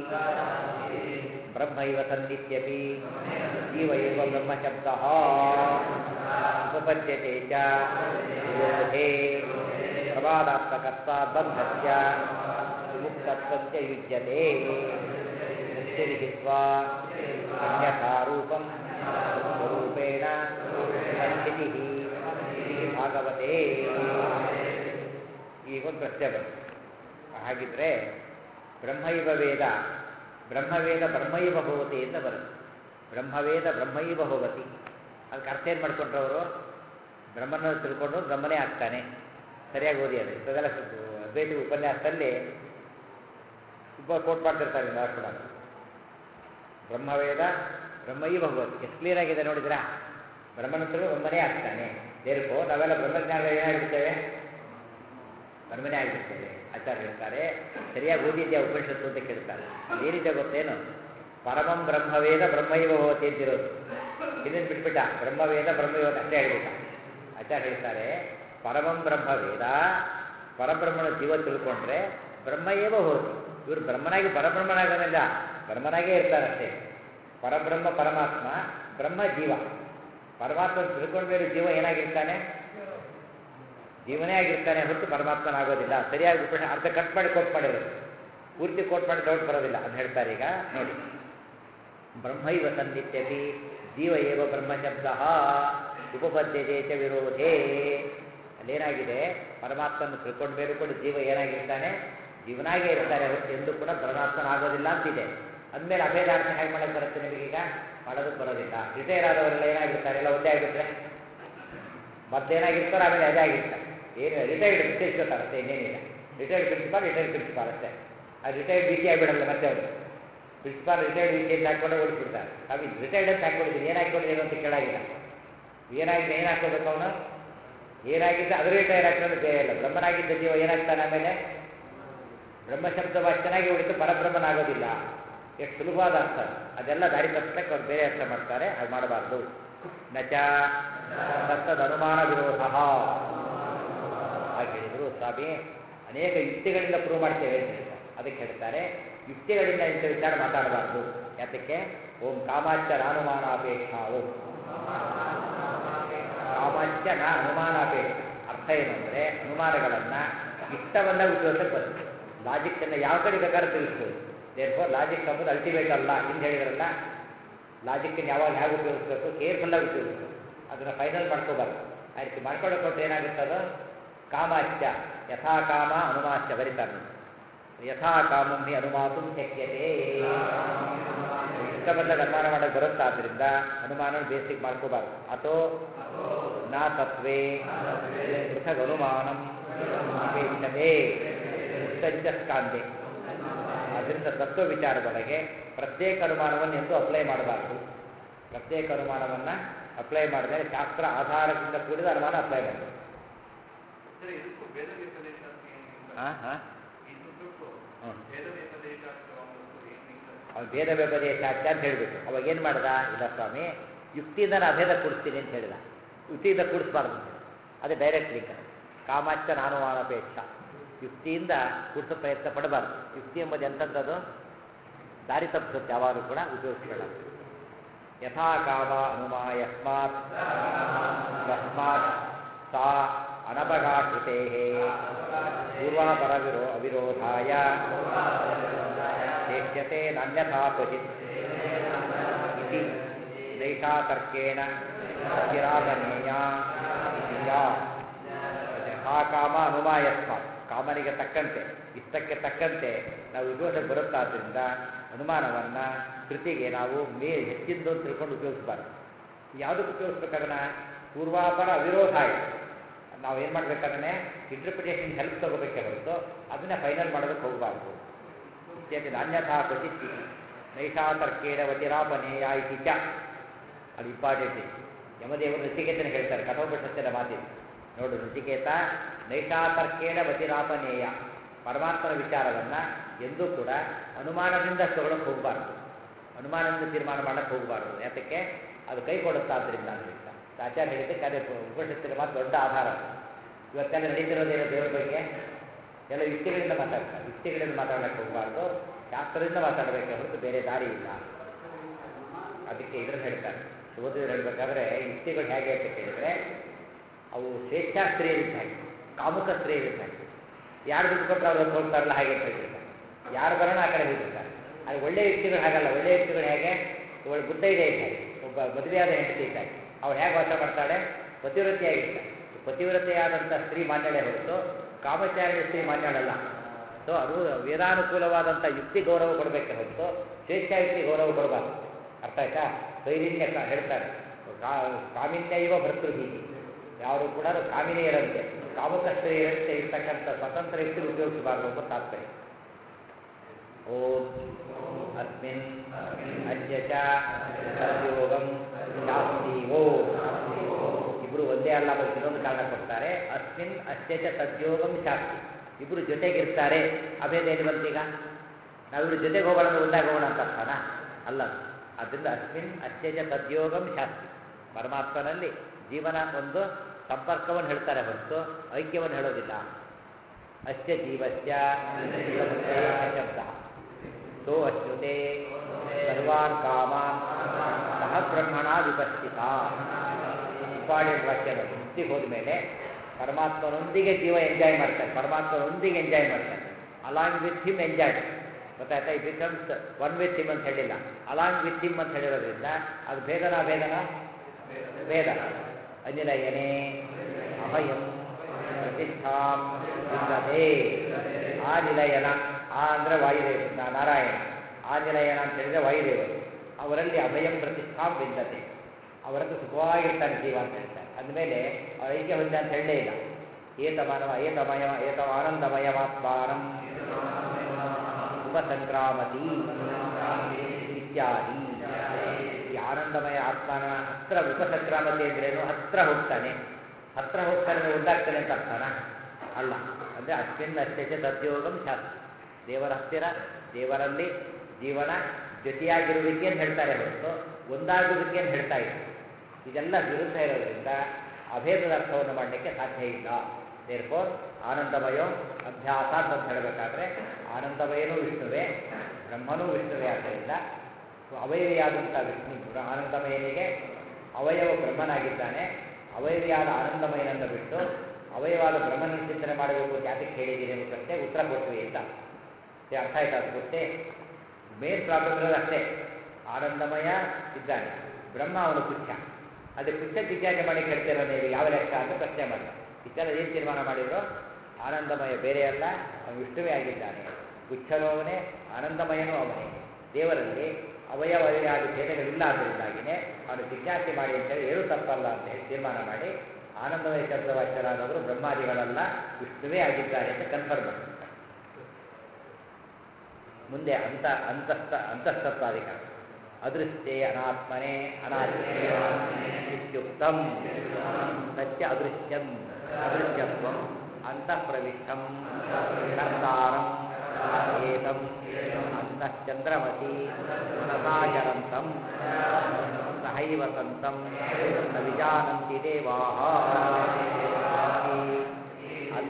ಬ್ರಹ್ಮೈವ ಸನ್ನಿತ್ಯಪಿ ಜೀವ ಇವ ಬ್ರಹ್ಮಶಬ್ದ ಉಪಪದ್ಯತೆ ಚ ವಿರೋಧೇ ಪ್ರಮಾದಾತ್ಮಕತ್ವ ಬಂಧಸ್ಯ ಮುಕ್ತತ್ವಂಚ ಯುಜ್ಯತೆ ಮುಕ್ತಿರಿಹಿತ್ವಾ ಅನ್ಯಥಾ ರೂಪಂ ಸ್ವರೂಪೇಣ ಸಂಸ್ಥಿತಿ ಭಾಗವತೆ ಈಗ ಒಂದು ಪ್ರಶ್ನೆ ಬಂತು ಹಾಗಿದ್ರೆ ಬ್ರಹ್ಮೈವ ವೇದ ಬ್ರಹ್ಮವೇದ ಬ್ರಹ್ಮೈವ ಭವತಿ ಅಂತ ಬರುತ್ತೆ ಬ್ರಹ್ಮವೇದ ಬ್ರಹ್ಮೈವ ಭವತಿ ಅದಕ್ಕೆ ಅರ್ಥ ಏನು ಮಾಡ್ಕೊಂಡ್ರು ಅವರು ಬ್ರಹ್ಮನ ತಿಳ್ಕೊಂಡು ಬ್ರಹ್ಮನೇ ಆಗ್ತಾನೆ ಸರಿಯಾಗಿ ಓದಿ ಅದು ಇದೆಲ್ಲ ಅದ್ವೈತ ಉಪನ್ಯಾಸದಲ್ಲಿ ತುಂಬ ಕೋಟ್ ಮಾಡ್ತಿರ್ತಾರೆ ನಾವು ಕೂಡ ಬ್ರಹ್ಮವೇದ ಬ್ರಹ್ಮೈವ ಭವತಿ ಎಷ್ಟು ಕ್ಲಿಯರ್ ಆಗಿದೆ ನೋಡಿದ್ರಾ ಬ್ರಹ್ಮನಂತರ ಬ್ರಹ್ಮನೇ ಆಗ್ತಾನೆ ದೇರ್ಕೋ ನಾವೆಲ್ಲ ಬ್ರಹ್ಮಜ್ಞಾನ ಏನಾಗಿರ್ತೇವೆ ಬ್ರಹ್ಮನೇ ಆಗಿರ್ತೇವೆ ಆಚಾರ್ಯ ಹೇಳ್ತಾರೆ ಸರಿಯಾಗಿ ಓದಿದ್ಯಾ ಉಪನಿಷತ್ತು ಅಂತ ಕೇಳ್ತಾರೆ ಏನಿದೆ ಗೊತ್ತೇನು ಪರಮಂ ಬ್ರಹ್ಮವೇದ ಬ್ರಹ್ಮೈವ ಭವತಿ ಅಂತಿರೋದು ಇದನ್ನು ಬಿಟ್ಬಿಟ್ಟ ಬ್ರಹ್ಮವೇದ ಬ್ರಹ್ಮೈವ ಅಷ್ಟೇ ಹೇಳ್ಬಿಟ್ಟ ಆಚಾರ್ಯ ಹೇಳ್ತಾರೆ ಪರಮಂ ಬ್ರಹ್ಮವೇದ ಪರಬ್ರಹ್ಮನ ಜೀವ ತಿಳ್ಕೊಂಡ್ರೆ ಬ್ರಹ್ಮಯೇವ ಹೋತಿ ಇವರು ಬ್ರಹ್ಮನಾಗಿ ಪರಬ್ರಹ್ಮನಾಗೋದಿಲ್ಲ ಬ್ರಹ್ಮನಾಗೇ ಇರ್ತಾರಷ್ಟೇ ಪರಬ್ರಹ್ಮ ಪರಮಾತ್ಮ ಬ್ರಹ್ಮ ಜೀವ ಪರಮಾತ್ಮ ತಿಳ್ಕೊಂಡ್ಮೇಲೆ ಜೀವ ಏನಾಗಿರ್ತಾನೆ ಜೀವನೇ ಆಗಿರ್ತಾನೆ ಹೊರತು ಪರಮಾತ್ಮನಾಗೋದಿಲ್ಲ ಸರಿಯಾಗಿ ಉಪನಿಷ ಅರ್ಧ ಕಟ್ ಮಾಡಿ ಕೋಟ್ ಮಾಡಿರೋದು ಪೂರ್ತಿ ಕೋಟ್ ಮಾಡಿ ಡೌಟ್ ಬರೋದಿಲ್ಲ ಅಂತ ಹೇಳ್ತಾರೆ ಈಗ ನೋಡಿ ಬ್ರಹ್ಮೈವ ಸನ್ನಿತ್ಯಪಿ ಜೀವ ಏವ ಬ್ರಹ್ಮಶಬ್ದ ಉಪಪದ್ಯತೆ ಚ ವಿರೋಧೇ ಅಲ್ಲೇನಾಗಿದೆ ಪರಮಾತ್ಮನ ತಿಳ್ಕೊಂಡ ಮೇಲೆ ಕೂಡ ಜೀವ ಏನಾಗಿರ್ತಾನೆ ಜೀವನಾಗೇ ಇರ್ತಾನೆ ಹೊರತು ಎಂದು ಕೂಡ ಪರಮಾತ್ಮನಾಗೋದಿಲ್ಲ ಅಂತಿದೆ ಅಂದಮೇಲೆ ಅಭೇದಾರ್ಥ ಹೇಗೆ ಮಾಡಕ್ಕೆ ಬರುತ್ತೆ ನಿಮಗೀಗ ಮಾಡೋದಕ್ಕೆ ಬರೋದಿಲ್ಲ ರಿಟೈರ್ ಆದವರೆಲ್ಲ ಏನಾಗಿರ್ತಾರೆ ಎಲ್ಲ ಒಂದೇ ಆಗಿಬಿಟ್ರೆ ಮತ್ತೇನಾಗಿರ್ತಾರೆ ಆಮೇಲೆ ಅದೇ ಆಗಿರ್ತಾರೆ ಏನು ರಿಟೈರ್ಡ್ ವಿಶೇಷತಾರೆ ಅಷ್ಟೇ ಇನ್ನೇನಿಲ್ಲ ರಿಟೈರ್ಡ್ ಪ್ರಿನ್ಸಿಪಾಲ್ ರಿಟೈರ್ಡ್ ಪ್ರಿನ್ಸಿಪಾಲ್ ಅಷ್ಟೇ ಆ ರಿಟೈರ್ಡ್ ಡಿ ಸಿ ಆಗಿಬಿಡಲ್ಲ ಮತ್ತೆ ಅವರು ಪ್ರಿನ್ಸಿಪಾಲ್ ರಿಟೈರ್ಡ್ ಡಿ ಸಿ ಅಂತ ಹಾಕ್ಕೊಂಡೆ ಓಡಿಸ್ಬಿಡ್ತಾರೆ ಅವಿ ರಿಟೈರ್ಡ್ ಅಂತ ಹಾಕ್ಕೊಂಡಿದ್ದೀನಿ ಏನು ಹಾಕ್ಕೊಂಡಿದ್ದೀನಿ ಅಂತ ಕೇಳಾಗಿಲ್ಲ ಏನಾಗಿದೆ ಏನು ಹಾಕೋಬೇಕು ಅವನು ಏನಾಗಿದ್ದ ಅದು ರಿಟೈರ್ ಹಾಕಿದ್ರೆ ಬೇರೆ ಇಲ್ಲ ಬ್ರಹ್ಮನಾಗಿದ್ದ ಜೀವ ಏನಾಗ್ತಾನೆ ಆಮೇಲೆ ಬ್ರಹ್ಮಶಬ್ದ ಚೆನ್ನಾಗಿ ಉಳಿತು ಪರಬ್ರಹ್ಮನಾಗೋದಿಲ್ಲ ಎಷ್ಟು ಸುಲಭವಾದ ಅರ್ಥ ಅದೆಲ್ಲ ದಾರಿ ತಪ್ಪಕ್ಕೆ ಅವ್ರು ಬೇರೆ ಅರ್ಥ ಮಾಡ್ತಾರೆ ಅದು ಮಾಡಬಾರ್ದು ನಚ ತತ್ತದ ಅನುಮಾನ ವಿರೋಧ ಹಾಗೆ ಹೇಳಿದ್ರು ಸ್ವಾಮಿ ಅನೇಕ ಯುಕ್ತಿಗಳಿಂದ ಪ್ರೂವ್ ಮಾಡ್ತೇವೆ ಅಂತ ಹೇಳ್ತಾರೆ ಅದಕ್ಕೆ ಹೇಳ್ತಾರೆ ಯುಕ್ತಿಗಳಿಂದ ಇಂಥ ವಿಚಾರ ಮಾತಾಡಬಾರ್ದು ಯಾತಕ್ಕೆ ಓಂ ಕಾಮಾಚ್ಯ ನಾನುಮಾನಾಪೇಕ್ಷ ಓಂ ಕಾಮಾಚ್ಯ ನಾ ಅನುಮಾನಾಪೇಕ್ಷ ಅರ್ಥ ಏನು ಅಂದರೆ ಅನುಮಾನಗಳನ್ನ ಇಷ್ಟವನ್ನ ಉಪಯೋಗಿಸಕ್ಕೆ ಬರುತ್ತೆ ಲಾಜಿಕ್ಕನ್ನು ಯಾವ ಕಡೆ ಬೇಕಾದ್ರೂ ತಿಳಿಸ್ಬೋದು ದೇರ್ಫೋ ಲಾಜಿಕ್ ಅಂಬುದು ಅಲ್ಟಿಮೇಟ್ ಅಲ್ಲ ಹಿಂದೆ ಹೇಳಿದ್ರಲ್ಲ ಲಾಜಿಕ್ಕನ್ನು ಯಾವಾಗ ಹೇಗೆ ಉಪಯೋಗಿಸ್ಬೇಕು ಕೇರ್ಫುಲ್ಲಾಗಿ ಉಪಯೋಗಿಸ್ಬೇಕು ಅದನ್ನು ಫೈನಲ್ ಮಾಡ್ಕೋಬಾರ್ದು ಆ ರೀತಿ ಮಾಡ್ಕೊಳ್ಳೋಕೆ ಕೊಟ್ಟರೆ ಏನಾಗುತ್ತದು ಕಾಮಾಚ್ಯ ಯಥಾ ಕಾಮ ಅನುಮಾಚ್ಯ ಬರಿತಾರೆ ಯಥಾ ಕಾಮಂ ಹಿ ಅನುಮಾತು ಶಕ್ಯತೆ ಇಷ್ಟ ಬಂದಾಗ ಅನುಮಾನ ಮಾಡಕ್ಕೆ ಬರುತ್ತಾದ್ರಿಂದ ಅನುಮಾನ ಬೇಸಿಕ್ ಮಾಡ್ಕೋಬಾರ್ದು ಅಥೋ ನಾ ತತ್ವೇ ಪೃಥಗ್ ಅನುಮಾನಂ ಅಪೇಕ್ಷತೆ ಉತ್ತಂಚ ಸ್ಕಾಂದೆ ಅದರಿಂದ ತತ್ವ ವಿಚಾರದೊಳಗೆ ಪ್ರತ್ಯೇಕ ಅನುಮಾನವನ್ನು ಎಂದು ಅಪ್ಲೈ ಮಾಡಬಾರ್ದು ಪ್ರತ್ಯೇಕ ಅನುಮಾನವನ್ನು ಅಪ್ಲೈ ಮಾಡಿದರೆ ಶಾಸ್ತ್ರ ಆಧಾರದಿಂದ ಕೂಡಿದ ಅನುಮಾನ ಅಪ್ಲೈ ಮಾಡಬೇಕು ಸರಿ ಇದಕ್ಕೂ ಭೇದ ವ್ಯಪದೇಶಕ್ಕೆ ಏನಿಲ್ಲ ಹಾಂ ಹಾಂ ಇದು ಬಿಟ್ಟು ಹ್ಞೂ ಭೇದ ವ್ಯಪದೇಶಕ್ಕೆ ಒಂದು ಏನಿಲ್ಲ ಅವ್ನು ಭೇದ ವ್ಯಪದೇಶಾಚ್ಯ ಅಂತ ಹೇಳಿಬಿಟ್ಟು ಅವಾಗ ಏನು ಮಾಡ್ದ ಇಲ್ಲ ಸ್ವಾಮಿ ಯುಕ್ತಿಯಿಂದ ನಾನು ಅಭೇದ ಕೂಡಿಸ್ತೀನಿ ಅಂತ ಹೇಳಿದ ಯುಕ್ತಿಯಿಂದ ಕೂಡಿಸ್ಬಾರ್ದು ಅಂತ ಹೇಳಿದ. ಅದೇ ಡೈರೆಕ್ಟ್ ಲಿಂಕ್ ಕಾಮಾಚ್ಯ ನಾನುಮಾನಪೇಕ್ಷ ಯುಕ್ತಿಯಿಂದ ಕೂಡಿಸೋ ಪ್ರಯತ್ನ ಪಡಬಾರ್ದು ಯುಕ್ತಿ ಎಂಬುದು ಎಂಥದ್ದದು ದಾರಿ ತಪ್ಪಿಸುತ್ತೆ ಯಾವಾಗಲೂ ಕೂಡ ಉಪಯೋಗಿಸ್ಬೇಡ ಯಥಾ ಕಾಮ ಅನುಮಾ ಯಸ್ಮಾತ್ ತಸ್ಮಾತ್ ಸಾ ಅನಪಗಾಕೃತೆ ಪೂರ್ವಾಪರ ವಿರೋ ಅವಿರೋಧಾಯ ಶೇಷ್ಯತೆ ನಾನ್ಯಥಾ ಕ್ವಚಿತ್ ಇತಿ ನೈಷಾ ತರ್ಕೇಣ ಸ್ಥಿರಾಪನೇಯ ಯಾ ಯಥಾ ಕಾಮ ಅನುಮಾಯಸ್ಮಾತ್ ಕಾಮನಿಗೆ ತಕ್ಕಂತೆ ಇಷ್ಟಕ್ಕೆ ತಕ್ಕಂತೆ ನಾವು ವಿದೋಷಕ್ಕೆ ಬರುತ್ತಾದ್ರಿಂದ ಅನುಮಾನವನ್ನು ಕೃತಿಗೆ ನಾವು ಮೇ ಹೆಚ್ಚಿಂದು ಅಂತ ತಿಳ್ಕೊಂಡು ಉಪಯೋಗಿಸಬಾರ್ದು ಯಾವುದಕ್ಕೆ ಉಪಯೋಗಿಸ್ಬೇಕದನ್ನ ಪೂರ್ವಾಪರ ಅವಿರೋಧಾಯ ನಾವು ಏನು ಮಾಡ್ಬೇಕಾದ್ರೆ ಇಂಟರ್ಪ್ರಿಟೇಷನ್ ಹೆಲ್ಪ್ ತಗೋಬೇಕೇ ಹೊರತು ಅದನ್ನೇ ಫೈನಲ್ ಮಾಡೋದಕ್ಕೆ ಹೋಗಬಾರ್ದು ಇತ್ಯಾದಿ ಅನ್ಯಥಾ ಕ್ವಚಿತ್ ನೈಷಾ ತರ್ಕೇಣ ವತಿರಾಪನೇಯ ಇತಿ ಚ ಅದು ಇಂಪಾರ್ಟೆಂಟ್ ಇದೆ ಯಮದೇವರು ನಚಿಕೇತನ ಹೇಳ್ತಾರೆ ಕಠೋಪನಿಷತ್ತಿನ ಮಾತಿದೆ ನೋಡು ನಚಿಕೇತ ನೈಷಾತರ್ಕೇಣ ವತಿರಾಪನೇಯ ಪರಮಾತ್ಮನ ವಿಚಾರವನ್ನು ಎಂದೂ ಕೂಡ ಅನುಮಾನದಿಂದ ತಗೊಳಕ್ಕೆ ಹೋಗಬಾರ್ದು ಅನುಮಾನದಿಂದ ತೀರ್ಮಾನ ಮಾಡಕ್ಕೆ ಹೋಗಬಾರ್ದು ಯಾತಕ್ಕೆ ಅದು ಕೈ ಕೊಡುತ್ತಾ ಆದ್ದರಿಂದ ಅಂತ ಹೇಳ್ತಾರೆ ಆಚಾರ್ಯ ಹೇಳಿದ್ದಕ್ಕೆ ಅದೇ ಉಪನಿಷತ್ತಿನ ಮಾತು ದೊಡ್ಡ ಆಧಾರ ಅದು. ಇವತ್ತೆಲ್ಲ ನಡೀತಿರೋದೇನೋ ದೇವರ ಬಗ್ಗೆ ಎಲ್ಲ ಯುಕ್ತಿಗಳಿಂದ ಮಾತಾಡ್ತಾರೆ ಯುಕ್ತಿಗಳಿಂದ ಮಾತಾಡಕ್ಕೆ ಹೋಗಬಾರ್ದು ಶಾಸ್ತ್ರದಿಂದ ಮಾತಾಡಬೇಕೆ ಹೊರತು ಬೇರೆ ದಾರಿ ಇಲ್ಲ ಅದಕ್ಕೆ ಇದ್ರಲ್ಲಿ ಹೇಳ್ತಾರೆ ಓದಿದ್ರೆ ಹೇಳ್ಬೇಕಾದ್ರೆ ಯುಕ್ತಿಗಳು ಹೇಗೆ ಅಂತ ಕೇಳಿದ್ರೆ ಅವು ಸ್ವೇಚ್ಛಾ ಸ್ತ್ರೀಯರಿದ್ದ ಹಾಗೆ ಕಾಮುಕ ಸ್ತ್ರೀಯರಿದ್ದ ಹಾಗೆ ಯಾರು ದುಡ್ಡು ಕೊಟ್ಟರೆ ಅವ್ರು ಹೋಗ್ತಾರಲ್ಲ ಹಾಗೆ ಅಂತ ಹೇಳ್ತಾರೆ ಯಾರು ಬರೋಣ ಆ ಕಡೆ ಹೋಗಿರ್ತಾರೆ ಅದು ಒಳ್ಳೆಯ ಯುಕ್ತಿಗಳು ಹಾಗಲ್ಲ ಒಳ್ಳೆಯ ಯುಕ್ತಿಗಳು ಹೇಗೆ ಇವಳು ಬುದ್ಧ ಇದೆ ಇದ್ದ ಹಾಗೆ ಒಬ್ಬ ಮದುವೆಯಾದ ಹೆಂಡತಿ ಇದ್ದ ಹಾಗೆ ಅವಳು ಹೇಗೆ ವಾಸ ಮಾಡ್ತಾಳೆ ಪತಿವ್ರತೆಯಾಗಿರ್ತಾಳೆ ಪತಿವ್ರತೆಯಾದಂಥ ಸ್ತ್ರೀ ಮಾನ್ಯಳೆ ಹೊರತು ಕಾಮಚಾರಿ ಸ್ತ್ರೀ ಮಾನ್ಯಳಲ್ಲ ಸೊ ಅದು ವೇದಾನುಕೂಲವಾದಂಥ ಯುಕ್ತಿ ಗೌರವ ಕೊಡಬೇಕೆ ಹೊರತು ಸ್ವೇಚ್ಛಾಯುಕ್ತಿ ಗೌರವ ಕೊಡಬಾರ್ದು ಅರ್ಥ ಆಯ್ತಾ ಕೈಲಿನ್ಯ ಕ- ಹೇಳ್ತಾರೆ ಕಾ- ಕಾಮಿನ್ಯ ಇವ ಭರ್ತೃಹೀಗೆ ಯಾರು ಕೂಡ ಕಾಮಿನಿಯರಂತೆ ಕಾಮುಕ ಸ್ತ್ರೀಯರಂತೆ ಇರ್ತಕ್ಕಂಥ ಸ್ವತಂತ್ರ ಯುಕ್ತಿ ಉಪಯೋಗಿಸಬಾರ್ದು ಅಂತ ತಾತ್ಪರ್ಯ ಓಂ ಅಸ್ಮಿನ್ ಅದ್ಯ ಚ ಸದ್ಯೋಗಂ ಶಾಸ್ತಿ ಓಂ ಇಬ್ರು ಒಂದೇ ಅಲ್ಲ ಮತ್ತು ಇನ್ನೊಂದು ಕಾರಣ ಕೊಡ್ತಾರೆ ಅಸ್ಮಿನ್ ಅಸ್ಯ ಚ ತದ್ಯೋಗಂ ಶಾಸ್ತಿ ಇಬ್ರು ಜೊತೆಗಿರ್ತಾರೆ ಅಭೇದ ಎಲ್ಲಿ ಬಂತೀಗ ನಾವಿಬ್ರು ಜೊತೆಗೆ ಹೋಗೋಣ ಅಂದ್ರೆ ಒಂದಾಗಿ ಹೋಗೋಣ ಅಂತ ಅರ್ಥನಾ ಅಲ್ಲ ಅದು. ಆದ್ದರಿಂದ ಅಸ್ಮಿನ್ ಅಸ್ಯ ಚ ತದ್ಯೋಗಂ ಶಾಸ್ತಿ ಪರಮಾತ್ಮನಲ್ಲಿ ಜೀವನ ಒಂದು ಸಂಪರ್ಕವನ್ನು ಹೇಳ್ತಾರೆ ಹೊರತು ಐಕ್ಯವನ್ನು ಹೇಳೋದಿಲ್ಲ ಅಸ್ಯ ಜೀವಸ್ಯ ಶಬ್ದ ಸೋ ಅಶ್ರುತೆ ಸರ್ವಾನ್ ಕಾಮಾನ್ ಸಹ ಬ್ರಹ್ಮಣ ವಿಪಸ್ಥಿತ ಇಂಪಾರ್ಟೆಂಟ್ ವಾಕ್ಯ ನೋಡಿ ಮುಕ್ತಿಗೆ ಹೋದ್ಮೇಲೆ ಪರಮಾತ್ಮನೊಂದಿಗೆ ಜೀವ ಎಂಜಾಯ್ ಮಾಡ್ತಾರೆ ಪರಮಾತ್ಮನೊಂದಿಗೆ ಎಂಜಾಯ್ ಮಾಡ್ತಾರೆ ಅಲಾಂಗ್ ವಿತ್ ಹಿಮ್ ಎಂಜಾಯ್ ಗೊತ್ತಾಯ್ತಾ ಈ ಬಿಕಮ್ಸ್ ಒನ್ ವಿತ್ ಹಿಮ್ ಅಂತ ಹೇಳಿಲ್ಲ ಅಲಾಂಗ್ ವಿತ್ ಹಿಮ್ ಅಂತ ಹೇಳಿರೋದ್ರಿಂದ ಅದು ಭೇದನ ಭೇದನ ಭೇದ ಅನಿಲಯನೇ ಅಭಯಂ ಪ್ರತಿಷ್ಠಾಂ ವಿಂದತೆ ಆ ನಿಲಯನ ಆ ಅಂದರೆ ವಾಯುದೇವ ನಾ- ನಾರಾಯಣ ಆ ನಿಲಯನ ಅಂತ ಹೇಳಿದ್ರೆ ವಾಯುದೇವರು ಅವರಲ್ಲಿ ಅಭಯಂ ಪ್ರತಿಷ್ಠಾಂ ವಿಂದತೆ ಅವರದ್ದು ಸುಖವಾಗಿರ್ತಾನೆ ಜೀವ ಅಂತ ಹೇಳ್ತಾರೆ ಅಂದಮೇಲೆ ಅವ್ರ ಐಕ್ಯ ಹೊಂದ ಅಂತ ಹೇಳಲೇ ಇಲ್ಲ ಏತಮಾನವ ಏತಮಯ ಏತ ಆನಂದಮಯಮಾತ್ಮಾನಂ ಉಪಸಂಕ್ರಾಮತಿ ಇತ್ಯಾದಿ ಈ ಆನಂದಮಯ ಆತ್ಮನ ಹತ್ರ ಉಪಸಂಕ್ರಾಮತಿ ಅಂದ್ರೇನು ಹತ್ರ ಹೋಗ್ತಾನೆ ಹತ್ರ ಹೋಗ್ತಾನೆ ಅಂದ್ರೆ ಒಂದಾಗ್ತಾನೆ ಅಂತ ಅರ್ಥನ ಅಲ್ಲ ಅಂದರೆ ಅತ್ಯಂತ ಅತ್ಯಂತ ತದ್ಯೋಗಂ ಶಾಸ್ತ್ರ ದೇವರ ಹತ್ತಿರ ದೇವರಲ್ಲಿ ಜೀವನ ಜೊತೆಯಾಗಿರುವಿಕೆಯನ್ನು ಹೇಳ್ತಾರೆ ಹೊರತು ಒಂದಾಗುವಿಕೆಯನ್ನು ಹೇಳ್ತಾ ಇಲ್ಲ ಇದೆಲ್ಲ ವಿರುದ್ಧ ಇರೋದ್ರಿಂದ ಅಭೇದದ ಅರ್ಥವನ್ನು ಮಾಡಲಿಕ್ಕೆ ಸಾಧ್ಯ ಇಲ್ಲ ದೇರ್ಫೋರ್ ಆನಂದಮಯೋ ಅಭ್ಯಾಸ ಅಂತ ಹೇಳಬೇಕಾದ್ರೆ ಆನಂದಮಯನೂ ವಿಷ್ಣುವೇ ಬ್ರಹ್ಮನೂ ವಿಷ್ಣುವೇ ಆದ್ದರಿಂದ ಅವಯವಿಯಾದಂಥ ವಿಷ್ಣು ಬ್ರ- ಆನಂದಮಯನಿಗೆ ಅವಯವ ಬ್ರಹ್ಮನಾಗಿದ್ದಾನೆ ಅವಯವಿಯಾದ ಆನಂದಮಯನನ್ನು ಬಿಟ್ಟು ಅವಯವಾದ ಬ್ರಹ್ಮನ ಚಿಂತನೆ ಮಾಡಬೇಕು ಅಂತ ಯಾತಕ್ಕೆ ಹೇಳಿದ್ದೀನಿ ಅನ್ನೋ ಪ್ರಶ್ನೆ ಉತ್ತರ ಕೊಟ್ವಿ ಅಂತ ಇದು ಅರ್ಥ ಆಯ್ತಾ ಅದು ಗೊತ್ತೇ ಮೇನ್ ಪ್ರಾಬ್ಲಮ್ ಇರೋದು ಅಷ್ಟೇ ಆನಂದಮಯ ಇದ್ದಾನೆ ಬ್ರಹ್ಮ ಅವನು ಪುಚ್ಛ ಅದೇ ಪುಚ್ಛ ಜಿಜ್ಞಾಸೆ ಮಾಡಿ ಕೇಳ್ತಿರೋ ನೀವು ಯಾವ ಲೆಕ್ಕ ಅಂತ ಪ್ರಶ್ನೆ ಮಾಡಿ ಇಷ್ಟೆಲ್ಲ ಏನು ತೀರ್ಮಾನ ಮಾಡಿದ್ರು ಆನಂದಮಯ ಬೇರೆ ಅಲ್ಲ ಅವನು ವಿಷ್ಣುವೇ ಆಗಿದ್ದಾನೆ ಪುಚ್ಛನೂ ಅವನೇ ಆನಂದಮಯನೂ ಅವನೇ ದೇವರಲ್ಲಿ ಅವಯವಯಾದಿ ಭೇದಗಳಿಲ್ಲ ಆದ್ದರಿಂದಾಗಿನೇ ಅವನು ಜಿಜ್ಞಾಸೆ ಮಾಡಿ ಅಂತೇಳಿ ಏನೂ ತಪ್ಪಲ್ಲ ಅಂತ ಹೇಳಿ ತೀರ್ಮಾನ ಮಾಡಿ ಆನಂದಮಯ ಶಬ್ದವಾಚ್ಯರಾದವರು ಬ್ರಹ್ಮಾದಿಗಳಲ್ಲ ವಿಷ್ಣುವೇ ಆಗಿದ್ದಾರೆ ಅಂತ ಕನ್ಫರ್ಮ್ ಮಾಡಿ ಮುಂದೆ ಅಂತ ಅಂತಸ್ಥ ಅಂತಸ್ತತ್ವಾಧಿಕಾರ ಅದೃಷ್ಟೇ ಅನಾತ್ಮನೆ ಅನಾತ್ಮೇ ಇತ್ಯುಕ್ತಂ ಸತ್ಯ ಅದೃಶ್ಯಂ ಅದೃಶ್ಯತ್ವಂ ಅಂತಃಪ್ರವಿಷ್ಟಂ ಕರ್ತಾರಂ ಏತಂ ಅಂತಶ್ಚಂದ್ರಮತಿ ಮನಸಾಚರಂತಂ ಸಹೈವ ಸಂತಂ ನ ವಿಜಾನಂತಿ ದೇವಾಃ ಅಂತ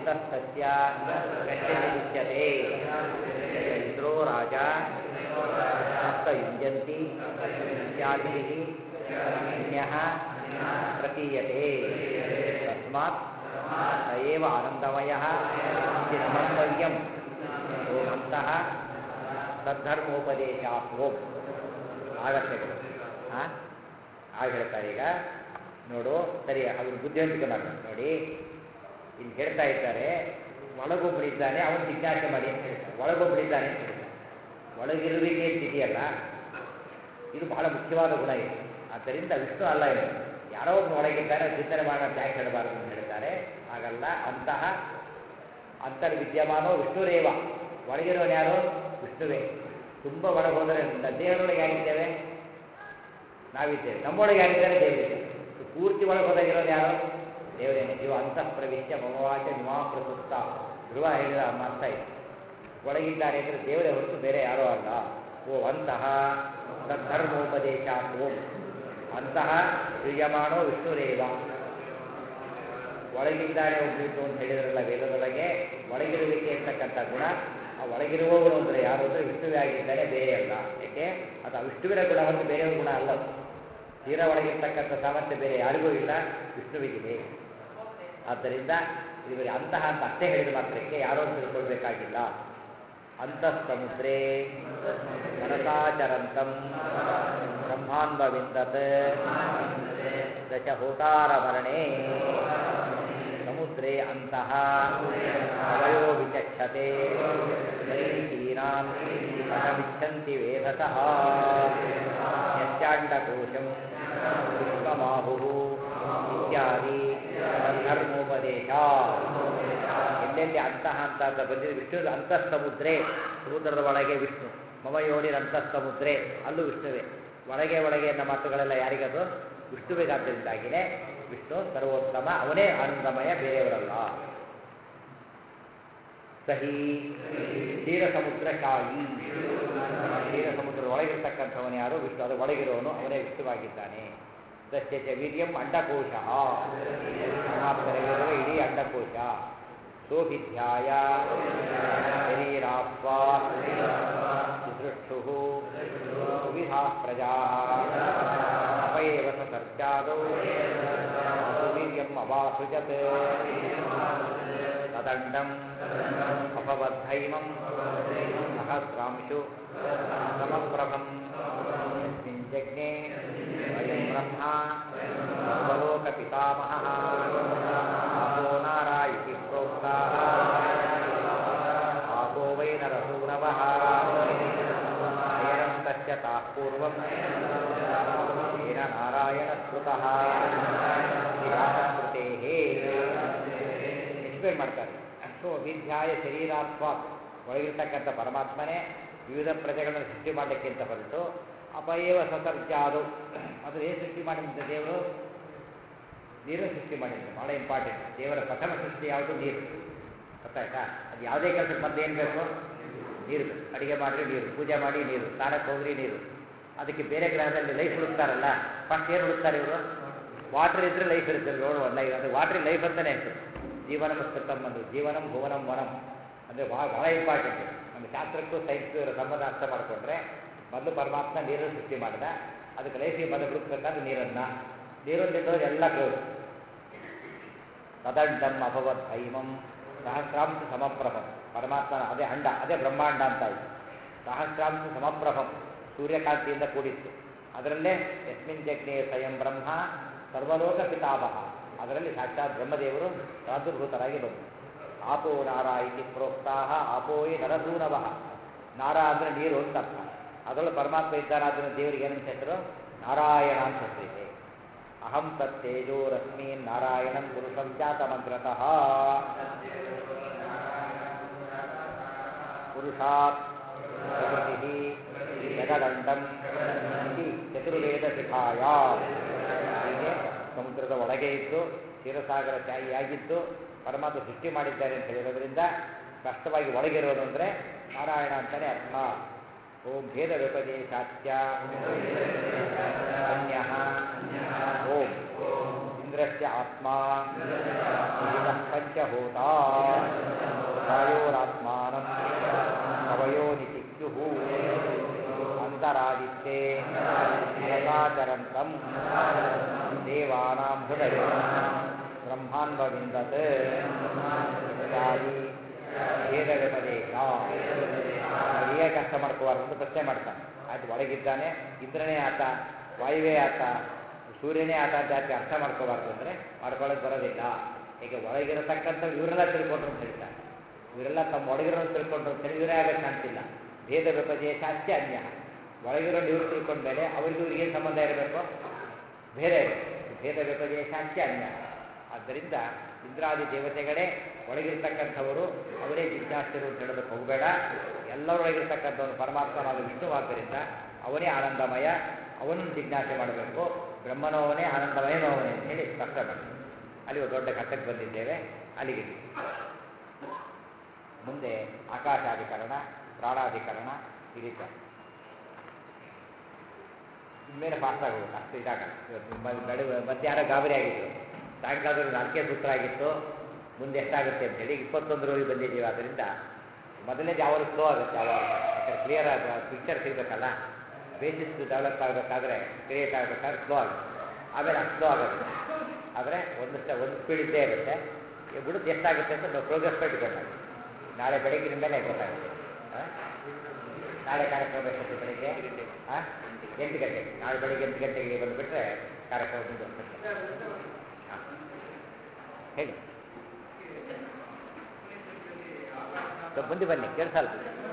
ಅಂತಸ್ತಸ್ಯ ಗಚ್ಚತಿ ಇಂದ್ರೋ ರಾಜ ಸಪ್ತ ಯುಂಜಂತಿ ಇತ್ಯಾದಿಭಿः ಅನ್ಯಃ ಪ್ರತೀಯತೆ ತಸ್ಮಾತ್ ಸ ಏವ ಆನಂದಮಯಃ ಇತಿ ನ ಮಂತವ್ಯಂ ಓಮಂತಹ ತದ್ಧರ್ಮೋಪದೇಶಾತ್ ಓಂ ಆಗತ್ತೆ ಹಾಂ ಆಗ ಹೇಳ್ತಾರೆ ಈಗ ನೋಡು ಸರಿ ಅವ್ರು ಬುದ್ಧಿವಂತಿಕೆ ಮಾಡ್ತಾರೆ ನೋಡಿ ಇಲ್ಲಿ ಹೇಳ್ತಾ ಇದ್ದಾರೆ ಒಳಗೊಬ್ಬಳಿದ್ದಾನೆ ಅವನು ಜಿಜ್ಞಾಸೆ ಮಾಡಿ ಅಂತ ಹೇಳ್ತಾರೆ ಒಳಗೊಬ್ಬಳಿದ್ದಾನೆ ಅಂತ ಹೇಳ್ತಾರೆ ಒಳಗಿರುವಿಕೆ ಅಂತ ಇದೆಯಲ್ಲ ಇದು ಬಹಳ ಮುಖ್ಯವಾದ ಗುಣ ಇದು ಆದ್ದರಿಂದ ವಿಷ್ಣು ಅಲ್ಲ ಇದು ಯಾರೋ ಒಬ್ಬನು ಒಳಗಿದ್ದಾರೆ ಚಿಂತನೆ ಮಾಡೋಣ ಯಾಕೆ ಹೇಳಬಾರದು ಅಂತ ಹೇಳ್ತಾರೆ ಹಾಗಲ್ಲ ಅಂತಹ ಅಂತರ್ವಿದ್ಯಮಾನೋ ವಿಷ್ಣುರೇವ ಒಳಗಿರೋನು ಯಾರು ವಿಷ್ಣುವೇ ತುಂಬ ಒಳಗೆ ಹೋದರೆ ನ- ದೇವರೊಳಗೆ ಯಾರಿದ್ದೇವೆ ನಾವಿದ್ದೇವೆ ನಮ್ಮೊಳಗೆ ಯಾರಿದ್ದಾರೆ ದೇವರಿದೆ ಪೂರ್ತಿ ಒಳಗೆ ಹೋದಾಗಿರೋದು ಯಾರು ದೇವರೇನೆ ಇವ ಅಂತಃ ಪ್ರವೇಶ ಮಮವಾಚ ನಿಮಾಂ ಪ್ರಸುಪ್ತ ಧ್ರುವ ಹೇಳಿದ ಅರ್ಥ ಇದೆ ಒಳಗಿದ್ದಾರೆ ಅಂದರೆ ದೇವರೇ ಹೊರತು ಬೇರೆ ಯಾರೂ ಅಲ್ಲ ಓ ಅಂತಹ ತದ್ಧರ್ಮೋಪದೇಶ ಓಂ ಅಂತಹ ಕ್ರಿಯಮಾಣೋ ವಿಷ್ಣುರೇವ ಒಳಗಿದ್ದಾನೆ ಒಬ್ಬರಿದ್ದು ಅಂತ ಹೇಳಿದ್ರಲ್ಲ ವೇದದೊಳಗೆ ಒಳಗಿರುವಿಕೆ ಅಂತಕ್ಕಂಥ ಗುಣ ಆ ಒಳಗಿರುವವನು ಅಂದರೆ ಯಾರು ಅಂದರೆ ವಿಷ್ಣುವೇ ಆಗಿದ್ದಾನೆ ಬೇರೆ ಅಲ್ಲ ಯಾಕೆ ಅದು ಆ ವಿಷ್ಣುವಿನ ಗುಣ ಹೊರತು ಬೇರೆಯವ್ರ ಗುಣ ಅಲ್ಲ ಅದು. ತೀರಾ ಒಳಗಿರ್ತಕ್ಕಂಥ ಸಾಮರ್ಥ್ಯ ಬೇರೆ ಯಾರಿಗೂ ಇಲ್ಲ ವಿಷ್ಣುವಿಗಿದೆ ಆದ್ದರಿಂದ ಇವರಿಗೆ ಅಂತಹ ಅಂತ ಅಷ್ಟೇ ಹೇಳಿದ ಮಾತ್ರಕ್ಕೆ ಯಾರೋ ಅಂತ ತಿಳ್ಕೊಳ್ಬೇಕಾಗಿಲ್ಲ ಅಂತಸ್ತಮುದ್ರೇ ಮನಸಾಚರಂತಂ ಬ್ರಹ್ಮಾನ್ವವಿಂದತ್ ದಶಹೋತಾರಮರಣೆ ಸಮುದ್ರೇ ಅಂತಃ ಅವಯೋ ವಿಚಕ್ಷತೆ ನೈತೀನಾಂ ಕಥಮಿಚ್ಛಂತಿ ವೇದಸಃ ಯಶ್ಚಾಂಡಕೋಶಂ ವಿಶ್ವಮಾಹುಃ ಇತ್ಯಾದಿ ಧರ್ಮೋಪದೇಶ ಎಲ್ಲೆಲ್ಲಿ ಅಂತಃ ಅಂತ ಅಂತ ಬಂದಿದೆ ವಿಷ್ಣು ಅಂತಃಸಮುದ್ರೇ ಸಮುದ್ರದ ಒಳಗೆ ವಿಷ್ಣು ಮಮಯೋನಿರ ಅಂತಃಸಮುದ್ರೇ ಅಲ್ಲೂ ವಿಷ್ಣುವೇ ಒಳಗೆ ಒಳಗೆ ಎನ್ನ ಮಾತುಗಳೆಲ್ಲ ಯಾರಿಗದು ವಿಷ್ಣುವಿಗಾದ್ದರಿಂದಾಗಿನೇ ವಿಷ್ಣು ಸರ್ವೋತ್ತಮ ಅವನೇ ಆನಂದಮಯ ಬೇರೆಯವರಲ್ಲ ಸಹಿ ಕ್ಷೀರ ಸಮುದ್ರ ಶಾಯಿ ಕ್ಷೀರ ಸಮುದ್ರದ ಒಳಗಿರ್ತಕ್ಕಂಥವನು ಯಾರು ವಿಷ್ಣು ಅದು ಒಳಗಿರೋನು ಅವನೇ ವಿಷ್ಣುವಾಗಿದ್ದಾನೆ ದಶ್ಯಚ ವೀರ್ಯಂ ಅಂಡಕೋಶ ಪರಮಾತ್ಮನಲ್ಲಿರುವ ಇಡೀ ಅಂಡಕೋಶ ಸೋಭಿಧ್ಯಾಯ ಶರೀರಾಸ್ವಾ ಸುದೃಕ್ಷು ಸುವಿಧಾ ಪ್ರಜಾ ಅಪಯೇವ ಸರ್ಜಾದೌ ವೀರ್ಯಂ ಅವಾಸೃಜತ್ ತದಂಡಂ ಅಪಬದ್ಧೈಮಂ ಸಹಸ್ರಾಂಶು ಸಮಪ್ರಭಂ ಯಸ್ಮಿನ್ ಜಜ್ಞೆ ಅಯಂ ಬ್ರಹ್ಮ ಸರ್ವಲೋಕಪಿತಾಮಹಃ ಆಪೋ ನಾರಾ ಇತಿ ಪ್ರೋಕ್ತಾಃ ಆಪೋ ವೈ ನರಸೂನವಃ ಅಯನಂ ತಸ್ಯ ತಾಃ ಪೂರ್ವಂ येन ನಾರಾಯಣಸ್ಮೃತಃ ವ್ಯಾಸಸ್ಮೃತೇಃ ಎಕ್ಸ್ಪ್ಲೇನ್ ಮಾಡ್ತಾರೆ ಸೊ ವಿದ್ಯಾಯ ಶರೀರಾತ್ಮ ಒಳಗಿರ್ತಕ್ಕಂಥ ಪರಮಾತ್ಮನೇ ವಿವಿಧ ಪ್ರಜೆಗಳನ್ನು ಸೃಷ್ಟಿ ಮಾಡಲಿಕ್ಕಿಂತ ಹೊರಟು ಅಪಯೇವ ಸಸರ್ಜಾದು ಅದು ಏನು ಸೃಷ್ಟಿ ಮಾಡಿದಂತೆ ದೇವರು ನೀರು ಸೃಷ್ಟಿ ಮಾಡಿದ್ದು ಭಾಳ ಇಂಪಾರ್ಟೆಂಟ್ ದೇವರ ಪ್ರಥಮ ಸೃಷ್ಟಿ ಯಾವುದು ನೀರು ಗೊತ್ತಾಯ್ತಾ ಅದು ಯಾವುದೇ ಕೆಲಸಕ್ಕೆ ಮತ್ತೆ ಏನು ಬೇಕು ನೀರು ಬೇಕು ಅಡಿಗೆ ಮಾಡಿರಿ ನೀರು ಪೂಜೆ ಮಾಡಿ ನೀರು ಸ್ನಾನಕ್ಕೆ ಹೋಗ್ರಿ ನೀರು ಅದಕ್ಕೆ ಬೇರೆ ಗ್ರಹದಲ್ಲಿ ಲೈಫ್ ಹುಡುಕ್ತಾರಲ್ಲ ಫಸ್ಟ್ ಏನು ಹುಡುಕ್ತಾರೆ ಇವರು ವಾಟರ್ ಇದ್ರೆ ಲೈಫ್ ಇರುತ್ತೆ ನೋಡುವ ಲೈಫ್ ಅದು ವಾಟರ್ ಲೈಫ್ ಅಂತಲೇ ಹೆಸರು ಜೀವನಂ ಸ್ತಂ ಬಂದು ಜೀವನಂ ಭುವನಂ ವನಂ ಅಂದರೆ ಭಾಳ ಭಾಳ ಇಂಪಾರ್ಟೆಂಟ್ ನಮ್ಮ ಶಾಸ್ತ್ರಕ್ಕೂ ಸೈನ್ಸ್ಗೂ ಇರೋ ಸಂಬಂಧ ಅರ್ಥ ಮಾಡಿಕೊಂಡ್ರೆ ಮೊದಲು ಪರಮಾತ್ಮ ನೀರನ್ನು ಸೃಷ್ಟಿ ಮಾಡಿದ ಅದಕ್ಕೆ ಲೈಫಿಗೆ ಮೊದಲು ಹುಡುಕ್ಬೇಕಾದ್ರೆ ನೀರನ್ನು ನೀರಲ್ಲಿದ್ದವ್ರು ಎಲ್ಲ ಕ್ಲೋಸ್ ತದಂಡಂ ಅಭವತ್ ಭೈಮಂ ಸಹಸ್ರಾಂಶ ಸಮಪ್ರಭಂ ಪರಮಾತ್ಮನ ಅದೇ ಅಂಡ ಅದೇ ಬ್ರಹ್ಮಾಂಡ ಅಂತ ಆಯಿತು ಸಹಸ್ರಾಂಶ ಸಮಪ್ರಭಂ ಸೂರ್ಯಕಾಂತಿಯಿಂದ ಕೂಡಿತ್ತು ಅದರಲ್ಲೇ ಯಸ್ಮಿನ್ ಜಗ್ನೇ ಸ್ವಯಂ ಬ್ರಹ್ಮ ಸರ್ವಲೋಕ ಪಿತಾಮಹ ಅದರಲ್ಲಿ ಸಾಕ್ಷಾತ್ ಬ್ರಹ್ಮದೇವರು ಪ್ರಾದುರ್ಭೂತರಾಗಿ ಬಂದರು ಆಪೋ ನಾರ ಇತಿ ಪ್ರೋಕ್ತಾಹ ಆಪೋಯಿ ನರಸೂನವಃ ನಾರ ಅಂದರೆ ನೀರು ಅಂತ ಅರ್ಥ ಅದರಲ್ಲೂ ಪರಮಾತ್ಮ ಇದ್ದಾನಾದ್ರಿಂದ ದೇವರಿಗೆ ಏನಂತ ಹೆಸರು ನಾರಾಯಣ ಅಂತ ಹೆಸರಿದೆ ಅಹಂ ತತ್ತೇಜೋರಶ್ಮೀನ್ ನಾರಾಯಣಂ ಪುರುಷಂ ಜಾತಮಗ್ರತಃ ಪುರುಷಾತ್ ಪ್ರಕೃತಿ ಜಗದಂಡಂ ಇತಿ ಚತುರ್ವೇದ ಶಿಖಾಯ ಹೀಗೆ ಸಮುದ್ರದ ಒಳಗೆ ಇದ್ದು ಕ್ಷೀರಸಾಗರ ಚಾಯಿಯಾಗಿದ್ದು ಪರಮಾತ್ಮ ಸೃಷ್ಟಿ ಮಾಡಿದ್ದಾರೆ ಅಂತ ಹೇಳಿರೋದ್ರಿಂದ ಸ್ಪಷ್ಟವಾಗಿ ಒಳಗಿರೋದು ಅಂದರೆ ನಾರಾಯಣ ಅಂತಲೇ ಅರ್ಥ ಓಂ ಭೇದ ವ್ಯಪದೇಶಾಚ್ಯ ಅನ್ಯ ಓಂ ಇಂದ್ರ ಇಂದ್ರಸ್ಯ ಆತ್ಮ ಇಂದ್ರಃ ಪಂಚಭೂತ ವಾಯೋರಾತ್ಮಾನಂ ಕವಯೋ ನಿಚಿಕ್ಯುಃ ಅಂತರಾದಿತ್ಯೆ ಮನಸಾಚರಂತಂ ದೇವಾನಾಂ ಹೃದಯ ಬ್ರಹ್ಮಾನ್ವವಿಂದತ್ ಇತ್ಯಾದಿ ಭೇದ ವ್ಯಪದೇಶ ಅವರಿಗೆ ಕಷ್ಟ ಮಾಡ್ಕೋಬಾರ್ದು ಅಂತ ಪ್ರಶ್ನೆ ಮಾಡ್ತಾನೆ ಆಯ್ತು ಒಳಗಿದ್ದಾನೆ ಇಂದ್ರನೇ ಆತ ವಾಯುವೇ ಆತ ಸೂರ್ಯನೇ ಆತ ಅಂತ ಯಾಕೆ ಅರ್ಥ ಮಾಡ್ಕೋಬಾರ್ದು ಅಂದರೆ ಮಾಡ್ಕೊಳ್ಳೋಕೆ ಬರೋದಿಲ್ಲ ಈಗ ಒಳಗಿರತಕ್ಕಂಥ ಇವರೆಲ್ಲ ತಿಳ್ಕೊಂಡ್ರು ಅಂತ ಹೇಳ್ತಾರೆ ಇವರೆಲ್ಲ ತಮ್ಮ ಒಳಗಿರೋದು ತಿಳ್ಕೊಂಡ್ರು ಅಂತ ಹೇಳಿ ಇವರೇ ಆಗಕ್ಕೆ ಕಾಣ್ತಿಲ್ಲ ಭೇದ ವ್ಯಪದೇಶ ಅತ್ಯ ಅನ್ಯ ಒಳಗಿರೋ ಇವರು ತಿಳ್ಕೊಂಡ್ಮೇಲೆ ಅವರಿಗೂ ಇವ್ರಿಗೆ ಏನು ಸಂಬಂಧ ಇರಬೇಕು ಭೇದ ಇರಬೇಕು ಭೇದ ವ್ಯಪದೇಶ ಅತ್ಯ ಅನ್ಯ ಆದ್ದರಿಂದ ಇಂದ್ರಾದಿ ದೇವತೆಗಳೇ ಒಳಗಿರ್ತಕ್ಕಂಥವರು ಅವರೇ ಜಿಜ್ಞಾಸ್ಯರು ಅಂತ ಹೇಳೋದಕ್ಕೆ ಹೋಗಬೇಡ ಎಲ್ಲರೊಳಗಿರ್ತಕ್ಕಂಥವನು ಪರಮಾತ್ಮನಾದ ವಿಷ್ಣುವಾದ್ದರಿಂದ ಅವನೇ ಆನಂದಮಯ ಅವನನ್ನು ಜಿಜ್ಞಾಸೆ ಮಾಡಬೇಕು ಬ್ರಹ್ಮನವನೇ ಆನಂದಮಯನವನೇ ಅಂತ ಹೇಳಿ ಸ್ಪಷ್ಟ ಮಾಡಿ ಅಲ್ಲಿ ಒಂದು ದೊಡ್ಡ ಘಟ್ಟಕ್ಕೆ ಬಂದಿದ್ದೇವೆ ಅಲ್ಲಿಗೆ ಮುಂದೆ ಆಕಾಶಾಧಿಕರಣ ಪ್ರಾಣಾಧಿಕರಣ ಈ ರೀತಿ ಇನ್ಮೇಲೆ ಫಾಸ್ಟ್ ಆಗೋದು ಅಷ್ಟು ಇದಾಗಲ್ಲ ಇವತ್ತು ಮ- ಬೆಳೆ ಮಧ್ಯಾಹ್ನ ಗಾಬರಿ ಆಗಿತ್ತು ಸಾಯಂಕಾಲದಲ್ಲಿ ನಾಲ್ಕೇ ಸೂತ್ರ ಆಗಿತ್ತು ಮುಂದೆ ಎಷ್ಟಾಗುತ್ತೆ ಅಂತೇಳಿ ಇಪ್ಪತ್ತೊಂದರವರೆಗೆ ಬಂದಿದ್ದೀವಿ ಆದ್ದರಿಂದ ಮೊದಲನೇ ಯಾವಾಗ ಸ್ಲೋ ಆಗುತ್ತೆ ಯಾವಾಗ ಯಾಕಂದ್ರೆ ಕ್ಲಿಯರ್ ಆಗ ಪಿಕ್ಚರ್ ಸಿಗಬೇಕಲ್ಲ ಬೇಸಿಸ್ ಡೆವಲಪ್ ಆಗಬೇಕಾದ್ರೆ ಕ್ರಿಯೇಟ್ ಆಗಬೇಕಾದ್ರೆ ಸ್ಲೋ ಆಗುತ್ತೆ ಆಮೇಲೆ ಅಷ್ಟು ಸ್ಲೋ ಆಗುತ್ತೆ ಆದರೆ ಒಂದು ಸ್ಟೆ ಒಂದು ಸ್ಪೀಡ್ ಇದ್ದೇ ಇರುತ್ತೆ ಈ ಬಿಡುತ್ತೆ ಎಷ್ಟಾಗುತ್ತೆ ಅಂತ ನಾವು ಪ್ರೋಗ್ರೆಸ್ ಡಿಪೆಂಡ್ ಆಗುತ್ತೆ ನಾಳೆ ಬೆಳಗಿನ ಮೇಲೆ ಗೊತ್ತಾಗುತ್ತೆ ಆ? ನಾಳೆ ಕಾರ್ಯಕ್ರಮ ಎಷ್ಟೊತ್ತು ಬೆಳಿಗ್ಗೆ ಹಾಂ ಎಂಟು ಗಂಟೆಗೆ ನಾಳೆ ಬೆಳಿಗ್ಗೆ ಎಂಟು ಗಂಟೆಗೆ ಬಂದುಬಿಟ್ರೆ ಕಾರ್ಯಕ್ರಮ ಮುಂದುವರ್ಸುತ್ತೆ ಹಾಂ ಹೇಳಿ ಸ್ವಲ್ಪ ಮುಂದೆ ಬನ್ನಿ ಕೇಳಿಸಲ್ಲ